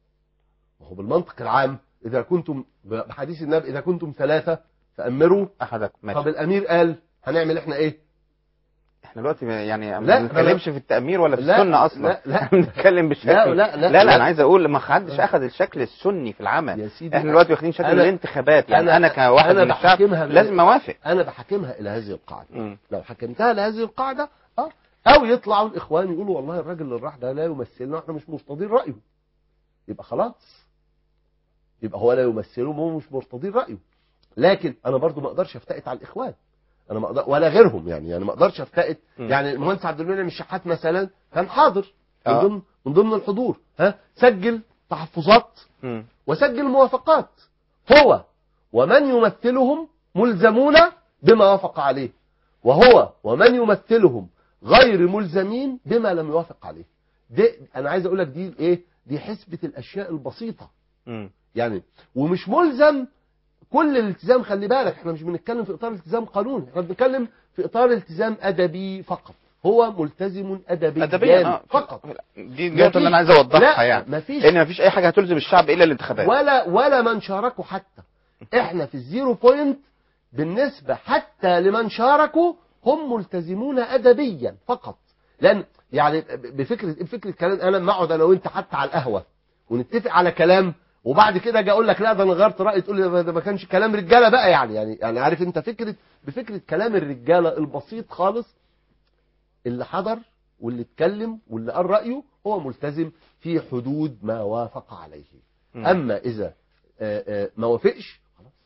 ما هو بالمنطق العام اذا كنتم بحديث النبي اذا كنتم ثلاثه فامروا احدكم ماشي طب الامير قال هنعمل احنا ايه احنا دلوقتي يعني لا، ما بنتكلمش في التأمير ولا في لا، السنة أصلا لا، لا. احنا بنتكلم بالشكل لا، لا، لا، لا, لا, لا. أنا عايز أقول ما حدش أخذ الشكل السني في العمل يا سيدي احنا دلوقتي واخدين شكل أنا- الانتخابات يعني أنا, أنا كواحد أنا من الشعب بحكمها لازم أوافق انا بحكمها الى هذه القاعده مم. لو حكمتها لهذه القاعده اه او يطلعوا الاخوان يقولوا والله الراجل اللي راح ده لا يمثلنا واحنا مش مرتضين رايه يبقى خلاص يبقى هو لا يمثلهم وهو مش مرتضين رايه لكن انا برضو ما اقدرش افتئت على الاخوان انا ما أقدر ولا غيرهم يعني يعني ما اقدرش افتئت مم. يعني المهندس عبد المنعم الشحات مثلا كان حاضر من آه. ضمن من ضمن الحضور ها سجل تحفظات مم. وسجل موافقات هو ومن يمثلهم ملزمون بما وافق عليه وهو ومن يمثلهم غير ملزمين بما لم يوافق عليه دي انا عايز اقول لك دي ايه دي حسبة الاشياء البسيطة مم. يعني ومش ملزم كل الالتزام خلي بالك احنا مش بنتكلم في اطار التزام قانوني احنا بنتكلم في اطار التزام ادبي فقط هو ملتزم ادبيا أدبيا آه. فقط دي النقطة اللي أنا عايز أوضحها لا، يعني مفيش إن مفيش أي حاجة هتلزم الشعب إلا الانتخابات ولا ولا من شاركوا حتى احنا في الزيرو بوينت بالنسبة حتى لمن شاركوا هم ملتزمون ادبيا فقط لان يعني بفكرة بفكرة كلام انا لما اقعد انا وانت حتى على القهوة ونتفق على كلام وبعد كده اجي اقول لك لا ده انا غيرت رايي تقول لي ده ما كانش كلام رجاله بقى يعني يعني يعني عارف انت فكره بفكره كلام الرجاله البسيط خالص اللي حضر واللي اتكلم واللي قال رايه هو ملتزم في حدود ما وافق عليه مم. اما اذا آه، آه، ما وافقش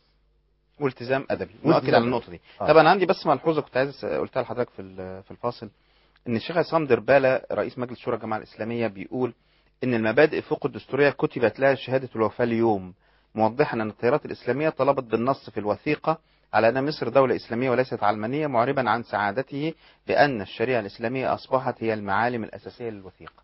والتزام ادبي والتزام نؤكد على أدبي. النقطه دي آه. طب انا عندي بس ملحوظه كنت عايز قلتها لحضرتك في ال- في الفاصل ان الشيخ عصام درباله رئيس مجلس شورى الجماعه الاسلاميه بيقول ان المبادئ فوق الدستوريه كتبت لها شهاده الوفاه اليوم موضحا ان التيارات الاسلاميه طلبت بالنص في الوثيقه على ان مصر دوله اسلاميه وليست علمانيه معربا عن سعادته بان الشريعه الاسلاميه اصبحت هي المعالم الاساسيه للوثيقه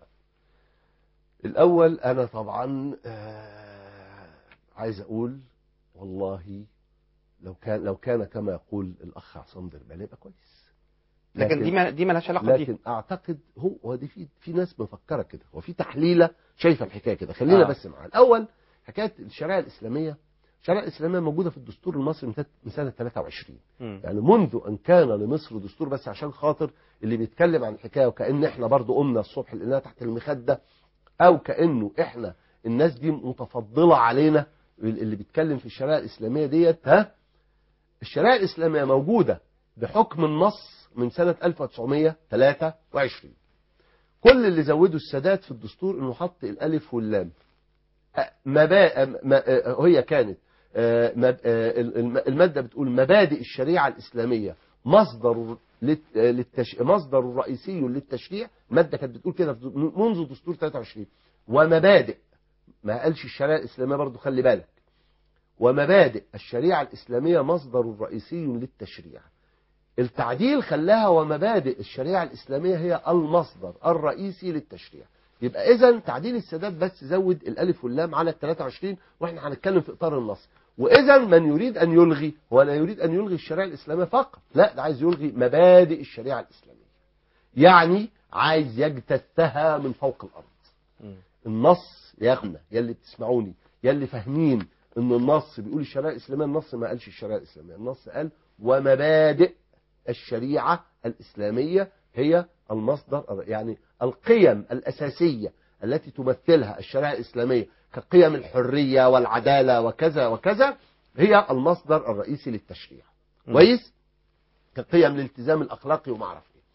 الاول انا طبعا آه، عايز اقول والله لو كان لو كان كما يقول الاخ عصام دربالي يبقى كويس لكن دي ما دي مالهاش علاقه بيه لكن اعتقد هو هو دي في في ناس مفكره كده هو في تحليله شايفه الحكايه كده خلينا آه. آه. بس معاها الاول حكايه الشريعه الاسلاميه الشريعه الاسلاميه موجوده في الدستور المصري من تلت- من سنه 23 مم. يعني منذ ان كان لمصر دستور بس عشان خاطر اللي بيتكلم عن الحكايه وكان احنا برضو قمنا الصبح لقيناها تحت المخده او كانه احنا الناس دي متفضله علينا اللي بيتكلم في الشريعه الاسلاميه ديت ها الشريعه الاسلاميه موجوده بحكم النص من سنه 1923 كل اللي زودوا السادات في الدستور انه حط الالف واللام أ- مبا... ما... آه، هي كانت آه، مب- آه، الم- الماده بتقول مبادئ الشريعه الاسلاميه مصدر للت- آه، للتش... مصدر رئيسي للتشريع الماده كانت بتقول كده في- منذ دستور 23 ومبادئ ما قالش الشريعه الاسلاميه برضو خلي بالك ومبادئ الشريعه الاسلاميه مصدر رئيسي للتشريع التعديل خلاها ومبادئ الشريعة الإسلامية هي المصدر الرئيسي للتشريع يبقى إذا تعديل السادات بس زود الألف واللام على ال 23 وإحنا هنتكلم في إطار النص وإذا من يريد أن يلغي هو لا يريد أن يلغي الشريعة الإسلامية فقط لا ده عايز يلغي مبادئ الشريعة الإسلامية يعني عايز يجتثها من فوق الأرض النص يا اخوانا يا اللي بتسمعوني يا اللي فاهمين ان النص بيقول الشريعه الاسلاميه النص ما قالش الشريعه الاسلاميه النص قال ومبادئ الشريعه الاسلاميه هي المصدر يعني القيم الاساسيه التي تمثلها الشريعه الاسلاميه كقيم الحرية والعدالة وكذا وكذا هي المصدر الرئيسي للتشريع كويس كقيم الالتزام الأخلاقي وما اعرف ايه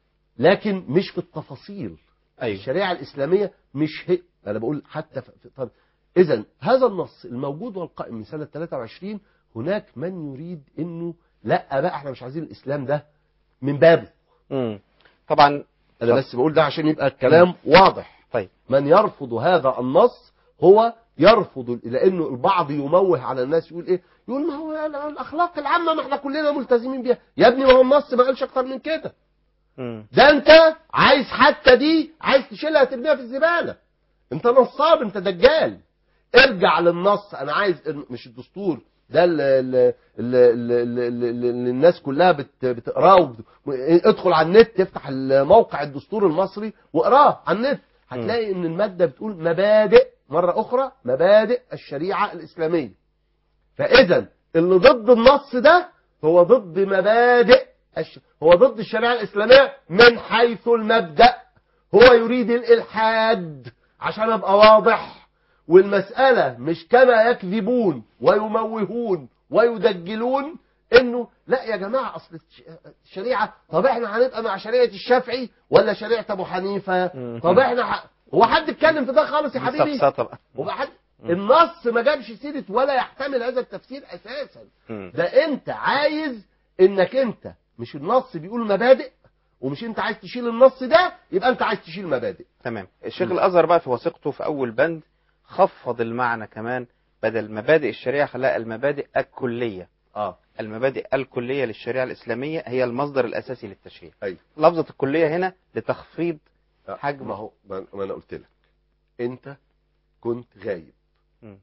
لكن مش في التفاصيل أيوة. الشريعة الإسلامية مش هي أنا بقول حتى في في- طب إذا هذا النص الموجود والقائم من سنة 23 هناك من يريد إنه لا بقى احنا مش عايزين الإسلام ده من بابه مم. طبعا أنا بس بقول ده عشان يبقى الكلام واضح طيب من يرفض هذا النص هو يرفض لانه البعض يموه على الناس يقول ايه يقول ما هو الاخلاق العامه ما احنا كلنا ملتزمين بيها يا ابني ما هو النص ما قالش اكتر من كده مم. ده انت عايز حتى دي عايز تشيلها ترميها في الزباله انت نصاب انت دجال ارجع للنص انا عايز مش الدستور ده اللي, اللي, اللي, اللي, اللي الناس كلها بت- بتقراه وبت- ادخل على النت افتح الموقع الدستور المصري واقراه على النت هتلاقي ان الماده بتقول مبادئ مره اخرى مبادئ الشريعه الاسلاميه فاذا اللي ضد النص ده هو ضد مبادئ الش... هو ضد الشريعه الاسلاميه من حيث المبدا هو يريد الالحاد عشان ابقى واضح والمساله مش كما يكذبون ويموهون ويدجلون انه لا يا جماعه اصل الش- الشريعه طب احنا هنبقى مع شريعه الشافعي ولا شريعه ابو حنيفه طب احنا ح... هو حد اتكلم في ده خالص يا حبيبي سفسطة بقى. هو حد النص ما جابش سيره ولا يحتمل هذا التفسير اساسا مم. ده انت عايز انك انت مش النص بيقول مبادئ ومش انت عايز تشيل النص ده يبقى انت عايز تشيل مبادئ تمام الشيخ الازهر بقى في وثيقته في اول بند خفض المعنى كمان بدل مبادئ الشريعه خلاها المبادئ الكليه اه المبادئ الكليه للشريعه الاسلاميه هي المصدر الاساسي للتشريع ايوه لفظه الكليه هنا لتخفيض حجم ما هو ما ما انا قلت لك انت كنت غايب مم.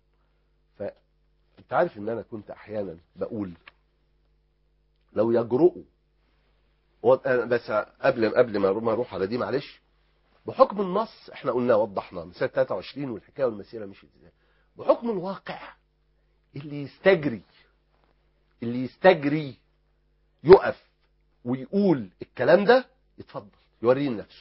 فانت عارف ان انا كنت احيانا بقول لو يجرؤوا و- أنا بس قبل قبل ما ما اروح على دي معلش بحكم النص احنا قلنا وضحنا من سنه 23 والحكايه والمسيره مشيت ازاي بحكم الواقع اللي يستجري اللي يستجري يقف ويقول الكلام ده يتفضل يوريني نفسه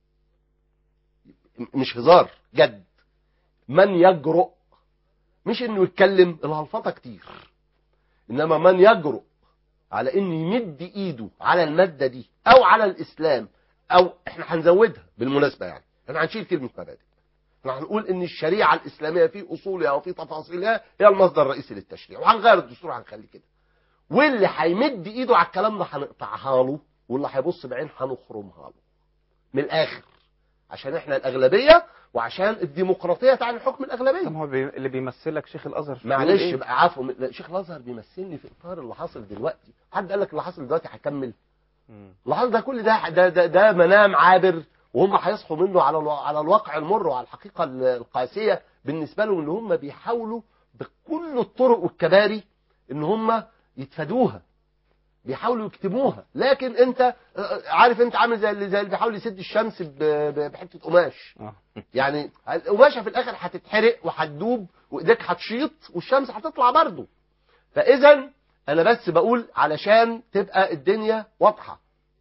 مش هزار جد من يجرؤ مش انه يتكلم الهلفطه كتير انما من يجرؤ على انه يمد ايده على الماده دي او على الاسلام او احنا هنزودها بالمناسبه يعني احنا هنشيل كلمه مبادئ احنا هنقول ان الشريعه الاسلاميه في اصولها وفي تفاصيلها هي المصدر الرئيسي للتشريع وهنغير الدستور هنخليه كده واللي هيمد ايده على الكلام ده هنقطعها له واللي هيبص بعين هنخرمها له من الاخر عشان احنا الاغلبيه وعشان الديمقراطيه تعني حكم الاغلبيه طب هو بي- اللي بيمثلك شيخ الازهر بيقول معلش إيه؟ بقى عفوا لا، شيخ الازهر بيمثلني في اطار اللي حاصل دلوقتي حد قال لك اللي حاصل دلوقتي هكمل مم. اللي حاصل ده كل ده ده ده, ده منام عابر وهم هيصحوا منه على الوا- على الواقع المر وعلى الحقيقه ال- القاسيه بالنسبه لهم ان هم بيحاولوا بكل الطرق والكباري ان هم يتفادوها بيحاولوا يكتموها لكن انت آه، عارف انت عامل زي اللي زي اللي بيحاول يسد الشمس ب- ب- بحته قماش آه. يعني القماشه في الاخر هتتحرق وهتدوب وايديك هتشيط والشمس هتطلع برضه فاذا انا بس بقول علشان تبقى الدنيا واضحه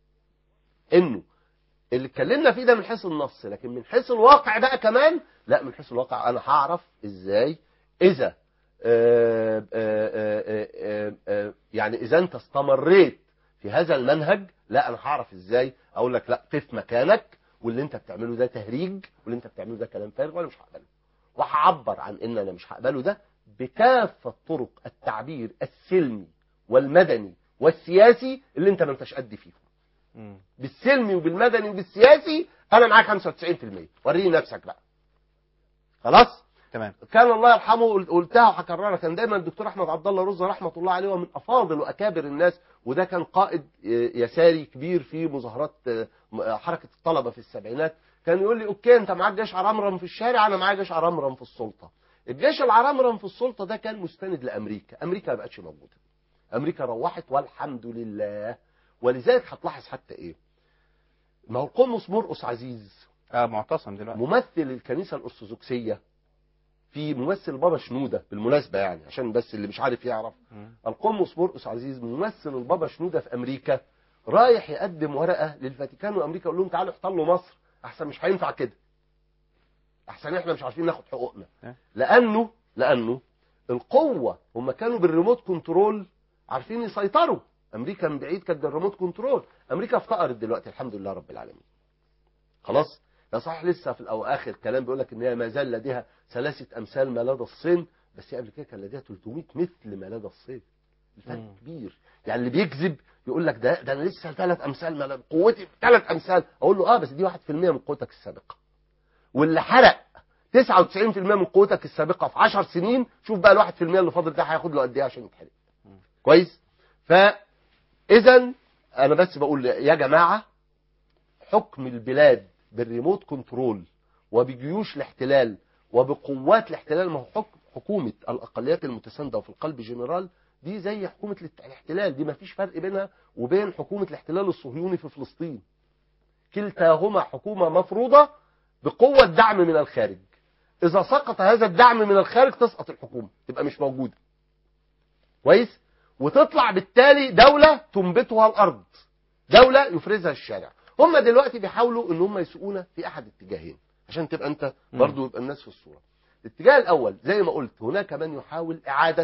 انه اللي اتكلمنا فيه ده من حيث النص لكن من حيث الواقع بقى كمان لا من حيث الواقع انا هعرف ازاي اذا آه، آه، آه، آه، آه، يعني اذا انت استمريت في هذا المنهج لا انا هعرف ازاي اقول لك لا قف مكانك واللي انت بتعمله ده تهريج واللي انت بتعمله ده كلام فارغ وانا مش هقبله وهعبر عن ان انا مش هقبله ده بكافه طرق التعبير السلمي والمدني والسياسي اللي انت ما انتش قد فيهم مم. بالسلمي وبالمدني وبالسياسي انا معاك 95% وريني نفسك بقى خلاص تمام كان الله يرحمه قل- قلتها وهكررها كان دايما الدكتور احمد عبد الله رزه رحمه الله عليه ومن افاضل واكابر الناس وده كان قائد آه، يساري كبير في مظاهرات آه، م- آه، حركه الطلبه في السبعينات كان يقول لي اوكي انت معاك جيش عرمرم في الشارع انا معايا جيش عرمرم في السلطه الجيش العرمرم في السلطه ده كان مستند لامريكا امريكا ما بقتش موجوده امريكا روحت والحمد لله ولذلك هتلاحظ حتى ايه ما هو القمص مرقس عزيز اه معتصم دلوقتي ممثل الكنيسه الارثوذكسيه في ممثل بابا شنوده بالمناسبه يعني عشان بس اللي مش عارف يعرف مم. القمص مرقس عزيز ممثل البابا شنوده في امريكا رايح يقدم ورقه للفاتيكان وامريكا يقول لهم تعالوا احتلوا مصر احسن مش هينفع كده احسن احنا مش عارفين ناخد حقوقنا لانه لانه القوه هم كانوا بالريموت كنترول عارفين يسيطروا امريكا من بعيد كانت بالريموت كنترول امريكا افتقرت دلوقتي الحمد لله رب العالمين خلاص ده صحيح لسه في الاواخر كلام بيقول لك ان هي ما زال لديها ثلاثه امثال ما لدى الصين بس هي قبل كده كان لديها 300 مثل ما لدى الصين الفرق كبير يعني اللي بيكذب يقول لك ده ده انا لسه ثلاث امثال ما لدى قوتي ثلاث امثال اقول له اه بس دي 1% من قوتك السابقه واللي حرق 99% من قوتك السابقه في 10 سنين شوف بقى ال 1% اللي فاضل ده هياخد له قد ايه عشان يتحرق كويس فاذا انا بس بقول يا جماعه حكم البلاد بالريموت كنترول وبجيوش الاحتلال وبقوات الاحتلال ما هو حكم حكومه الاقليات المتسانده وفي القلب جنرال دي زي حكومه الات- الاحتلال دي ما فيش فرق بينها وبين حكومه الاحتلال الصهيوني في فلسطين كلتاهما حكومه مفروضه بقوه دعم من الخارج اذا سقط هذا الدعم من الخارج تسقط الحكومه تبقى مش موجوده كويس وتطلع بالتالي دوله تنبتها الارض دوله يفرزها الشارع هم دلوقتي بيحاولوا ان هم يسوقونا في احد اتجاهين عشان تبقى انت برضو يبقى الناس في الصوره الاتجاه الاول زي ما قلت هناك من يحاول اعاده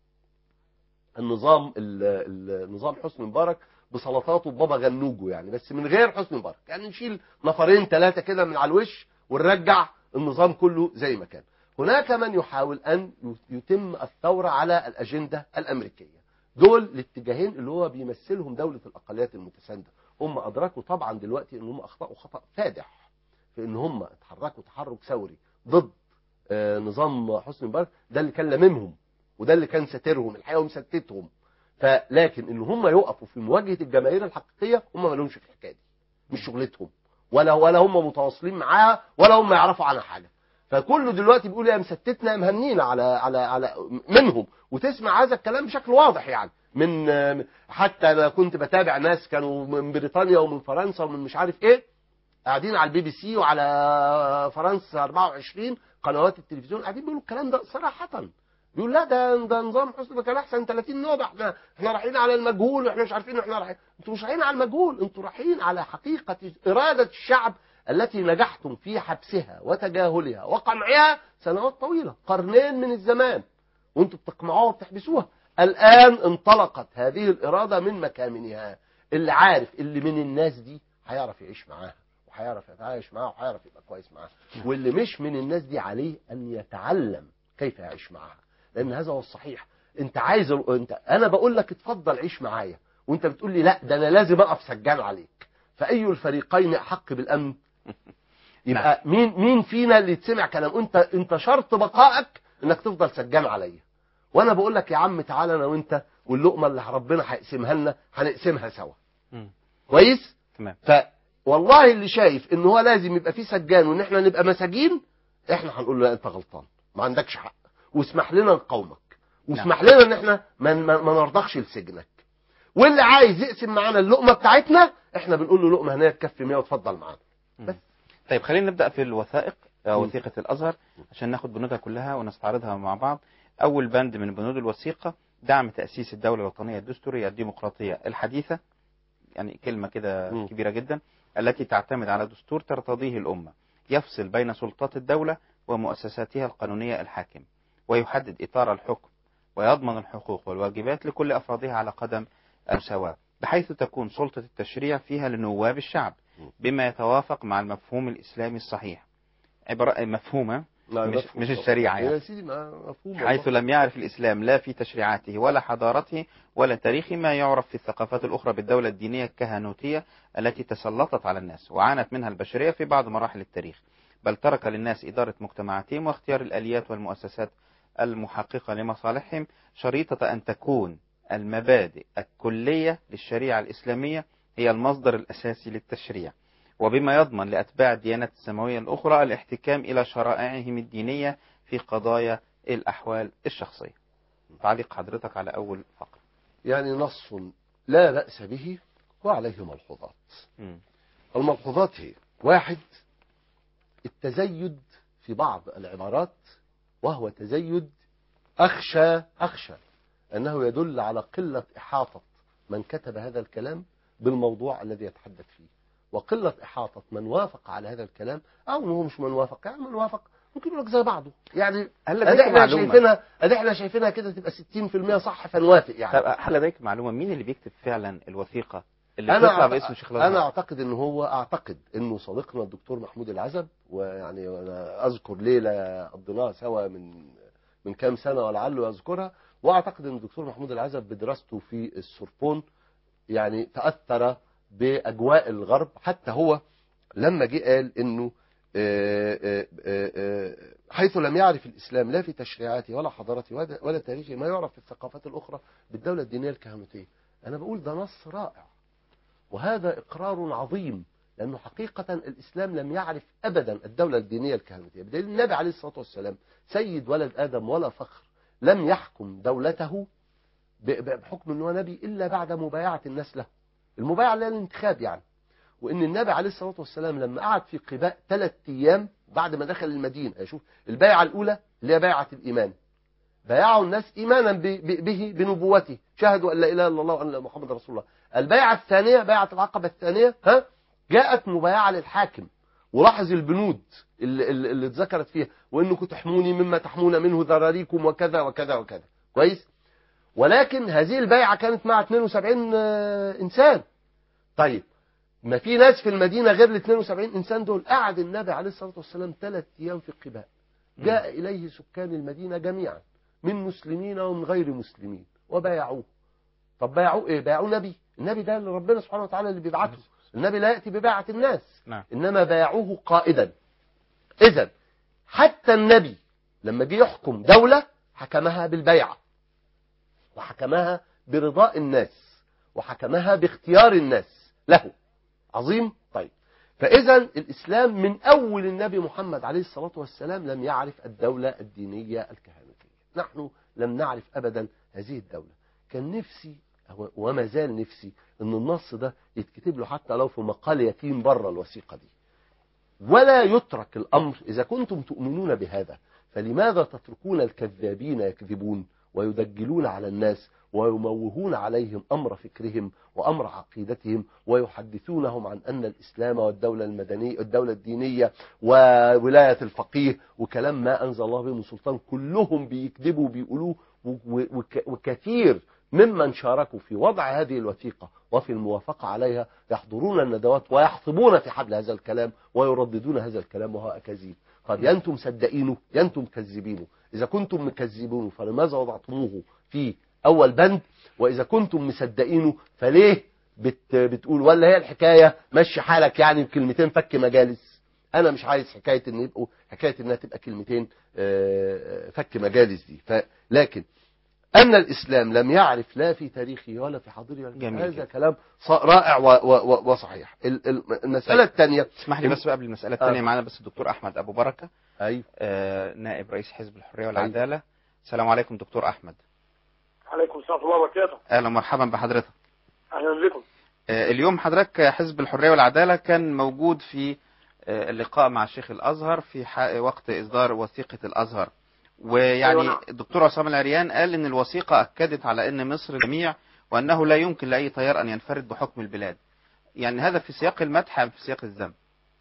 النظام ال- ال- نظام حسني مبارك بسلطاته ببابا غنوجه يعني بس من غير حسني مبارك يعني نشيل نفرين ثلاثه كده من على الوش ونرجع النظام كله زي ما كان هناك من يحاول ان يتم الثوره على الاجنده الامريكيه دول الاتجاهين اللي هو بيمثلهم دوله الاقليات المتسانده هم ادركوا طبعا دلوقتي ان هم اخطاوا خطا فادح في ان هم اتحركوا تحرك ثوري ضد آه، نظام حسني مبارك ده اللي كان لاممهم وده اللي كان ساترهم الحقيقه ومستتهم فلكن ان هم يقفوا في مواجهه الجماهير الحقيقيه هم ما لهمش في الحكايه دي مش شغلتهم ولا ولا هم متواصلين معاها ولا هم يعرفوا عنها حاجه فكله دلوقتي بيقول يا مستتنا يا مهنينا على على على منهم وتسمع هذا الكلام بشكل واضح يعني من آه، حتى انا كنت بتابع ناس كانوا من بريطانيا ومن فرنسا ومن مش عارف ايه قاعدين على البي بي سي وعلى فرنسا 24 قنوات التلفزيون قاعدين بيقولوا الكلام ده صراحه بيقول لا ده ده نظام حسني ده كان احسن 30 نوبه احنا احنا رايحين على المجهول واحنا مش عارفين احنا رايحين انتوا مش رايحين على المجهول انتوا رايحين على حقيقه اراده الشعب التي نجحتم في حبسها وتجاهلها وقمعها سنوات طويله قرنين من الزمان وانتوا بتقمعوها وبتحبسوها الان انطلقت هذه الاراده من مكامنها اللي عارف اللي من الناس دي هيعرف يعيش معاها وهيعرف يتعايش معاها وهيعرف يبقى كويس معاها واللي مش من الناس دي عليه ان يتعلم كيف يعيش معاها لان هذا هو الصحيح انت عايز انت انا بقول لك اتفضل عيش معايا وانت بتقول لي لا ده انا لازم اقف سجان عليك فاي الفريقين احق بالامن يبقى مين مين فينا اللي يتسمع كلام انت انت شرط بقائك انك تفضل سجان عليا وانا بقول لك يا عم تعالى انا وانت واللقمه اللي ربنا هيقسمها لنا هنقسمها سوا كويس تمام ف والله اللي شايف ان هو لازم يبقى فيه سجان وان احنا نبقى مساجين احنا هنقول له لا انت غلطان ما عندكش حق واسمح لنا نقاومك واسمح لنا ان احنا ما, ما, ما نرضخش لسجنك واللي عايز يقسم معانا اللقمه بتاعتنا احنا بنقول له لقمه هنا تكفي 100 وتفضل معانا طيب خلينا نبدا في الوثائق أو وثيقه الازهر عشان ناخد بنودها كلها ونستعرضها مع بعض اول بند من بنود الوثيقه دعم تاسيس الدوله الوطنيه الدستوريه الديمقراطيه الحديثه يعني كلمه كده كبيره جدا التي تعتمد على دستور ترتضيه الامه يفصل بين سلطات الدوله ومؤسساتها القانونيه الحاكمه ويحدد اطار الحكم ويضمن الحقوق والواجبات لكل افرادها على قدم المساواه بحيث تكون سلطه التشريع فيها لنواب الشعب بما يتوافق مع المفهوم الاسلامي الصحيح عباره مفهومه لا، مش, مفهوم مش طبعا. الشريعه يا يعني. سيدي ما مفهوم حيث والله. لم يعرف الإسلام لا في تشريعاته ولا حضارته ولا تاريخه ما يعرف في الثقافات الأخرى بالدولة الدينية الكهنوتية التي تسلطت على الناس وعانت منها البشرية في بعض مراحل التاريخ بل ترك للناس إدارة مجتمعاتهم واختيار الآليات والمؤسسات المحققة لمصالحهم شريطة أن تكون المبادئ الكلية للشريعة الإسلامية هي المصدر الأساسي للتشريع وبما يضمن لأتباع الديانات السماوية الأخرى الاحتكام إلى شرائعهم الدينية في قضايا الأحوال الشخصية تعليق حضرتك على أول فقرة يعني نص لا بأس به وعليه ملحوظات الملحوظات هي واحد التزيد في بعض العبارات وهو تزيد أخشى أخشى أنه يدل على قلة إحاطة من كتب هذا الكلام بالموضوع الذي يتحدث فيه وقلة إحاطة من وافق على هذا الكلام أو هو مش من وافق يعني من وافق ممكن يقول لك زي بعضه يعني هل أدي لديك احنا معلومة؟ شايفينها أدي احنا شايفينها كده تبقى 60% صح فنوافق يعني طب هل لديك معلومة مين اللي بيكتب فعلا الوثيقة اللي انا بتطلع أعت- باسم شيخ انا الازهر اعتقد ان هو اعتقد انه صديقنا الدكتور محمود العزب ويعني انا اذكر ليله قضيناها سوا من من كام سنه ولعله يذكرها واعتقد ان الدكتور محمود العزب بدراسته في السوربون يعني تاثر باجواء الغرب حتى هو لما جه قال انه آه، آه، آه، آه، حيث لم يعرف الاسلام لا في تشريعاته ولا حضارته ولا- ولا تاريخه ما يعرف في الثقافات الاخرى بالدوله الدينيه الكهنوتيه انا بقول ده نص رائع وهذا إقرار عظيم لأنه حقيقة الإسلام لم يعرف أبدا الدولة الدينية الكهنوتية بدليل النبي عليه الصلاة والسلام سيد ولد آدم ولا فخر لم يحكم دولته ب- ب- بحكم أنه نبي إلا بعد مبايعة الناس له المبايعة اللي هي الانتخاب يعني وإن النبي عليه الصلاة والسلام لما قعد في قباء ثلاث أيام بعد ما دخل المدينة شوف البيعة الأولى اللي هي بيعة الإيمان بايعوا الناس إيمانا ب- ب- به بنبوته شهدوا أن لا إله إلا الله وأن محمد رسول الله البيعة الثانية بيعة العقبة الثانية ها جاءت مبايعة للحاكم ولاحظ البنود اللي, اللي اللي اتذكرت فيها وانكم تحموني مما تحمون منه ذراريكم وكذا وكذا وكذا كويس ولكن هذه البيعة كانت مع 72 آه، انسان طيب ما في ناس في المدينة غير ال 72 انسان دول قعد النبي عليه الصلاة والسلام ثلاث ايام في قباء جاء اليه سكان المدينة جميعا من مسلمين ومن غير مسلمين وبايعوه طب بايعوه ايه بايعوه نبي النبي ده اللي ربنا سبحانه وتعالى اللي بيبعته النبي لا يأتي ببيعة الناس نعم إنما بايعوه قائدا إذا حتى النبي لما جه يحكم دولة حكمها بالبيعة وحكمها برضاء الناس وحكمها باختيار الناس له عظيم طيب فإذا الإسلام من أول النبي محمد عليه الصلاة والسلام لم يعرف الدولة الدينية الكهنوتية نحن لم نعرف أبدا هذه الدولة كان نفسي هو- وما زال نفسي أن النص ده يتكتب له حتى لو في مقال يتيم بره الوثيقة دي ولا يترك الأمر إذا كنتم تؤمنون بهذا فلماذا تتركون الكذابين يكذبون ويدجلون على الناس ويموهون عليهم أمر فكرهم وأمر عقيدتهم ويحدثونهم عن أن الإسلام والدولة المدنية الدولة الدينية وولاية الفقيه وكلام ما أنزل الله به من سلطان كلهم بيكذبوا بيقولوه و- وك- وكثير ممن شاركوا في وضع هذه الوثيقة وفي الموافقة عليها يحضرون الندوات ويحطبون في حبل هذا الكلام ويرددون هذا الكلام وهو أكاذيب طب يا أنتم صدقينه يا أنتم كذبينه إذا كنتم مكذبينه فلماذا وضعتموه في أول بند وإذا كنتم مصدقينه فليه بت بتقول ولا هي الحكاية مشي حالك يعني بكلمتين فك مجالس أنا مش عايز حكاية إن يبقوا حكاية إنها تبقى كلمتين آه، فك مجالس دي فلكن أن الإسلام لم يعرف لا في تاريخه ولا في حاضره ولا جميل هذا جدا. كلام ص- رائع و و و وصحيح ال- ال- المسألة الثانية اسمح لي بس قبل المسألة الثانية آه. معانا بس الدكتور أحمد أبو بركة أيوه آه نائب رئيس حزب الحرية والعدالة السلام عليكم دكتور أحمد عليكم السلام ورحمه الله وبركاته أهلا ومرحبا بحضرتك اهلا بكم آه، اليوم حضرتك حزب الحرية والعدالة كان موجود في آه، اللقاء مع الشيخ الأزهر في ح- وقت إصدار وثيقة الأزهر ويعني أيوة نعم. الدكتور عصام العريان قال إن الوثيقة أكدت على أن مصر جميع وأنه لا يمكن لأي تيار أن ينفرد بحكم البلاد يعني هذا في سياق المدح أم في سياق الذم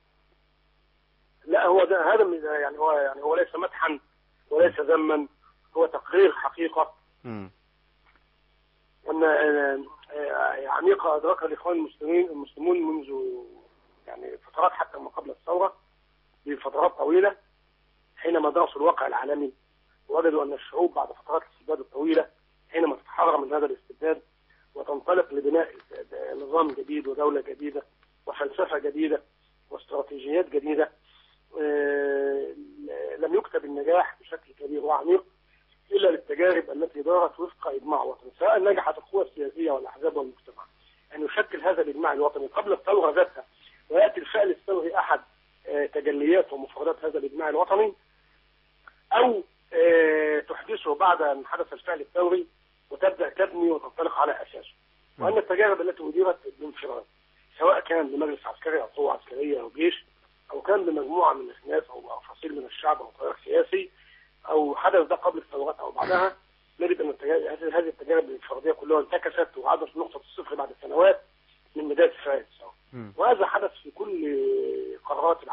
لا هو ده هذا من- يعني هو يعني هو ليس مدحا وليس ذما هو تقرير حقيقه مم. ان آه، آه، عميقه ادركها الاخوان المسلمين المسلمون منذ يعني فترات حتى ما قبل الثوره بفترات طويله حينما درسوا الواقع العالمي وجدوا ان الشعوب بعد فترات الاستبداد الطويله حينما تتحرر من هذا الاستبداد وتنطلق لبناء نظام جديد ودوله جديده وفلسفه جديده واستراتيجيات جديده آه، لم يكتب النجاح بشكل كبير وعميق الا للتجارب التي دارت وفق اجماع وطني سواء نجحت القوى السياسيه والاحزاب والمجتمع ان يشكل هذا الاجماع الوطني قبل الثوره ذاتها وياتي الفعل الثوري احد آه، تجليات ومفردات هذا الاجماع الوطني او آه، تحدثه بعد ان حدث الفعل الثوري وتبدا تبني وتنطلق على اساسه وان التجارب التي اديرت بانفراد سواء كان بمجلس عسكري او قوه عسكريه او جيش او كان بمجموعه من الناس او أو فصيل من الشعب او تيار سياسي او حدث ده قبل الثورات او بعدها نجد ان التجارب هذه هذه التجارب الانفراديه كلها انتكست وعادت نقطه الصفر بعد سنوات من بدايه الفعل الثوري وهذا حدث في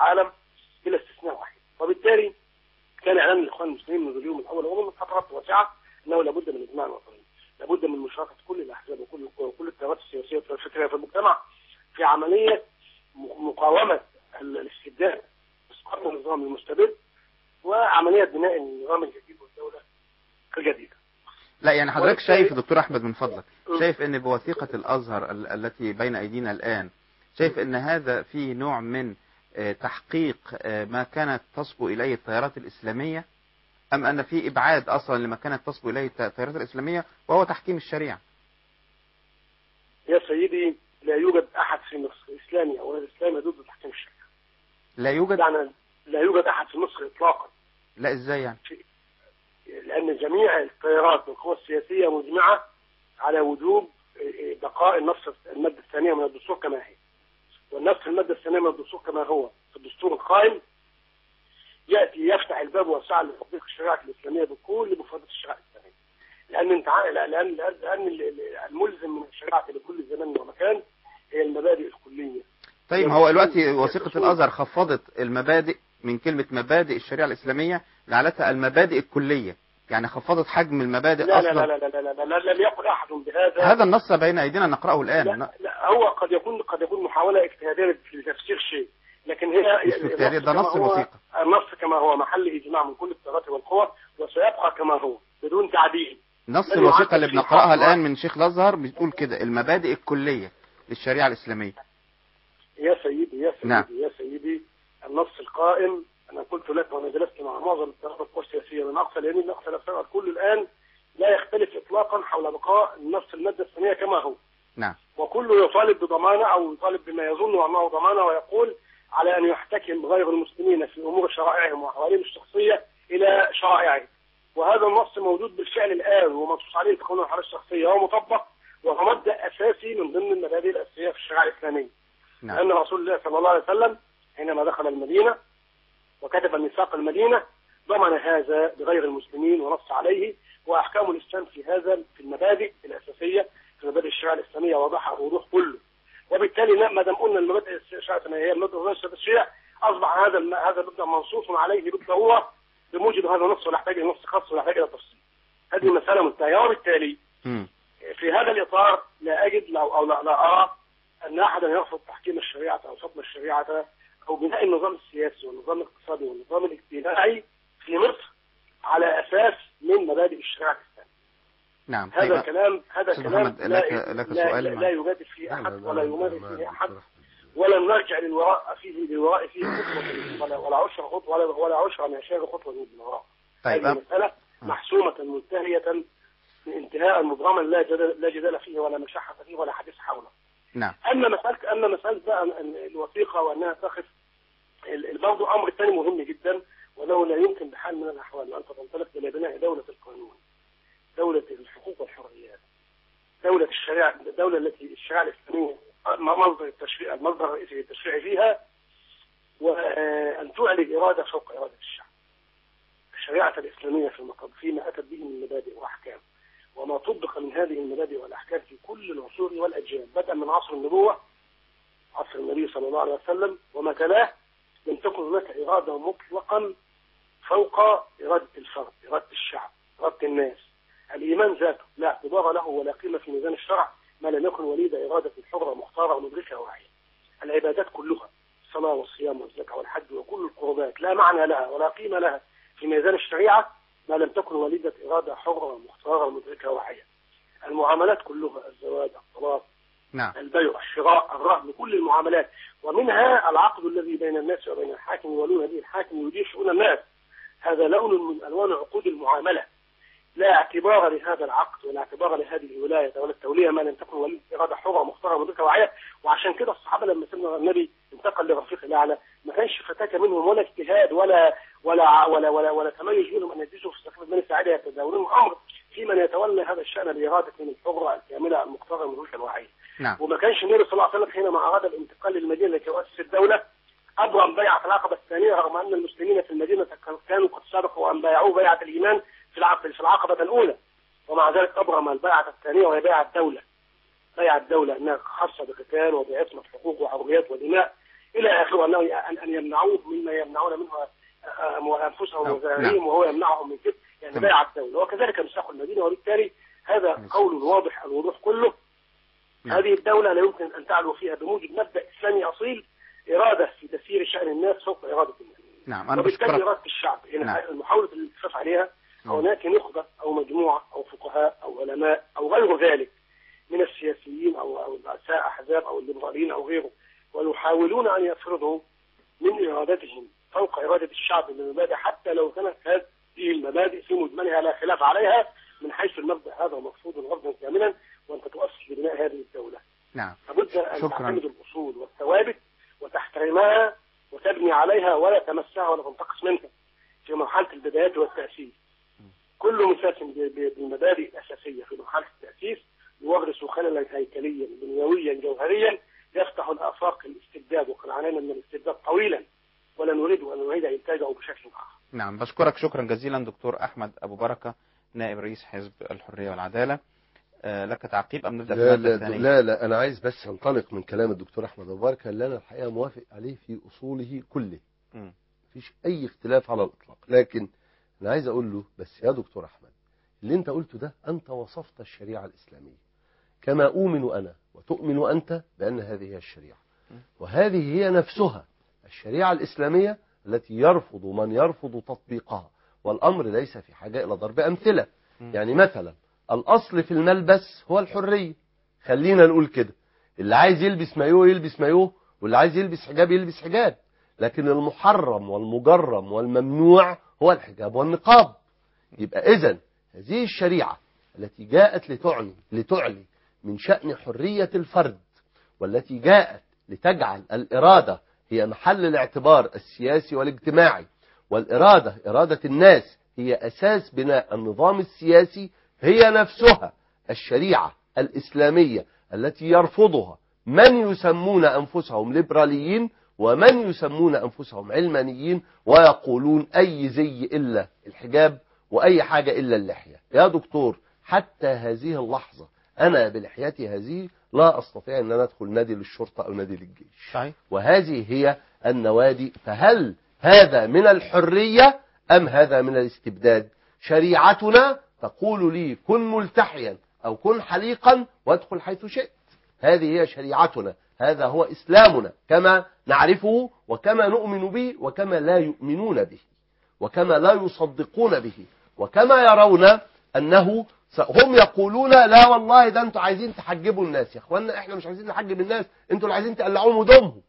العالم بلا استثناء واحد وبالتالي كان اعلان الاخوان المسلمين منذ اليوم الاول ومن فترات واسعه انه لابد من اجماع وطني لابد من مشاركه كل الاحزاب وكل القوى وكل التيارات السياسيه والفكريه في المجتمع في عمليه م- مقاومه ال- الاستبداد اسقاط النظام المستبد وعمليه بناء النظام الجديد والدوله الجديده لا يعني حضرتك وبالتالي- شايف دكتور احمد من فضلك م. شايف ان بوثيقة الازهر ال- التي بين ايدينا الان شايف ان هذا فيه نوع من آه، تحقيق آه، ما كانت تصبو اليه التيارات الاسلامية ام ان في ابعاد اصلا لما كانت تصبو اليه الت- التيارات الاسلامية وهو تحكيم الشريعة يا سيدي لا يوجد احد في مصر اسلامي او غير اسلامي ضد تحكيم الشريعه لا يوجد يعني لا يوجد احد في مصر اطلاقا لا ازاي يعني لان جميع التيارات والقوى السياسيه مجمعه على وجوب بقاء النص الماده الثانيه من الدستور كما هي والنص الماده الثانيه من الدستور كما هو في الدستور القائم ياتي يفتح الباب واسعا لتطبيق الشريعه الاسلاميه بكل مفردات الشريعه الاسلاميه لان انت عا- لان لان لان ال- ال- الملزم من الشريعه لكل زمان ومكان هي المبادئ الكليه طيب ما هو دلوقتي وثيقة الازهر خفضت المبادئ من كلمة مبادئ الشريعة الاسلامية جعلتها المبادئ الكلية يعني خفضت حجم المبادئ لا لا اصلا لا لا لا لا, لا, لا لم يقل احد بهذا هذا النص بين ايدينا نقرأه الان لا, لا هو قد يكون قد يكون محاولة اجتهادية لتفسير شيء لكن هي مش اجتهادية، ده كما نص هو- الوثيقة. النص كما هو محل اجماع من كل الطرق والقوى وسيبقى كما هو بدون تعديل نص لن الوثيقة يعدل اللي فيه بنقرأها حرف الآن من شيخ الأزهر بتقول كده المبادئ الكلية للشريعة الإسلامية يا سيدي يا سيدي نعم. يا سيدي النص القائم انا قلت لك وانا جلست مع معظم الطرق والقوى السياسيه من اقصى اليمين لاقصى اليسار الكل الان لا يختلف اطلاقا حول بقاء النص الماده الثانيه كما هو نعم وكله يطالب بضمانه او يطالب بما يظن انه ضمانه ويقول على ان يحتكم غير المسلمين في امور شرائعهم واحوالهم الشخصيه الى شرائعهم وهذا النص موجود بالفعل الان ومنصوص عليه في قانون الحريه الشخصيه وهو مطبق وهو مبدا اساسي من ضمن المبادئ الاساسيه في الشريعه الاسلاميه نعم. لان رسول الله صلى الله عليه وسلم حينما دخل المدينه وكتب ميثاق المدينه ضمن هذا بغير المسلمين ونص عليه واحكام الاسلام في هذا في المبادئ الاساسيه في مبادئ الشريعه الاسلاميه واضحه بوضوح كله وبالتالي لا- ما دام قلنا المبادئ الشريعه الاسلاميه هي المبادئ الاساسيه اصبح هذا الم- هذا المبدا منصوص عليه بالضروره بموجب هذا النص ولا يحتاج الى نص خاص ولا يحتاج الى تفصيل هذه مساله منتهيه وبالتالي مم. في هذا الاطار لا اجد لو او لا, لا ارى ان احدا يرفض تحكيم الشريعه او فضل الشريعه او بناء النظام السياسي والنظام الاقتصادي والنظام الاجتماعي في مصر على اساس من مبادئ الشريعه الاسلاميه. نعم هذا طيب كلام هذا أستاذ كلام محمد، لا لك- لك لا, سؤال لا, مع- لا يجادل فيه احد ولا يمارس فيه احد ولن نرجع للوراء فيه للوراء فيه خطوه ولا ولا عشر خطوه ولا ولا عشر من عشر خطوه من الوراء. طيب هذه أم- مساله محسومه منتهيه انتهاء مبرما لا جدال لا جدال فيه ولا مشحه فيه ولا حديث حوله. نعم اما مساله اما مساله بقى ال- الوثيقه وانها تقف ال- ال- برضه امر ثاني مهم جدا وانه لا يمكن بحال من الاحوال ان تنطلق الى بناء دوله القانون دوله الحقوق والحريات دوله الشريعه الدوله التي الشريعه الاسلاميه مصدر التشريع المصدر الرئيسي للتشريع فيها وان تعلن اراده فوق اراده الشعب الشريعه الاسلاميه في المقام فيما اتت به من مبادئ واحكام وما طبق من هذه المبادئ والاحكام في كل العصور والاجيال بدءا من عصر النبوه عصر النبي صلى الله عليه وسلم وما تلاه لم تكن هناك اراده مطلقا فوق اراده الفرد، اراده الشعب، اراده الناس. الايمان ذاته لا اعتبار له ولا قيمه في ميزان الشرع ما لم يكن وليد اراده حره مختاره ومدركه واعيه. العبادات كلها الصلاه والصيام والزكاه والحج وكل القربات لا معنى لها ولا قيمه لها في ميزان الشريعه ما لم تكن وليده اراده حره مختاره ومدركه واعيه. المعاملات كلها الزواج الطلاق نعم البيع الشراء الرهن كل المعاملات ومنها العقد الذي بين الناس وبين الحاكم يولون به الحاكم يدير شؤون الناس هذا لون من الوان عقود المعامله لا اعتبار لهذا العقد ولا اعتبار لهذه الولايه ولا التوليه ما لم تكن ولي اراده حره مختاره مدركه واعيه وعشان كده الصحابه لما سيدنا النبي انتقل لرفيق الاعلى ما كانش فتاكه منهم ولا اجتهاد ولا ولا ولا ولا, ولا تميز منهم ان يجلسوا في سقف بني ساعده يتداولون الامر في من يتولى هذا الشان باراده من الحره الكامله المختاره المدركه الواعيه نعم وما كانش النبي صلى الله عليه وسلم حينما اراد الانتقال للمدينه لكي يؤسس الدوله ابرم بيعه العقبه الثانيه رغم ان المسلمين في المدينه كانوا قد سبقوا ان بايعوه بيعه الايمان في العقبه في العقبه الاولى ومع ذلك ابرم البيعه الثانيه وهي بيعه الدوله بيعه الدوله انها خاصه بقتال وبعصمه حقوق وحريات ودماء الى اخره انه ان ان يمنعوه مما يمنعون منه آه، انفسهم نعم. وذراريهم وهو يمنعهم من كده يعني تمام. بايع الدوله وكذلك مساق المدينه وبالتالي هذا قول واضح الوضوح كله نعم. هذه الدوله لا يمكن ان تعلو فيها بموجب مبدا اسلامي اصيل اراده في تسيير شان الناس فوق اراده الناس نعم أنا وبالتالي بشكرك اراده الشعب نعم. يعني محاوله الالتفاف عليها هناك نخبه او مجموعه او فقهاء او علماء او غير ذلك من السياسيين او او رؤساء احزاب او الليبراليين او غيره ويحاولون ان يفرضوا من ارادتهم فوق اراده الشعب من المبادئ حتى لو كانت هذه المبادئ في مجملها لا خلاف عليها من حيث المبدا هذا مرفوض رفضا كاملا وانت تؤسس لبناء هذه الدوله نعم لابد ان شكراً. تعتمد الاصول والثوابت وتحترمها وتبني عليها ولا تمسها ولا تنتقص منها في مرحله البدايات والتاسيس كل مساس ب- ب- بالمبادئ الاساسيه في مرحله التاسيس يورث خللا هيكليا بنيويا جوهريا يفتح الافاق الاستبداد وقد عانينا من الاستبداد طويلا ولا نريد ان نعيد انتاجه بشكل اخر نعم بشكرك شكرا جزيلا دكتور أحمد أبو بركة نائب رئيس حزب الحرية والعدالة آه، لك تعقيب أم نبدأ في لا المادة لا, الثانية لا لا أنا عايز بس أنطلق من كلام الدكتور أحمد أبو بركة اللي أنا الحقيقة موافق عليه في أصوله كله مم. مفيش أي اختلاف على الإطلاق لكن أنا عايز أقول له بس يا دكتور أحمد اللي أنت قلته ده أنت وصفت الشريعة الإسلامية كما أؤمن أنا وتؤمن أنت بأن هذه هي الشريعة وهذه هي نفسها الشريعة الإسلامية التي يرفض من يرفض تطبيقها والأمر ليس في حاجة إلى ضرب أمثلة يعني مثلا الأصل في الملبس هو الحرية خلينا نقول كده اللي عايز يلبس مايوه يلبس مايوه واللي عايز يلبس حجاب يلبس حجاب لكن المحرم والمجرم والممنوع هو الحجاب والنقاب يبقى إذن هذه الشريعة التي جاءت لتعني لتعلي من شأن حرية الفرد والتي جاءت لتجعل الإرادة هي محل الاعتبار السياسي والاجتماعي والإرادة إرادة الناس هي أساس بناء النظام السياسي هي نفسها الشريعة الإسلامية التي يرفضها من يسمون أنفسهم ليبراليين ومن يسمون أنفسهم علمانيين ويقولون أي زي إلا الحجاب وأي حاجة إلا اللحية يا دكتور حتى هذه اللحظة أنا بلحيتي هذه لا أستطيع أن أنا أدخل نادي للشرطة أو نادي للجيش صحيح. وهذه هي النوادي فهل هذا من الحرية أم هذا من الاستبداد شريعتنا تقول لي كن ملتحيا أو كن حليقا وادخل حيث شئت هذه هي شريعتنا هذا هو إسلامنا كما نعرفه وكما نؤمن به وكما لا يؤمنون به وكما لا يصدقون به وكما يرون أنه س- هم يقولون لا والله ده انتوا عايزين تحجبوا الناس يا اخوانا احنا مش عايزين نحجب الناس انتوا اللي عايزين تقلعوهم هدومهم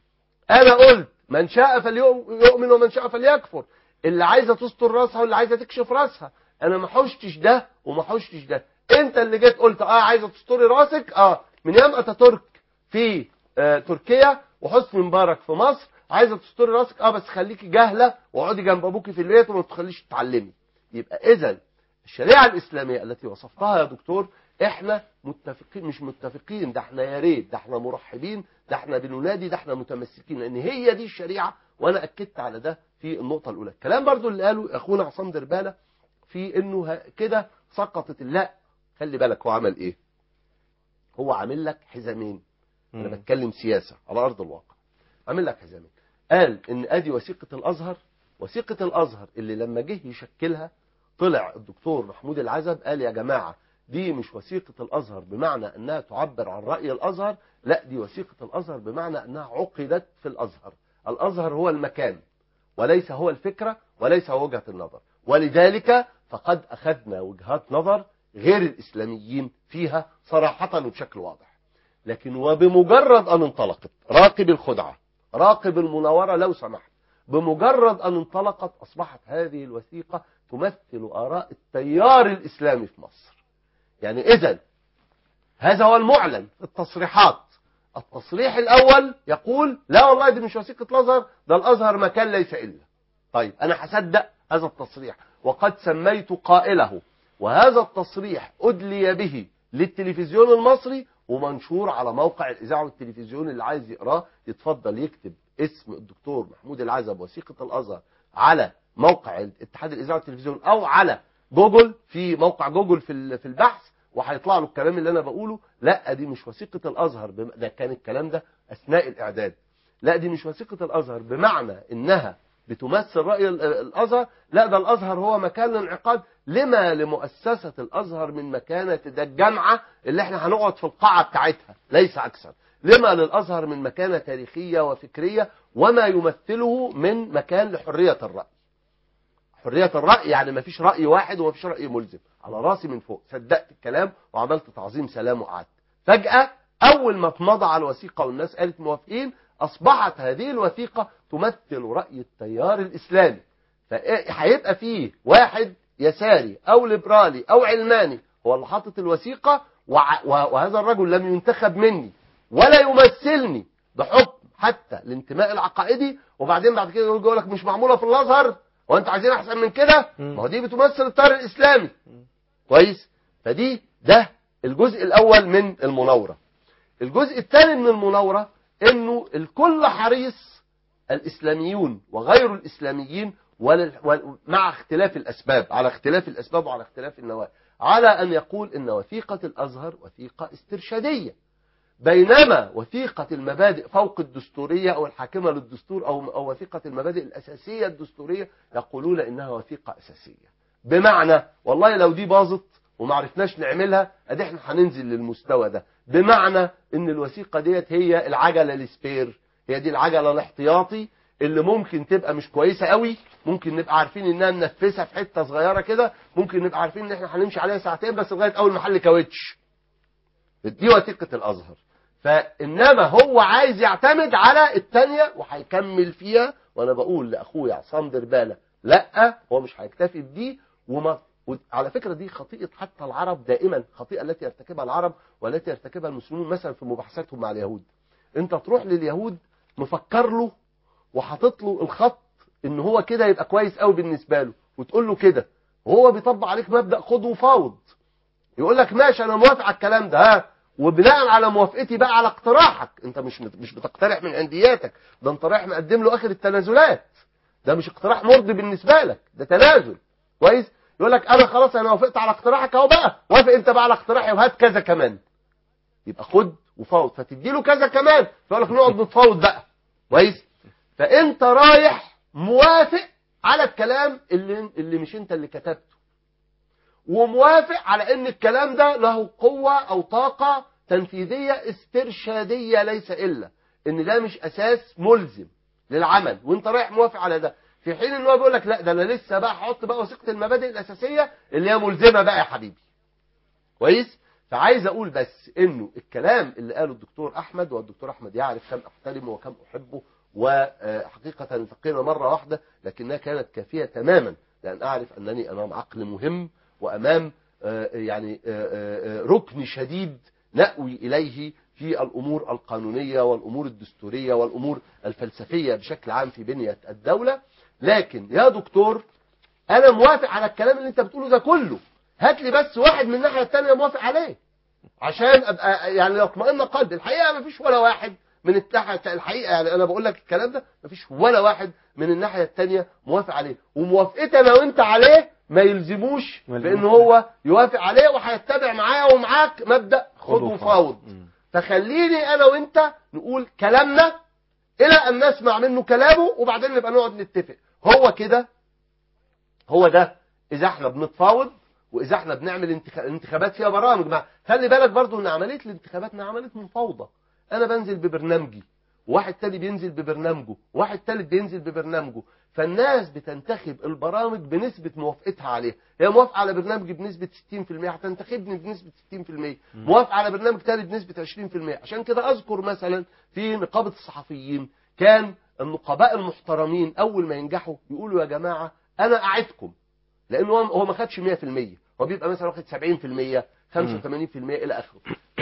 انا قلت من شاء فليؤمن ومن شاء فليكفر اللي عايزه تستر راسها واللي عايزه تكشف راسها انا ما حوشتش ده وما حوشتش ده انت اللي جيت قلت اه عايزه تستري راسك اه من ايام اتاتورك في آه تركيا وحسني مبارك في مصر عايزه تستري راسك اه بس خليكي جاهله واقعدي جنب ابوكي في البيت وما تخليش تتعلمي يبقى اذا الشريعه الاسلاميه التي وصفتها يا دكتور احنا متفقين مش متفقين ده احنا يا ريت ده احنا مرحبين ده احنا بننادي ده احنا متمسكين لان هي دي الشريعه وانا اكدت على ده في النقطه الاولى الكلام برضو اللي قاله اخونا عصام درباله في انه ه- كده سقطت لا خلي بالك هو عمل ايه هو عامل لك حزامين انا مم. بتكلم سياسه على ارض الواقع عامل لك حزامين قال ان ادي وثيقه الازهر وثيقه الازهر اللي لما جه يشكلها طلع الدكتور محمود العزب قال يا جماعه دي مش وثيقه الازهر بمعنى انها تعبر عن راي الازهر لا دي وثيقه الازهر بمعنى انها عقدت في الازهر الازهر هو المكان وليس هو الفكره وليس هو وجهه النظر ولذلك فقد اخذنا وجهات نظر غير الاسلاميين فيها صراحه وبشكل واضح لكن وبمجرد ان انطلقت راقب الخدعه راقب المناوره لو سمحت بمجرد ان انطلقت اصبحت هذه الوثيقه تمثل اراء التيار الاسلامي في مصر يعني اذا هذا هو المعلن التصريحات التصريح الاول يقول لا والله دي مش وثيقه الازهر ده الازهر مكان ليس الا طيب انا هصدق هذا التصريح وقد سميت قائله وهذا التصريح ادلي به للتلفزيون المصري ومنشور على موقع الاذاعه والتلفزيون اللي عايز يقراه يتفضل يكتب اسم الدكتور محمود العزب وثيقه الازهر على موقع اتحاد الاذاعه والتلفزيون او على جوجل في موقع جوجل في ال- في البحث وهيطلع له الكلام اللي انا بقوله لا دي مش وثيقه الازهر بم- ده كان الكلام ده اثناء الاعداد لا دي مش وثيقة الأزهر بمعنى إنها بتمثل رأي ال- الأزهر لا ده الأزهر هو مكان الانعقاد لما لمؤسسة الأزهر من مكانة ده الجامعة اللي احنا هنقعد في القاعة بتاعتها ليس أكثر لما للأزهر من مكانة تاريخية وفكرية وما يمثله من مكان لحرية الرأي حرية الرأي يعني ما فيش رأي واحد وما فيش رأي ملزم على راسي من فوق صدقت الكلام وعملت تعظيم سلام وقعدت فجأة أول ما اتمضى على الوثيقة والناس قالت موافقين أصبحت هذه الوثيقة تمثل رأي التيار الإسلامي فهيبقى فيه واحد يساري أو ليبرالي أو علماني هو اللي حاطط الوثيقة وع- وهذا الرجل لم ينتخب مني ولا يمثلني بحكم حتى الانتماء العقائدي وبعدين بعد كده يقول لك مش معمولة في الأزهر وانت عايزين احسن من كده ما هو دي بتمثل التيار الاسلامي كويس فدي ده الجزء الاول من المناوره الجزء الثاني من المناوره انه الكل حريص الاسلاميون وغير الاسلاميين ولل- ول- مع اختلاف الاسباب على اختلاف الاسباب وعلى اختلاف النوايا على ان يقول ان وثيقه الازهر وثيقه استرشاديه بينما وثيقة المبادئ فوق الدستورية أو الحاكمة للدستور أو أو وثيقة المبادئ الأساسية الدستورية يقولون إنها وثيقة أساسية بمعنى والله لو دي باظت وما عرفناش نعملها ادي احنا هننزل للمستوى ده بمعنى ان الوثيقة ديت هي العجلة السبير هي دي العجلة الاحتياطي اللي ممكن تبقى مش كويسة قوي ممكن نبقى عارفين انها ننفذها في حتة صغيرة كده ممكن نبقى عارفين ان احنا هنمشي عليها ساعتين بس لغاية اول محل كاوتش دي وثيقة الازهر فانما هو عايز يعتمد على التانية وهيكمل فيها وانا بقول لاخويا عصام دربالة لا هو مش هيكتفي بدي وما على فكرة دي خطيئة حتى العرب دائما خطيئة التي يرتكبها العرب والتي يرتكبها المسلمون مثلا في مباحثاتهم مع اليهود انت تروح لليهود مفكر له وحاطط له الخط ان هو كده يبقى كويس قوي بالنسبة له وتقول له كده وهو بيطبق عليك مبدأ خد وفاوض يقول لك ماشي انا موافق على الكلام ده ها وبناء على موافقتي بقى على اقتراحك انت مش مش بتقترح من عندياتك ده انت رايح مقدم له اخر التنازلات ده مش اقتراح مرضي بالنسبه لك ده تنازل كويس يقول لك انا خلاص انا وافقت على اقتراحك اهو بقى وافق انت بقى على اقتراحي وهات كذا كمان يبقى خد وفاوض فتدي له كذا كمان فيقول لك نقعد نتفاوض بقى كويس فانت رايح موافق على الكلام اللي اللي مش انت اللي كتبته وموافق على ان الكلام ده له قوة او طاقة تنفيذية استرشادية ليس الا ان ده مش اساس ملزم للعمل وانت رايح موافق على ده في حين ان هو بيقول لك لا ده انا لسه بقى هحط بقى وثيقة المبادئ الاساسية اللي هي ملزمة بقى يا حبيبي كويس فعايز اقول بس انه الكلام اللي قاله الدكتور احمد والدكتور احمد يعرف كم احترمه وكم احبه وحقيقة التقينا مرة واحدة لكنها كانت كافية تماما لان اعرف انني امام عقل مهم وامام آه، يعني آه، آه، ركن شديد نأوي اليه في الامور القانونية والامور الدستورية والامور الفلسفية بشكل عام في بنية الدولة لكن يا دكتور انا موافق على الكلام اللي انت بتقوله ده كله هات لي بس واحد من الناحية التانية موافق عليه عشان ابقى يعني يطمئن قلبي الحقيقة ما فيش ولا واحد من الناحية الحقيقة يعني انا بقول لك الكلام ده ما فيش ولا واحد من الناحية التانية موافق عليه وموافقتي انا وانت عليه ما يلزموش بان هو يوافق عليه وهيتبع معايا ومعاك مبدأ خد وفاوض فخليني انا وانت نقول كلامنا الى ان نسمع منه كلامه وبعدين نبقى نقعد نتفق هو كده هو ده اذا احنا بنتفاوض واذا احنا بنعمل انتخ- انتخابات فيها برامج مع خلي بالك برضو ان عمليه الانتخابات انها عمليه مفاوضه انا بنزل ببرنامجي واحد تاني بينزل ببرنامجه واحد تالت بينزل ببرنامجه فالناس بتنتخب البرامج بنسبة موافقتها عليها هي موافقة على برنامج بنسبة 60% هتنتخبني بنسبة 60% موافقة على برنامج تاني بنسبة 20% عشان كده أذكر مثلا في نقابة الصحفيين كان النقباء المحترمين أول ما ينجحوا يقولوا يا جماعة أنا أعدكم لأنه هو هو ما خدش 100% هو بيبقى مثلا واخد 70% 85% إلى آخره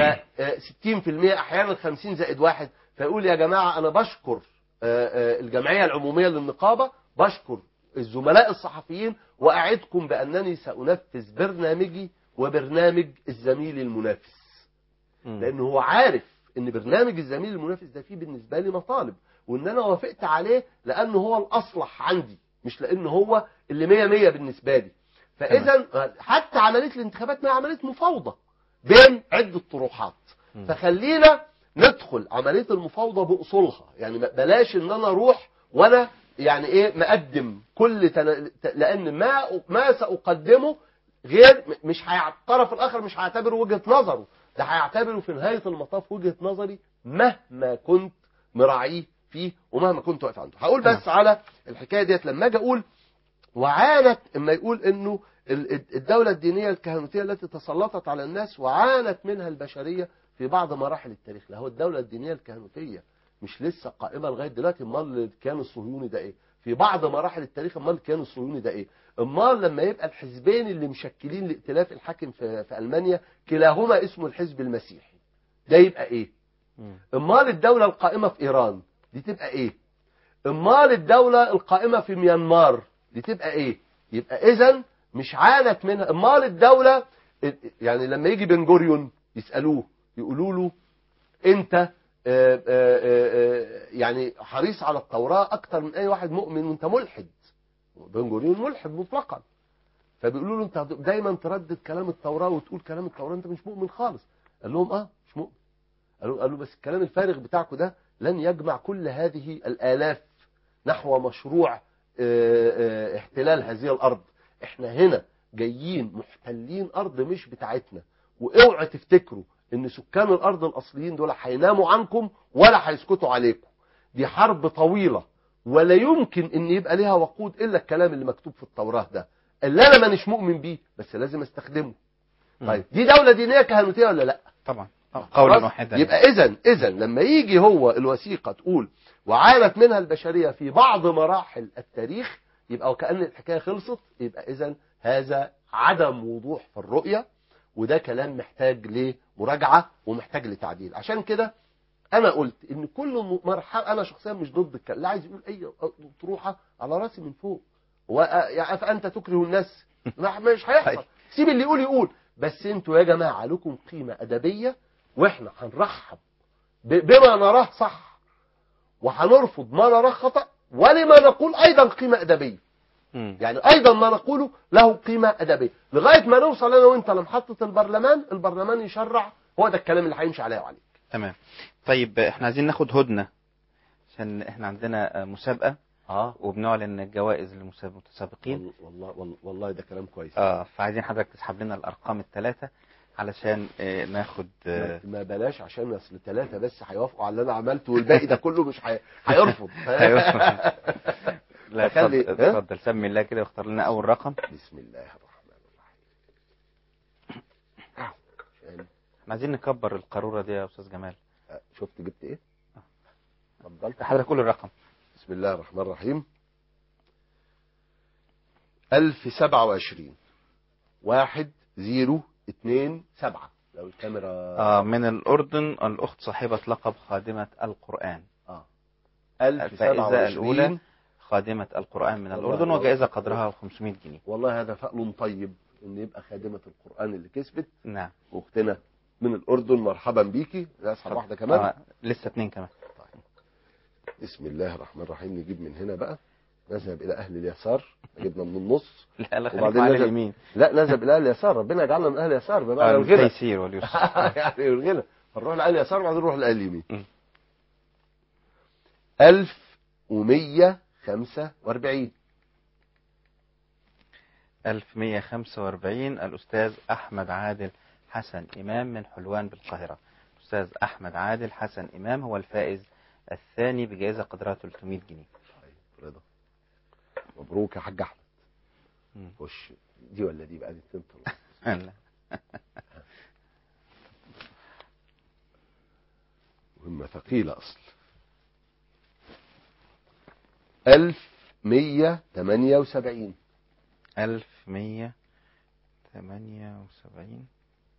ف 60% أحيانا 50 زائد واحد فيقول يا جماعة أنا بشكر آه، آه، الجمعية العمومية للنقابة بشكر الزملاء الصحفيين وأعدكم بأنني سأنفذ برنامجي وبرنامج الزميل المنافس لأن هو عارف ان برنامج الزميل المنافس ده فيه بالنسبة لي مطالب وان انا وافقت عليه لانه هو الاصلح عندي مش لانه هو اللي مية مية بالنسبة لي فاذا حتى عملية الانتخابات ما هي عملية مفاوضة بين عدة طروحات فخلينا ندخل عمليه المفاوضه باصولها يعني ما- بلاش ان انا اروح وانا يعني ايه مقدم كل تن... لان ما ما ساقدمه غير م- مش هيع- الطرف الاخر مش هيعتبره وجهه نظره ده هيعتبره في نهايه المطاف وجهه نظري مهما كنت مراعيه فيه ومهما كنت واقف عنده هقول بس على الحكايه ديت لما اجي اقول وعانت اما يقول انه ال- ال- الدولة الدينية الكهنوتية التي تسلطت على الناس وعانت منها البشرية في بعض مراحل التاريخ لا هو الدولة الدينية الكهنوتية مش لسه قائمة لغاية دلوقتي امال الكيان الصهيوني ده ايه في بعض مراحل التاريخ امال الكيان الصهيوني ده ايه امال لما يبقى الحزبين اللي مشكلين الائتلاف الحاكم في, في المانيا كلاهما اسمه الحزب المسيحي ده يبقى ايه امال الدولة القائمة في ايران دي تبقى ايه امال الدولة القائمة في ميانمار دي تبقى ايه يبقى اذا مش عانت منها امال الدولة يعني لما يجي بن جوريون يسألوه يقولوا له انت آه، آه، آه، يعني حريص على التوراة اكتر من اي واحد مؤمن وانت ملحد بن جوريون ملحد مطلقا فبيقولوا له انت دايما تردد كلام التوراة وتقول كلام التوراة انت مش مؤمن خالص قال لهم اه مش مؤمن قالوا قالوا بس الكلام الفارغ بتاعكم ده لن يجمع كل هذه الآلاف نحو مشروع آه، آه، احتلال هذه الأرض احنا هنا جايين محتلين أرض مش بتاعتنا واوعوا تفتكروا ان سكان الأرض الأصليين دول هيناموا عنكم ولا هيسكتوا عليكم دي حرب طويلة ولا يمكن ان يبقى ليها وقود الا الكلام اللي مكتوب في التوراة ده اللي انا مانيش مؤمن بيه بس لازم استخدمه طيب دي دولة دينية كهنوتية ولا لا طبعا قولا خلاص؟ واحدا يبقى اذا اذا لما يجي هو الوثيقه تقول وعانت منها البشريه في بعض مراحل التاريخ يبقى وكأن الحكايه خلصت يبقى اذا هذا عدم وضوح في الرؤيه وده كلام محتاج لمراجعه ومحتاج لتعديل عشان كده انا قلت ان كل مرحله انا شخصيا مش ضد الكلام لا عايز يقول اي طروحه على راسي من فوق و- يعني فانت تكره الناس ما- مش هيحصل سيب اللي يقول يقول بس انتوا يا جماعه لكم قيمه ادبيه واحنا هنرحب ب- بما نراه صح وهنرفض ما نراه خطأ ولما نقول أيضا قيمة أدبية يعني أيضا ما نقوله له قيمة أدبية لغاية ما نوصل أنا وأنت لمحطة البرلمان البرلمان يشرع هو ده الكلام اللي هيمشي عليه وعليه تمام طيب احنا عايزين ناخد هدنة عشان احنا عندنا آه، مسابقة اه وبنعلن الجوائز للمتسابقين والله والله, والله ده كلام كويس اه فعايزين حضرتك تسحب لنا الارقام الثلاثة علشان آه، ناخد آه، ما ما بلاش عشان اصل ثلاثة بس هيوافقوا على اللي انا عملته والباقي ده كله مش هي- هيرفض هيرفض. لا فخلي- اتفضل ها؟ اتفضل سمي الله كده واختار لنا اول رقم بسم الله الرحمن الرحيم احنا عايزين نكبر القارورة دي يا استاذ جمال شفت جبت ايه اتفضل حضرتك قول الرقم بسم الله الرحمن الرحيم 1027 واحد زيرو اتنين سبعة لو الكاميرا آه من الأردن الأخت صاحبة لقب خادمة القرآن اه الفائزة الأولى 1027 خادمة القرآن من والله الأردن والله. وجائزة قدرها 500 جنيه والله هذا فأل طيب ان يبقى خادمة القرآن اللي كسبت نعم واختنا من الأردن مرحبا بيكي اسحب واحدة كمان آه لسه اتنين كمان بسم الله الرحمن الرحيم نجيب من هنا بقى نذهب إلى أهل اليسار جبنا من النص لا لا خليك وبعدين معانا نذهب اليمين لا نذهب إلى أهل اليسار ربنا يجعلنا من أهل اليسار بمعنى آه، الغنى التيسير واليسر يعني الغنى فنروح لأهل اليسار وبعدين نروح لأهل اليمين م. 1145 1145 الأستاذ أحمد عادل حسن إمام من حلوان بالقاهرة أستاذ أحمد عادل حسن إمام هو الفائز الثاني بجائزة قدرها 300 جنيه رضا مبروك يا حاج أحمد مم. خش دي ولا دي بقى دي تنطر لا. مهمة ثقيلة أصل 1178 1178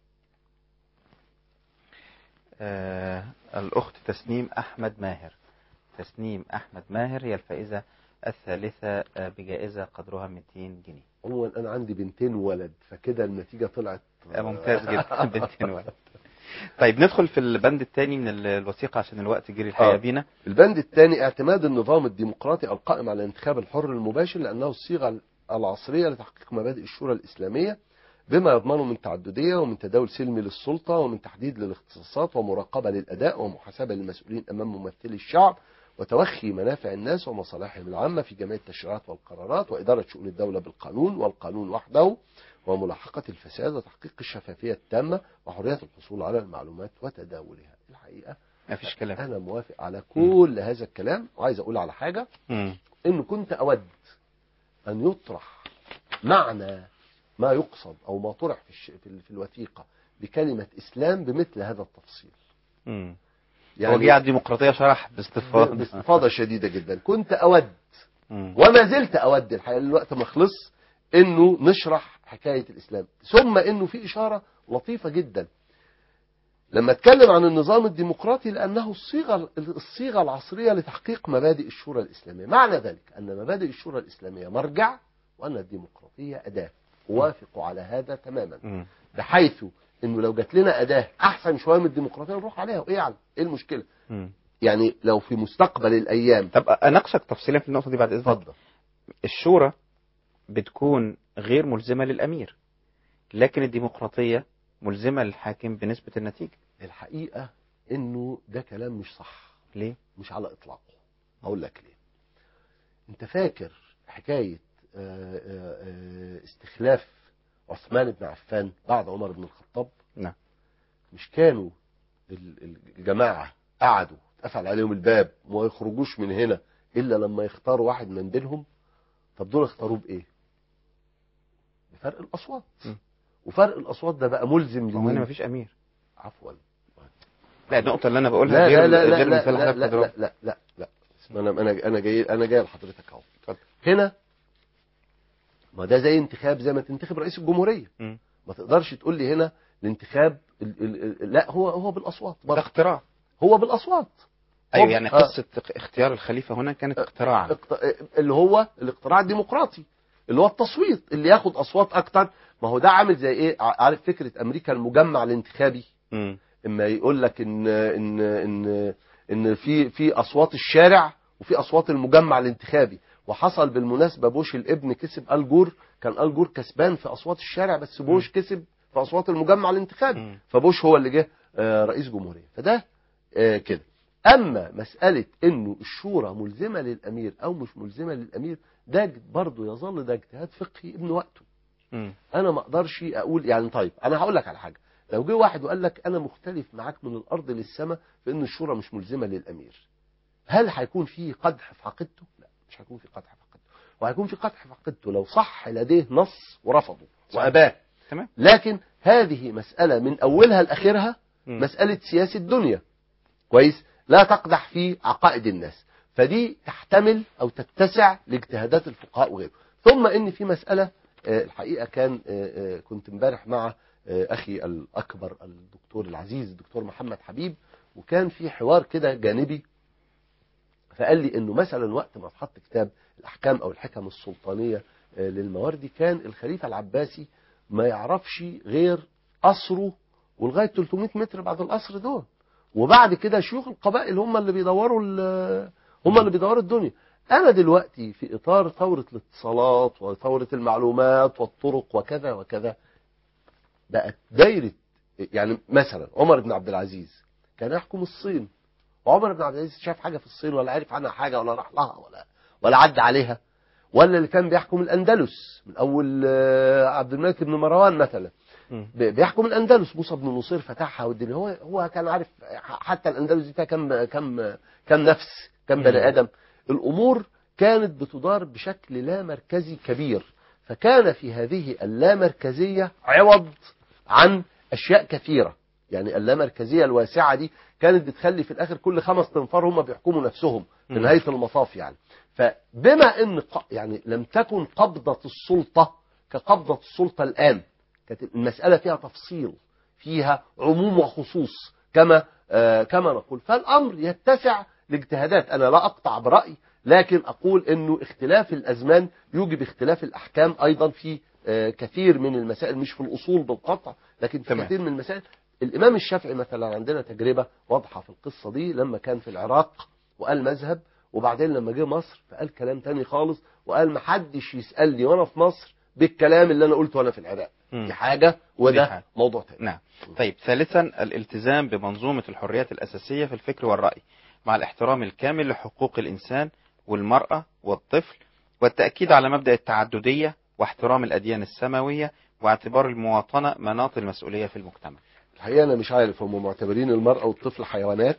آه الأخت تسنيم أحمد ماهر تسنيم أحمد ماهر هي الفائزة الثالثة آه بجائزة قدرها 200 جنيه عموما أنا عندي بنتين ولد فكده النتيجة طلعت آه ممتاز جدا بنتين ولد طيب ندخل في البند الثاني من ال- الوثيقة عشان الوقت جري الحقيقة آه. بينا البند الثاني اعتماد النظام الديمقراطي القائم على الانتخاب الحر المباشر لأنه الصيغة العصرية لتحقيق مبادئ الشورى الإسلامية بما يضمنه من تعددية ومن تداول سلمي للسلطة ومن تحديد للاختصاصات ومراقبة للأداء ومحاسبة للمسؤولين أمام ممثلي الشعب وتوخي منافع الناس ومصالحهم العامة في جميع التشريعات والقرارات وإدارة شؤون الدولة بالقانون والقانون وحده وملاحقة الفساد وتحقيق الشفافية التامة وحرية الحصول على المعلومات وتداولها الحقيقة ما فيش كلام أنا موافق على كل هذا الكلام وعايز أقول على حاجة مم. إن كنت أود أن يطرح معنى ما يقصد أو ما طرح في, الش... في, ال- في الوثيقة بكلمة إسلام بمثل هذا التفصيل مم. يعني هو جه على الديمقراطية شرح باستفاضة باستفاضة شديدة جدا كنت أود مم. وما زلت أود الحقيقة الوقت ما خلص إنه نشرح حكاية الإسلام ثم إنه في إشارة لطيفة جدا لما اتكلم عن النظام الديمقراطي لأنه الصيغة الصيغة العصرية لتحقيق مبادئ الشورى الإسلامية معنى ذلك أن مبادئ الشورى الإسلامية مرجع وأن الديمقراطية أداة أوافق على هذا تماما مم. بحيث انه لو جات لنا اداه احسن شويه من الديمقراطيه نروح عليها وايه يعني ايه المشكله مم. يعني لو في مستقبل الايام طب اناقشك تفصيلا في النقطة دي بعد إذنك اتفضل الشورى بتكون غير ملزمة للأمير لكن الديمقراطية ملزمة للحاكم بنسبة النتيجة الحقيقه انه ده كلام مش صح ليه؟ مش على اطلاقه هقول لك ليه انت فاكر حكايه آه، آه، آه، استخلاف عثمان بن عفان بعد عمر بن الخطاب نعم مش كانوا ال- ال- الجماعه قعدوا اتقفل عليهم الباب وما يخرجوش من هنا الا لما يختاروا واحد من بينهم طب دول اختاروه بايه بفرق الاصوات م. وفرق الاصوات ده بقى ملزم هو هنا لمين مفيش أمير عفوا لا النقطة اللي أنا بقولها لا غير لا لا غير لا المثال اللي لا حضرتك لا بتضربه. لا لا لا لا اسمع، انا انا انا جاي انا جاي لحضرتك اهو اتفضل. هنا ما ده زي انتخاب زي ما تنتخب رئيس الجمهوريه مم. ما تقدرش تقول لي هنا الانتخاب ال ال ال لا هو هو بالاصوات ده برضه. اختراع هو بالاصوات أيوة هو- يعني آه. قصة اختيار الخليفة هنا كانت اختراعا اقت- اللي هو الاقتراع الديمقراطي اللي هو التصويت اللي ياخد اصوات اكتر ما هو ده عامل زي ايه ع- عارف فكره امريكا المجمع الانتخابي مم. اما يقول لك ان ان ان ان في في اصوات الشارع وفي اصوات المجمع الانتخابي وحصل بالمناسبه بوش الابن كسب الجور كان الجور كسبان في اصوات الشارع بس بوش كسب في اصوات المجمع الانتخابي مم. فبوش هو اللي جه آه، رئيس جمهوريه فده آه، كده اما مساله انه الشورى ملزمه للامير او مش ملزمه للامير ده برضه يظل ده اجتهاد فقهي ابن وقته مم. انا ما اقدرش اقول يعني طيب انا هقول لك على حاجه لو جه واحد وقال لك انا مختلف معاك من الارض للسماء في ان الشورى مش ملزمه للامير هل هيكون في قدح في عقيدته لا مش هيكون في قدح في عقيدته وهيكون في قدح في عقيدته لو صح لديه نص ورفضه واباه تمام لكن هذه مساله من اولها لاخرها مم. مساله سياسه الدنيا كويس لا تقدح في عقائد الناس فدي تحتمل او تتسع لاجتهادات الفقهاء وغيره ثم ان في مساله آه، الحقيقه كان آه، آه، كنت امبارح مع آه، اخي الاكبر الدكتور العزيز الدكتور محمد حبيب وكان في حوار كده جانبي فقال لي انه مثلا وقت ما اتحط كتاب الاحكام او الحكم السلطانيه آه، للمواردي كان الخليفه العباسي ما يعرفش غير قصره ولغايه 300 متر بعد القصر دول وبعد كده شيوخ القبائل هم اللي بيدوروا ال- هم اللي بيدوروا الدنيا انا دلوقتي في اطار ثوره الاتصالات وثوره المعلومات والطرق وكذا وكذا بقت دايره يعني مثلا عمر بن عبد العزيز كان يحكم الصين وعمر بن عبد العزيز شاف حاجه في الصين ولا عرف عنها حاجه ولا راح لها ولا ولا عدى عليها ولا اللي كان بيحكم الاندلس من اول آه، عبد الملك بن مروان مثلا مم. ب- بيحكم الاندلس موسى بن نصير فتحها والدنيا هو هو كان عارف ح- حتى الاندلس دي فيها كم كم كم نفس كم بني مم. ادم الامور كانت بتدار بشكل لا مركزي كبير فكان في هذه اللامركزيه عوض عن اشياء كثيره يعني اللامركزيه الواسعه دي كانت بتخلي في الاخر كل خمس تنفار هم بيحكموا نفسهم في مم. نهايه المطاف يعني فبما ان ق- يعني لم تكن قبضه السلطه كقبضه السلطه الان كانت المساله فيها تفصيل فيها عموم وخصوص كما آه كما نقول فالامر يتسع لاجتهادات انا لا اقطع براي لكن اقول انه اختلاف الازمان يوجب اختلاف الاحكام ايضا في آه كثير من المسائل مش في الاصول بالقطع لكن في تمام. كثير من المسائل الامام الشافعي مثلا عندنا تجربه واضحه في القصه دي لما كان في العراق وقال مذهب وبعدين لما جه مصر فقال كلام تاني خالص وقال محدش يسالني وانا في مصر بالكلام اللي انا قلته وانا في العراق مم. دي حاجه دي وده حاجة. موضوع تاني نعم طيب ثالثا الالتزام بمنظومة الحريات الأساسية في الفكر والرأي مع الاحترام الكامل لحقوق الإنسان والمرأة والطفل والتأكيد على مبدأ التعددية واحترام الأديان السماوية واعتبار المواطنة مناط المسؤولية في المجتمع الحقيقه انا مش عارف هم معتبرين المراه والطفل حيوانات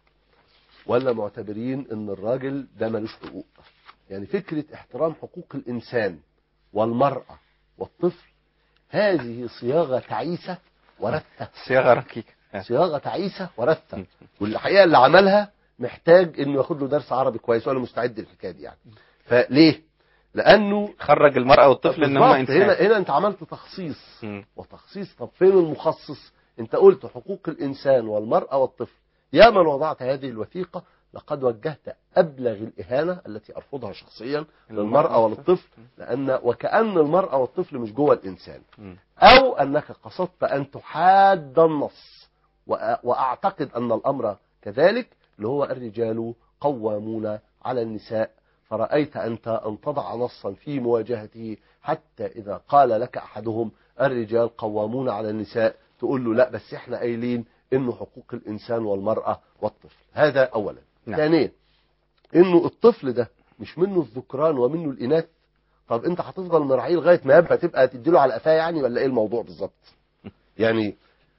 ولا معتبرين ان الراجل ده ملوش حقوق يعني فكره احترام حقوق الانسان والمراه والطفل هذه صياغه تعيسه ورثه صياغة ركيكة صياغه تعيسه ورثه والحقيقه اللي عملها محتاج انه ياخد له درس عربي كويس وانا مستعد للحكايه دي يعني فليه لانه خرج المرأة والطفل ان هم بالظبط. انسان هنا هنا انت عملت تخصيص مم. وتخصيص طب فين المخصص انت قلت حقوق الانسان والمرأة والطفل يا من وضعت هذه الوثيقة لقد وجهت ابلغ الاهانة التي ارفضها شخصيا للمرأة وللطفل لان وكأن المرأة والطفل مش جوه الانسان مم. او انك قصدت ان تحاد النص وأ- واعتقد ان الامر كذلك اللي هو الرجال قوامون على النساء فرأيت أنت أن تضع نصا في مواجهته حتى إذا قال لك أحدهم الرجال قوامون على النساء تقول له لا بس احنا قايلين انه حقوق الانسان والمرأة والطفل هذا اولا نعم. ثانيا انه الطفل ده مش منه الذكران ومنه الاناث طب انت هتفضل مراعيه لغايه ما يبقى تبقى تديله على قفاه يعني ولا ايه الموضوع بالظبط يعني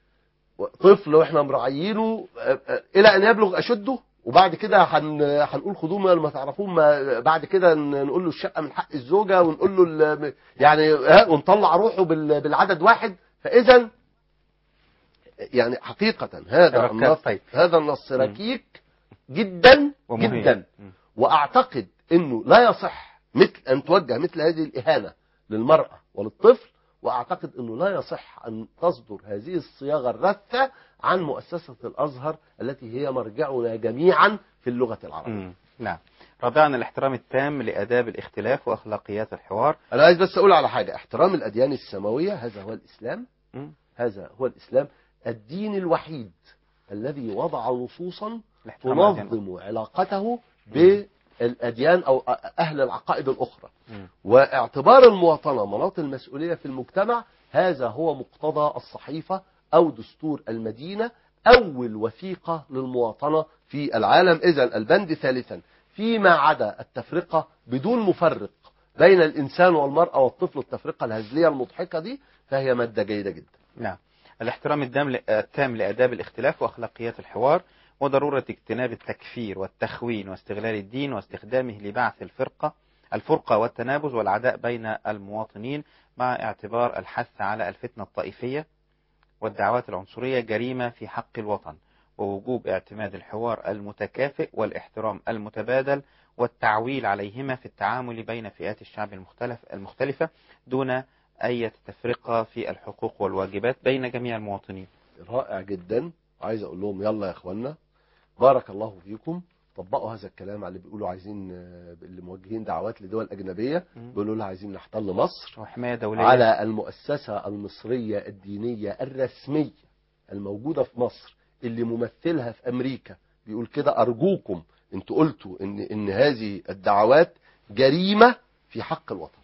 طفل واحنا مراعيينه آه، آه، الى ان يبلغ اشده وبعد كده هن- هنقول خدوه ما ما تعرفون ما بعد كده ن- نقول له الشقه من حق الزوجه ونقول له ال- يعني ها ونطلع روحه بال- بالعدد واحد فاذا يعني حقيقه هذا ركز. النص طيب. هذا النص ركيك جدا ومهم. جدا واعتقد انه لا يصح مثل ان توجه مثل هذه الاهانه للمراه وللطفل واعتقد انه لا يصح ان تصدر هذه الصياغه الرثه عن مؤسسه الازهر التي هي مرجعنا جميعا في اللغه العربيه. مم. نعم رابعا الاحترام التام لآداب الاختلاف وأخلاقيات الحوار انا عايز بس اقول على حاجه احترام الاديان السماويه هذا هو الاسلام مم. هذا هو الاسلام الدين الوحيد الذي وضع نصوصا الاحترام الأديان. تنظم علاقته بالاديان او اهل العقائد الاخرى مم. واعتبار المواطنة مناط المسؤولية في المجتمع هذا هو مقتضى الصحيفة أو دستور المدينة أول وثيقة للمواطنة في العالم إذا البند ثالثا فيما عدا التفرقة بدون مفرق بين الإنسان والمرأة والطفل التفرقة الهزلية المضحكة دي فهي مادة جيدة جدا نعم الاحترام الدام- التام لآداب الاختلاف وأخلاقيات الحوار وضرورة اجتناب التكفير والتخوين واستغلال الدين واستخدامه لبعث الفرقة الفرقة والتنابز والعداء بين المواطنين مع اعتبار الحث على الفتنة الطائفية والدعوات العنصرية جريمة في حق الوطن ووجوب اعتماد الحوار المتكافئ والاحترام المتبادل والتعويل عليهما في التعامل بين فئات الشعب المختلف المختلفة دون أي تفرقة في الحقوق والواجبات بين جميع المواطنين رائع جدا عايز أقول لهم يلا يا إخوانا بارك الله فيكم طبقوا هذا الكلام على اللي بيقولوا عايزين آه، اللي موجهين دعوات لدول أجنبية بيقولوا لها عايزين نحتل مصر وحماية دولية على المؤسسة المصرية الدينية الرسمية الموجودة في مصر اللي ممثلها في أمريكا بيقول كده أرجوكم انتوا قلتوا إن, إن هذه الدعوات جريمة في حق الوطن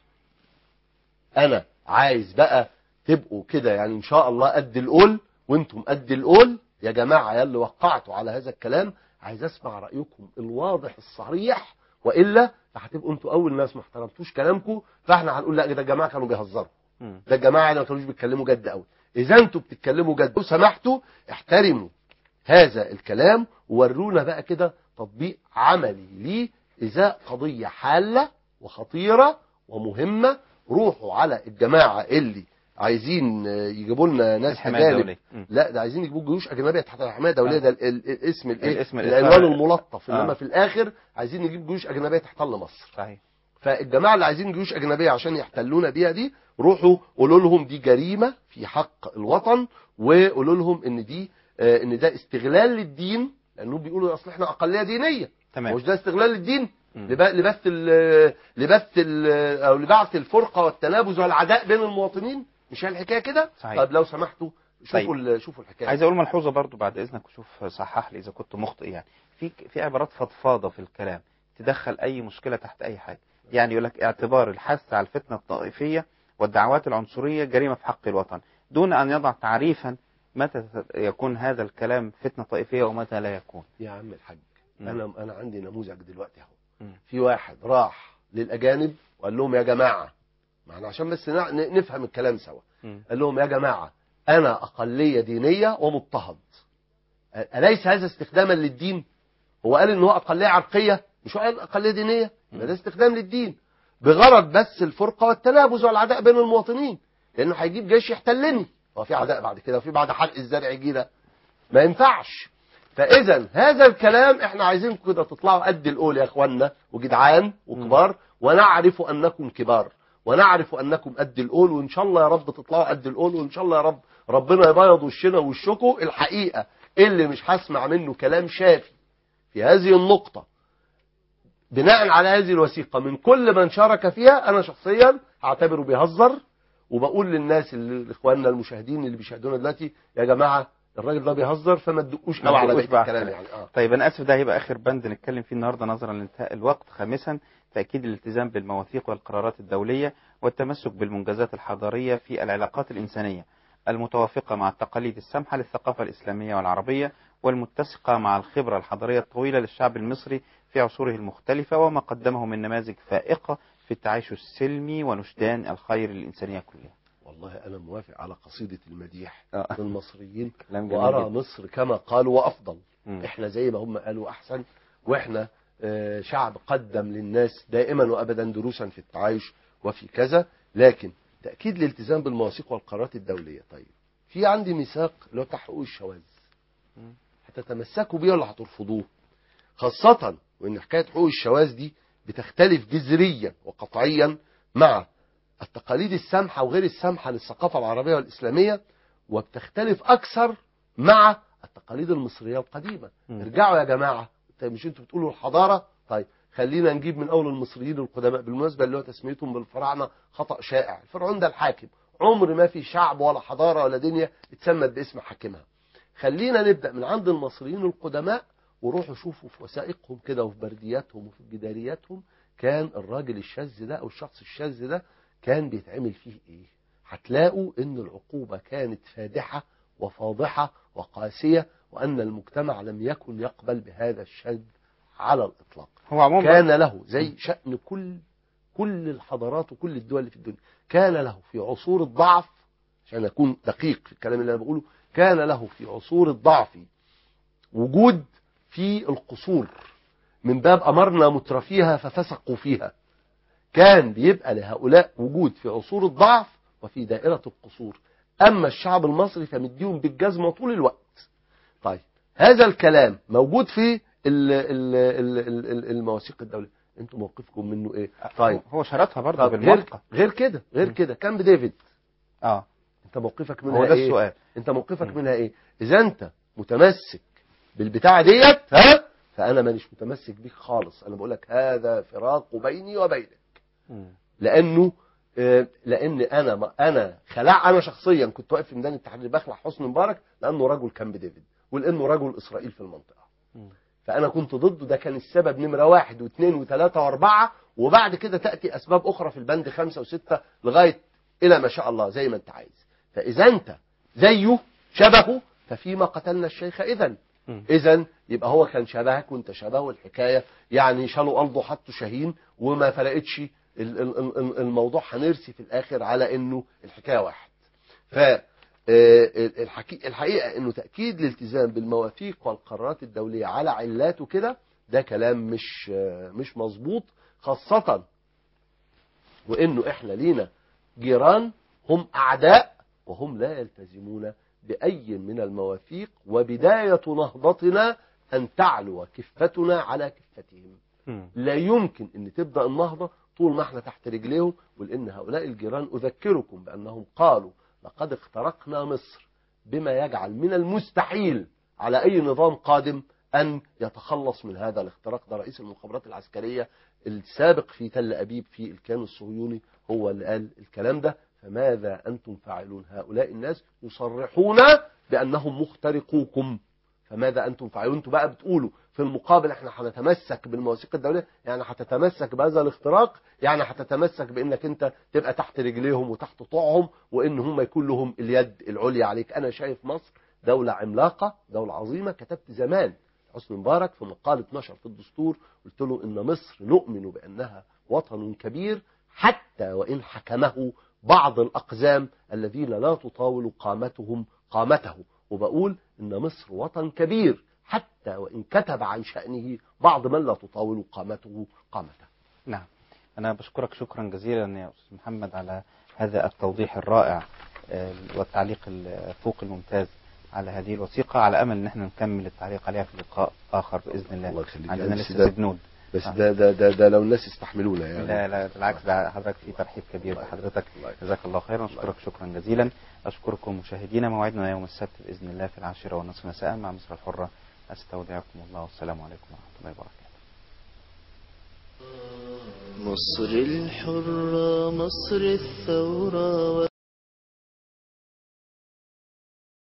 أنا عايز بقى تبقوا كده يعني إن شاء الله قد القول وانتم قد القول يا جماعة يا اللي وقعتوا على هذا الكلام عايز اسمع رأيكم الواضح الصريح وإلا فهتبقوا انتوا أول ناس ما احترمتوش كلامكم فاحنا هنقول لا ده الجماعة كانوا بيهزروا مم. ده الجماعة اللي ما كانوش بيتكلموا جد قوي إذا انتوا بتتكلموا جد لو سمحتوا احترموا هذا الكلام وورونا بقى كده تطبيق عملي ليه إزاء قضية حالة وخطيرة ومهمة روحوا على الجماعة اللي عايزين آه، يجيبوا لنا ناس الحماية أجانب الدولية. مم. لا ده عايزين يجيبوا جيوش أجنبية تحت الحماية الدولية ده ال- ال- الاسم الايه الاسم العنوان الإصرار. الملطف آه. إنما في الآخر عايزين نجيب جيوش أجنبية تحتل مصر صحيح فالجماعة اللي عايزين جيوش أجنبية عشان يحتلونا بيها دي روحوا قولوا لهم دي جريمة في حق الوطن وقولوا لهم إن دي آه، إن ده استغلال للدين لأنهم بيقولوا أصل إحنا أقلية دينية تمام. مش ده استغلال للدين مم. لب- لبث ال- لبث ال- أو لبعث الفرقة والتنابز والعداء بين المواطنين مش هي الحكاية كده صحيح. طب لو سمحتوا شوفوا طيب. ال- شوفوا الحكاية عايز اقول ملحوظه برضو بعد اذنك وشوف صحح لي اذا كنت مخطئ يعني في في عبارات فضفاضه في الكلام تدخل اي مشكله تحت اي حاجه يعني يقول لك اعتبار الحث على الفتنه الطائفيه والدعوات العنصرية جريمة في حق الوطن دون أن يضع تعريفا متى يكون هذا الكلام فتنة طائفية ومتى لا يكون يا عم الحاج مم. انا انا عندي نموذج دلوقتي اهو مم. في واحد راح للاجانب وقال لهم يا جماعه معنا عشان بس نع- ن- نفهم الكلام سوا مم. قال لهم يا جماعه انا اقليه دينيه ومضطهد اليس هذا استخداما للدين هو قال ان هو اقليه عرقيه مش هو قال اقليه دينيه يبقى ده استخدام للدين بغرض بس الفرقه والتنابز والعداء بين المواطنين لانه هيجيب جيش يحتلني هو في عداء بعد كده وفي بعد حرق الزرع يجي ده ما ينفعش فاذا هذا الكلام احنا عايزينكم كده تطلعوا قد القول يا اخوانا وجدعان وكبار ونعرف انكم كبار ونعرف انكم قد القول وان شاء الله يا رب تطلعوا قد القول وان شاء الله يا رب ربنا يبيض وشنا ووشكم الحقيقه اللي مش هسمع منه كلام شافي في هذه النقطه بناء على هذه الوثيقه من كل من شارك فيها انا شخصيا هعتبره بيهزر وبقول للناس اللي اخواننا المشاهدين اللي بيشاهدونا دلوقتي يا جماعه الراجل ده بيهزر فما تدقوش قوي على ما تدقوش بقيه بقى. الكلام يعني اه طيب انا اسف ده هيبقى اخر بند نتكلم فيه النهارده نظرا لانتهاء الوقت خامسا تاكيد الالتزام بالمواثيق والقرارات الدوليه والتمسك بالمنجزات الحضاريه في العلاقات الانسانيه المتوافقه مع التقاليد السامحه للثقافه الاسلاميه والعربيه والمتسقه مع الخبره الحضاريه الطويله للشعب المصري في عصوره المختلفه وما قدمه من نماذج فائقه في التعايش السلمي ونشدان الخير للانسانيه كلها والله انا موافق على قصيده المديح آه. للمصريين كلام جميل وارى جدا. مصر كما قالوا وافضل مم. احنا زي ما هم قالوا احسن واحنا آه، شعب قدم للناس دائما وابدا دروسا في التعايش وفي كذا لكن تاكيد الالتزام بالمواثيق والقرارات الدوليه طيب في عندي ميثاق اللي هو بتاع حقوق الشواذ مم. هتتمسكوا بيه ولا هترفضوه خاصة وان حكاية حقوق الشواذ دي بتختلف جذريا وقطعيا مع التقاليد السامحة وغير السامحة للثقافة العربية والإسلامية وبتختلف أكثر مع التقاليد المصرية القديمة مم. ارجعوا يا جماعة طيب مش انتوا بتقولوا الحضارة طيب خلينا نجيب من أول المصريين القدماء بالمناسبة اللي هو تسميتهم بالفراعنة خطأ شائع الفرعون ده الحاكم عمر ما في شعب ولا حضارة ولا دنيا اتسمت باسم حاكمها خلينا نبدأ من عند المصريين القدماء وروحوا شوفوا في وثائقهم كده وفي بردياتهم وفي جدارياتهم كان الراجل الشاذ ده او الشخص الشاذ ده كان بيتعمل فيه ايه هتلاقوا ان العقوبة كانت فادحة وفاضحة وقاسية وان المجتمع لم يكن يقبل بهذا الشذ على الاطلاق هو عموما كان له زي شأن كل كل الحضارات وكل الدول اللي في الدنيا كان له في عصور الضعف عشان اكون دقيق في الكلام اللي انا بقوله كان له في عصور الضعف وجود في القصور من باب امرنا مترفيها ففسقوا فيها كان بيبقى لهؤلاء وجود في عصور الضعف وفي دائرة القصور اما الشعب المصري فمديهم بالجزمة طول الوقت طيب هذا الكلام موجود في ال- ال- ال- ال- ال- المواثيق الدولية انتوا موقفكم منه ايه طيب هو شرطها برضه طب غير, بالموافقه غير كده غير كده كامب ديفيد اه انت موقفك منها هو ده ايه السؤال انت موقفك منها ايه اذا انت متمسك بالبتاعه ديت ها فانا مانيش متمسك بيك خالص انا بقول لك هذا فراق بيني وبينك مم. لانه آه، لان انا ما انا خلع انا شخصيا كنت واقف في ميدان التحرير بخلع حسني مبارك لانه رجل كامب ديفيد ولانه رجل اسرائيل في المنطقه مم. فانا كنت ضده ده كان السبب نمره واحد واثنين وثلاثه واربعه وبعد كده تاتي اسباب اخرى في البند خمسه وسته لغايه الى ما شاء الله زي ما انت عايز فاذا انت زيه شبهه ففيما قتلنا الشيخ اذا مم. اذا يبقى هو كان شبهك وانت شبهه الحكايه يعني شالوا قلبه حطوا شاهين وما فرقتش ال- ال- ال- الموضوع هنرسي في الاخر على انه الحكايه واحد ف آه، الحقي- الحقيقه انه تاكيد الالتزام بالمواثيق والقرارات الدوليه على علاته كده ده كلام مش آه، مش مظبوط خاصه وانه احنا لينا جيران هم اعداء وهم لا يلتزمون باي من المواثيق وبدايه نهضتنا ان تعلو كفتنا على كفتهم مم. لا يمكن ان تبدا النهضه طول ما احنا تحت رجليهم ولان هؤلاء الجيران اذكركم بانهم قالوا لقد اخترقنا مصر بما يجعل من المستحيل على اي نظام قادم ان يتخلص من هذا الاختراق ده رئيس المخابرات العسكريه السابق في تل ابيب في الكيان الصهيوني هو اللي قال الكلام ده فماذا انتم فاعلون هؤلاء الناس يصرحون بانهم مخترقوكم فماذا انتم فاعلون انتم بقى بتقولوا في في المقابل احنا هنتمسك بالمواثيق الدوليه يعني هتتمسك بهذا الاختراق يعني هتتمسك بانك انت تبقى تحت رجليهم وتحت طوعهم وان هم يكون لهم اليد العليا عليك انا شايف مصر دوله عملاقه دوله عظيمه كتبت زمان حسني مبارك في مقال 12 في الدستور قلت له ان مصر نؤمن بانها وطن كبير حتى وان حكمه بعض الاقزام الذين لا تطاول قامتهم قامته وبقول ان مصر وطن كبير حتى وان كتب عن شانه بعض من لا تطاول قامته قامته نعم أنا بشكرك شكرا جزيلا يا أستاذ محمد على هذا التوضيح الرائع آه، والتعليق الفوق الممتاز على هذه الوثيقة على أمل أن احنا نكمل التعليق عليها في لقاء آخر بإذن الله الله يخليك. عندنا يعني لسه ده- بنود بس آه. ده ده ده, ده لو الناس يستحملونا يعني لا لا بالعكس ده حضرتك في ترحيب كبير بحضرتك جزاك الله خيرا أشكرك شكرا جزيلا أشكركم مشاهدينا موعدنا يوم السبت بإذن الله في العاشرة والنصف مساء مع مصر الحرة أستودعكم الله والسلام عليكم ورحمة الله وبركاته مصر الحرة مصر الثورة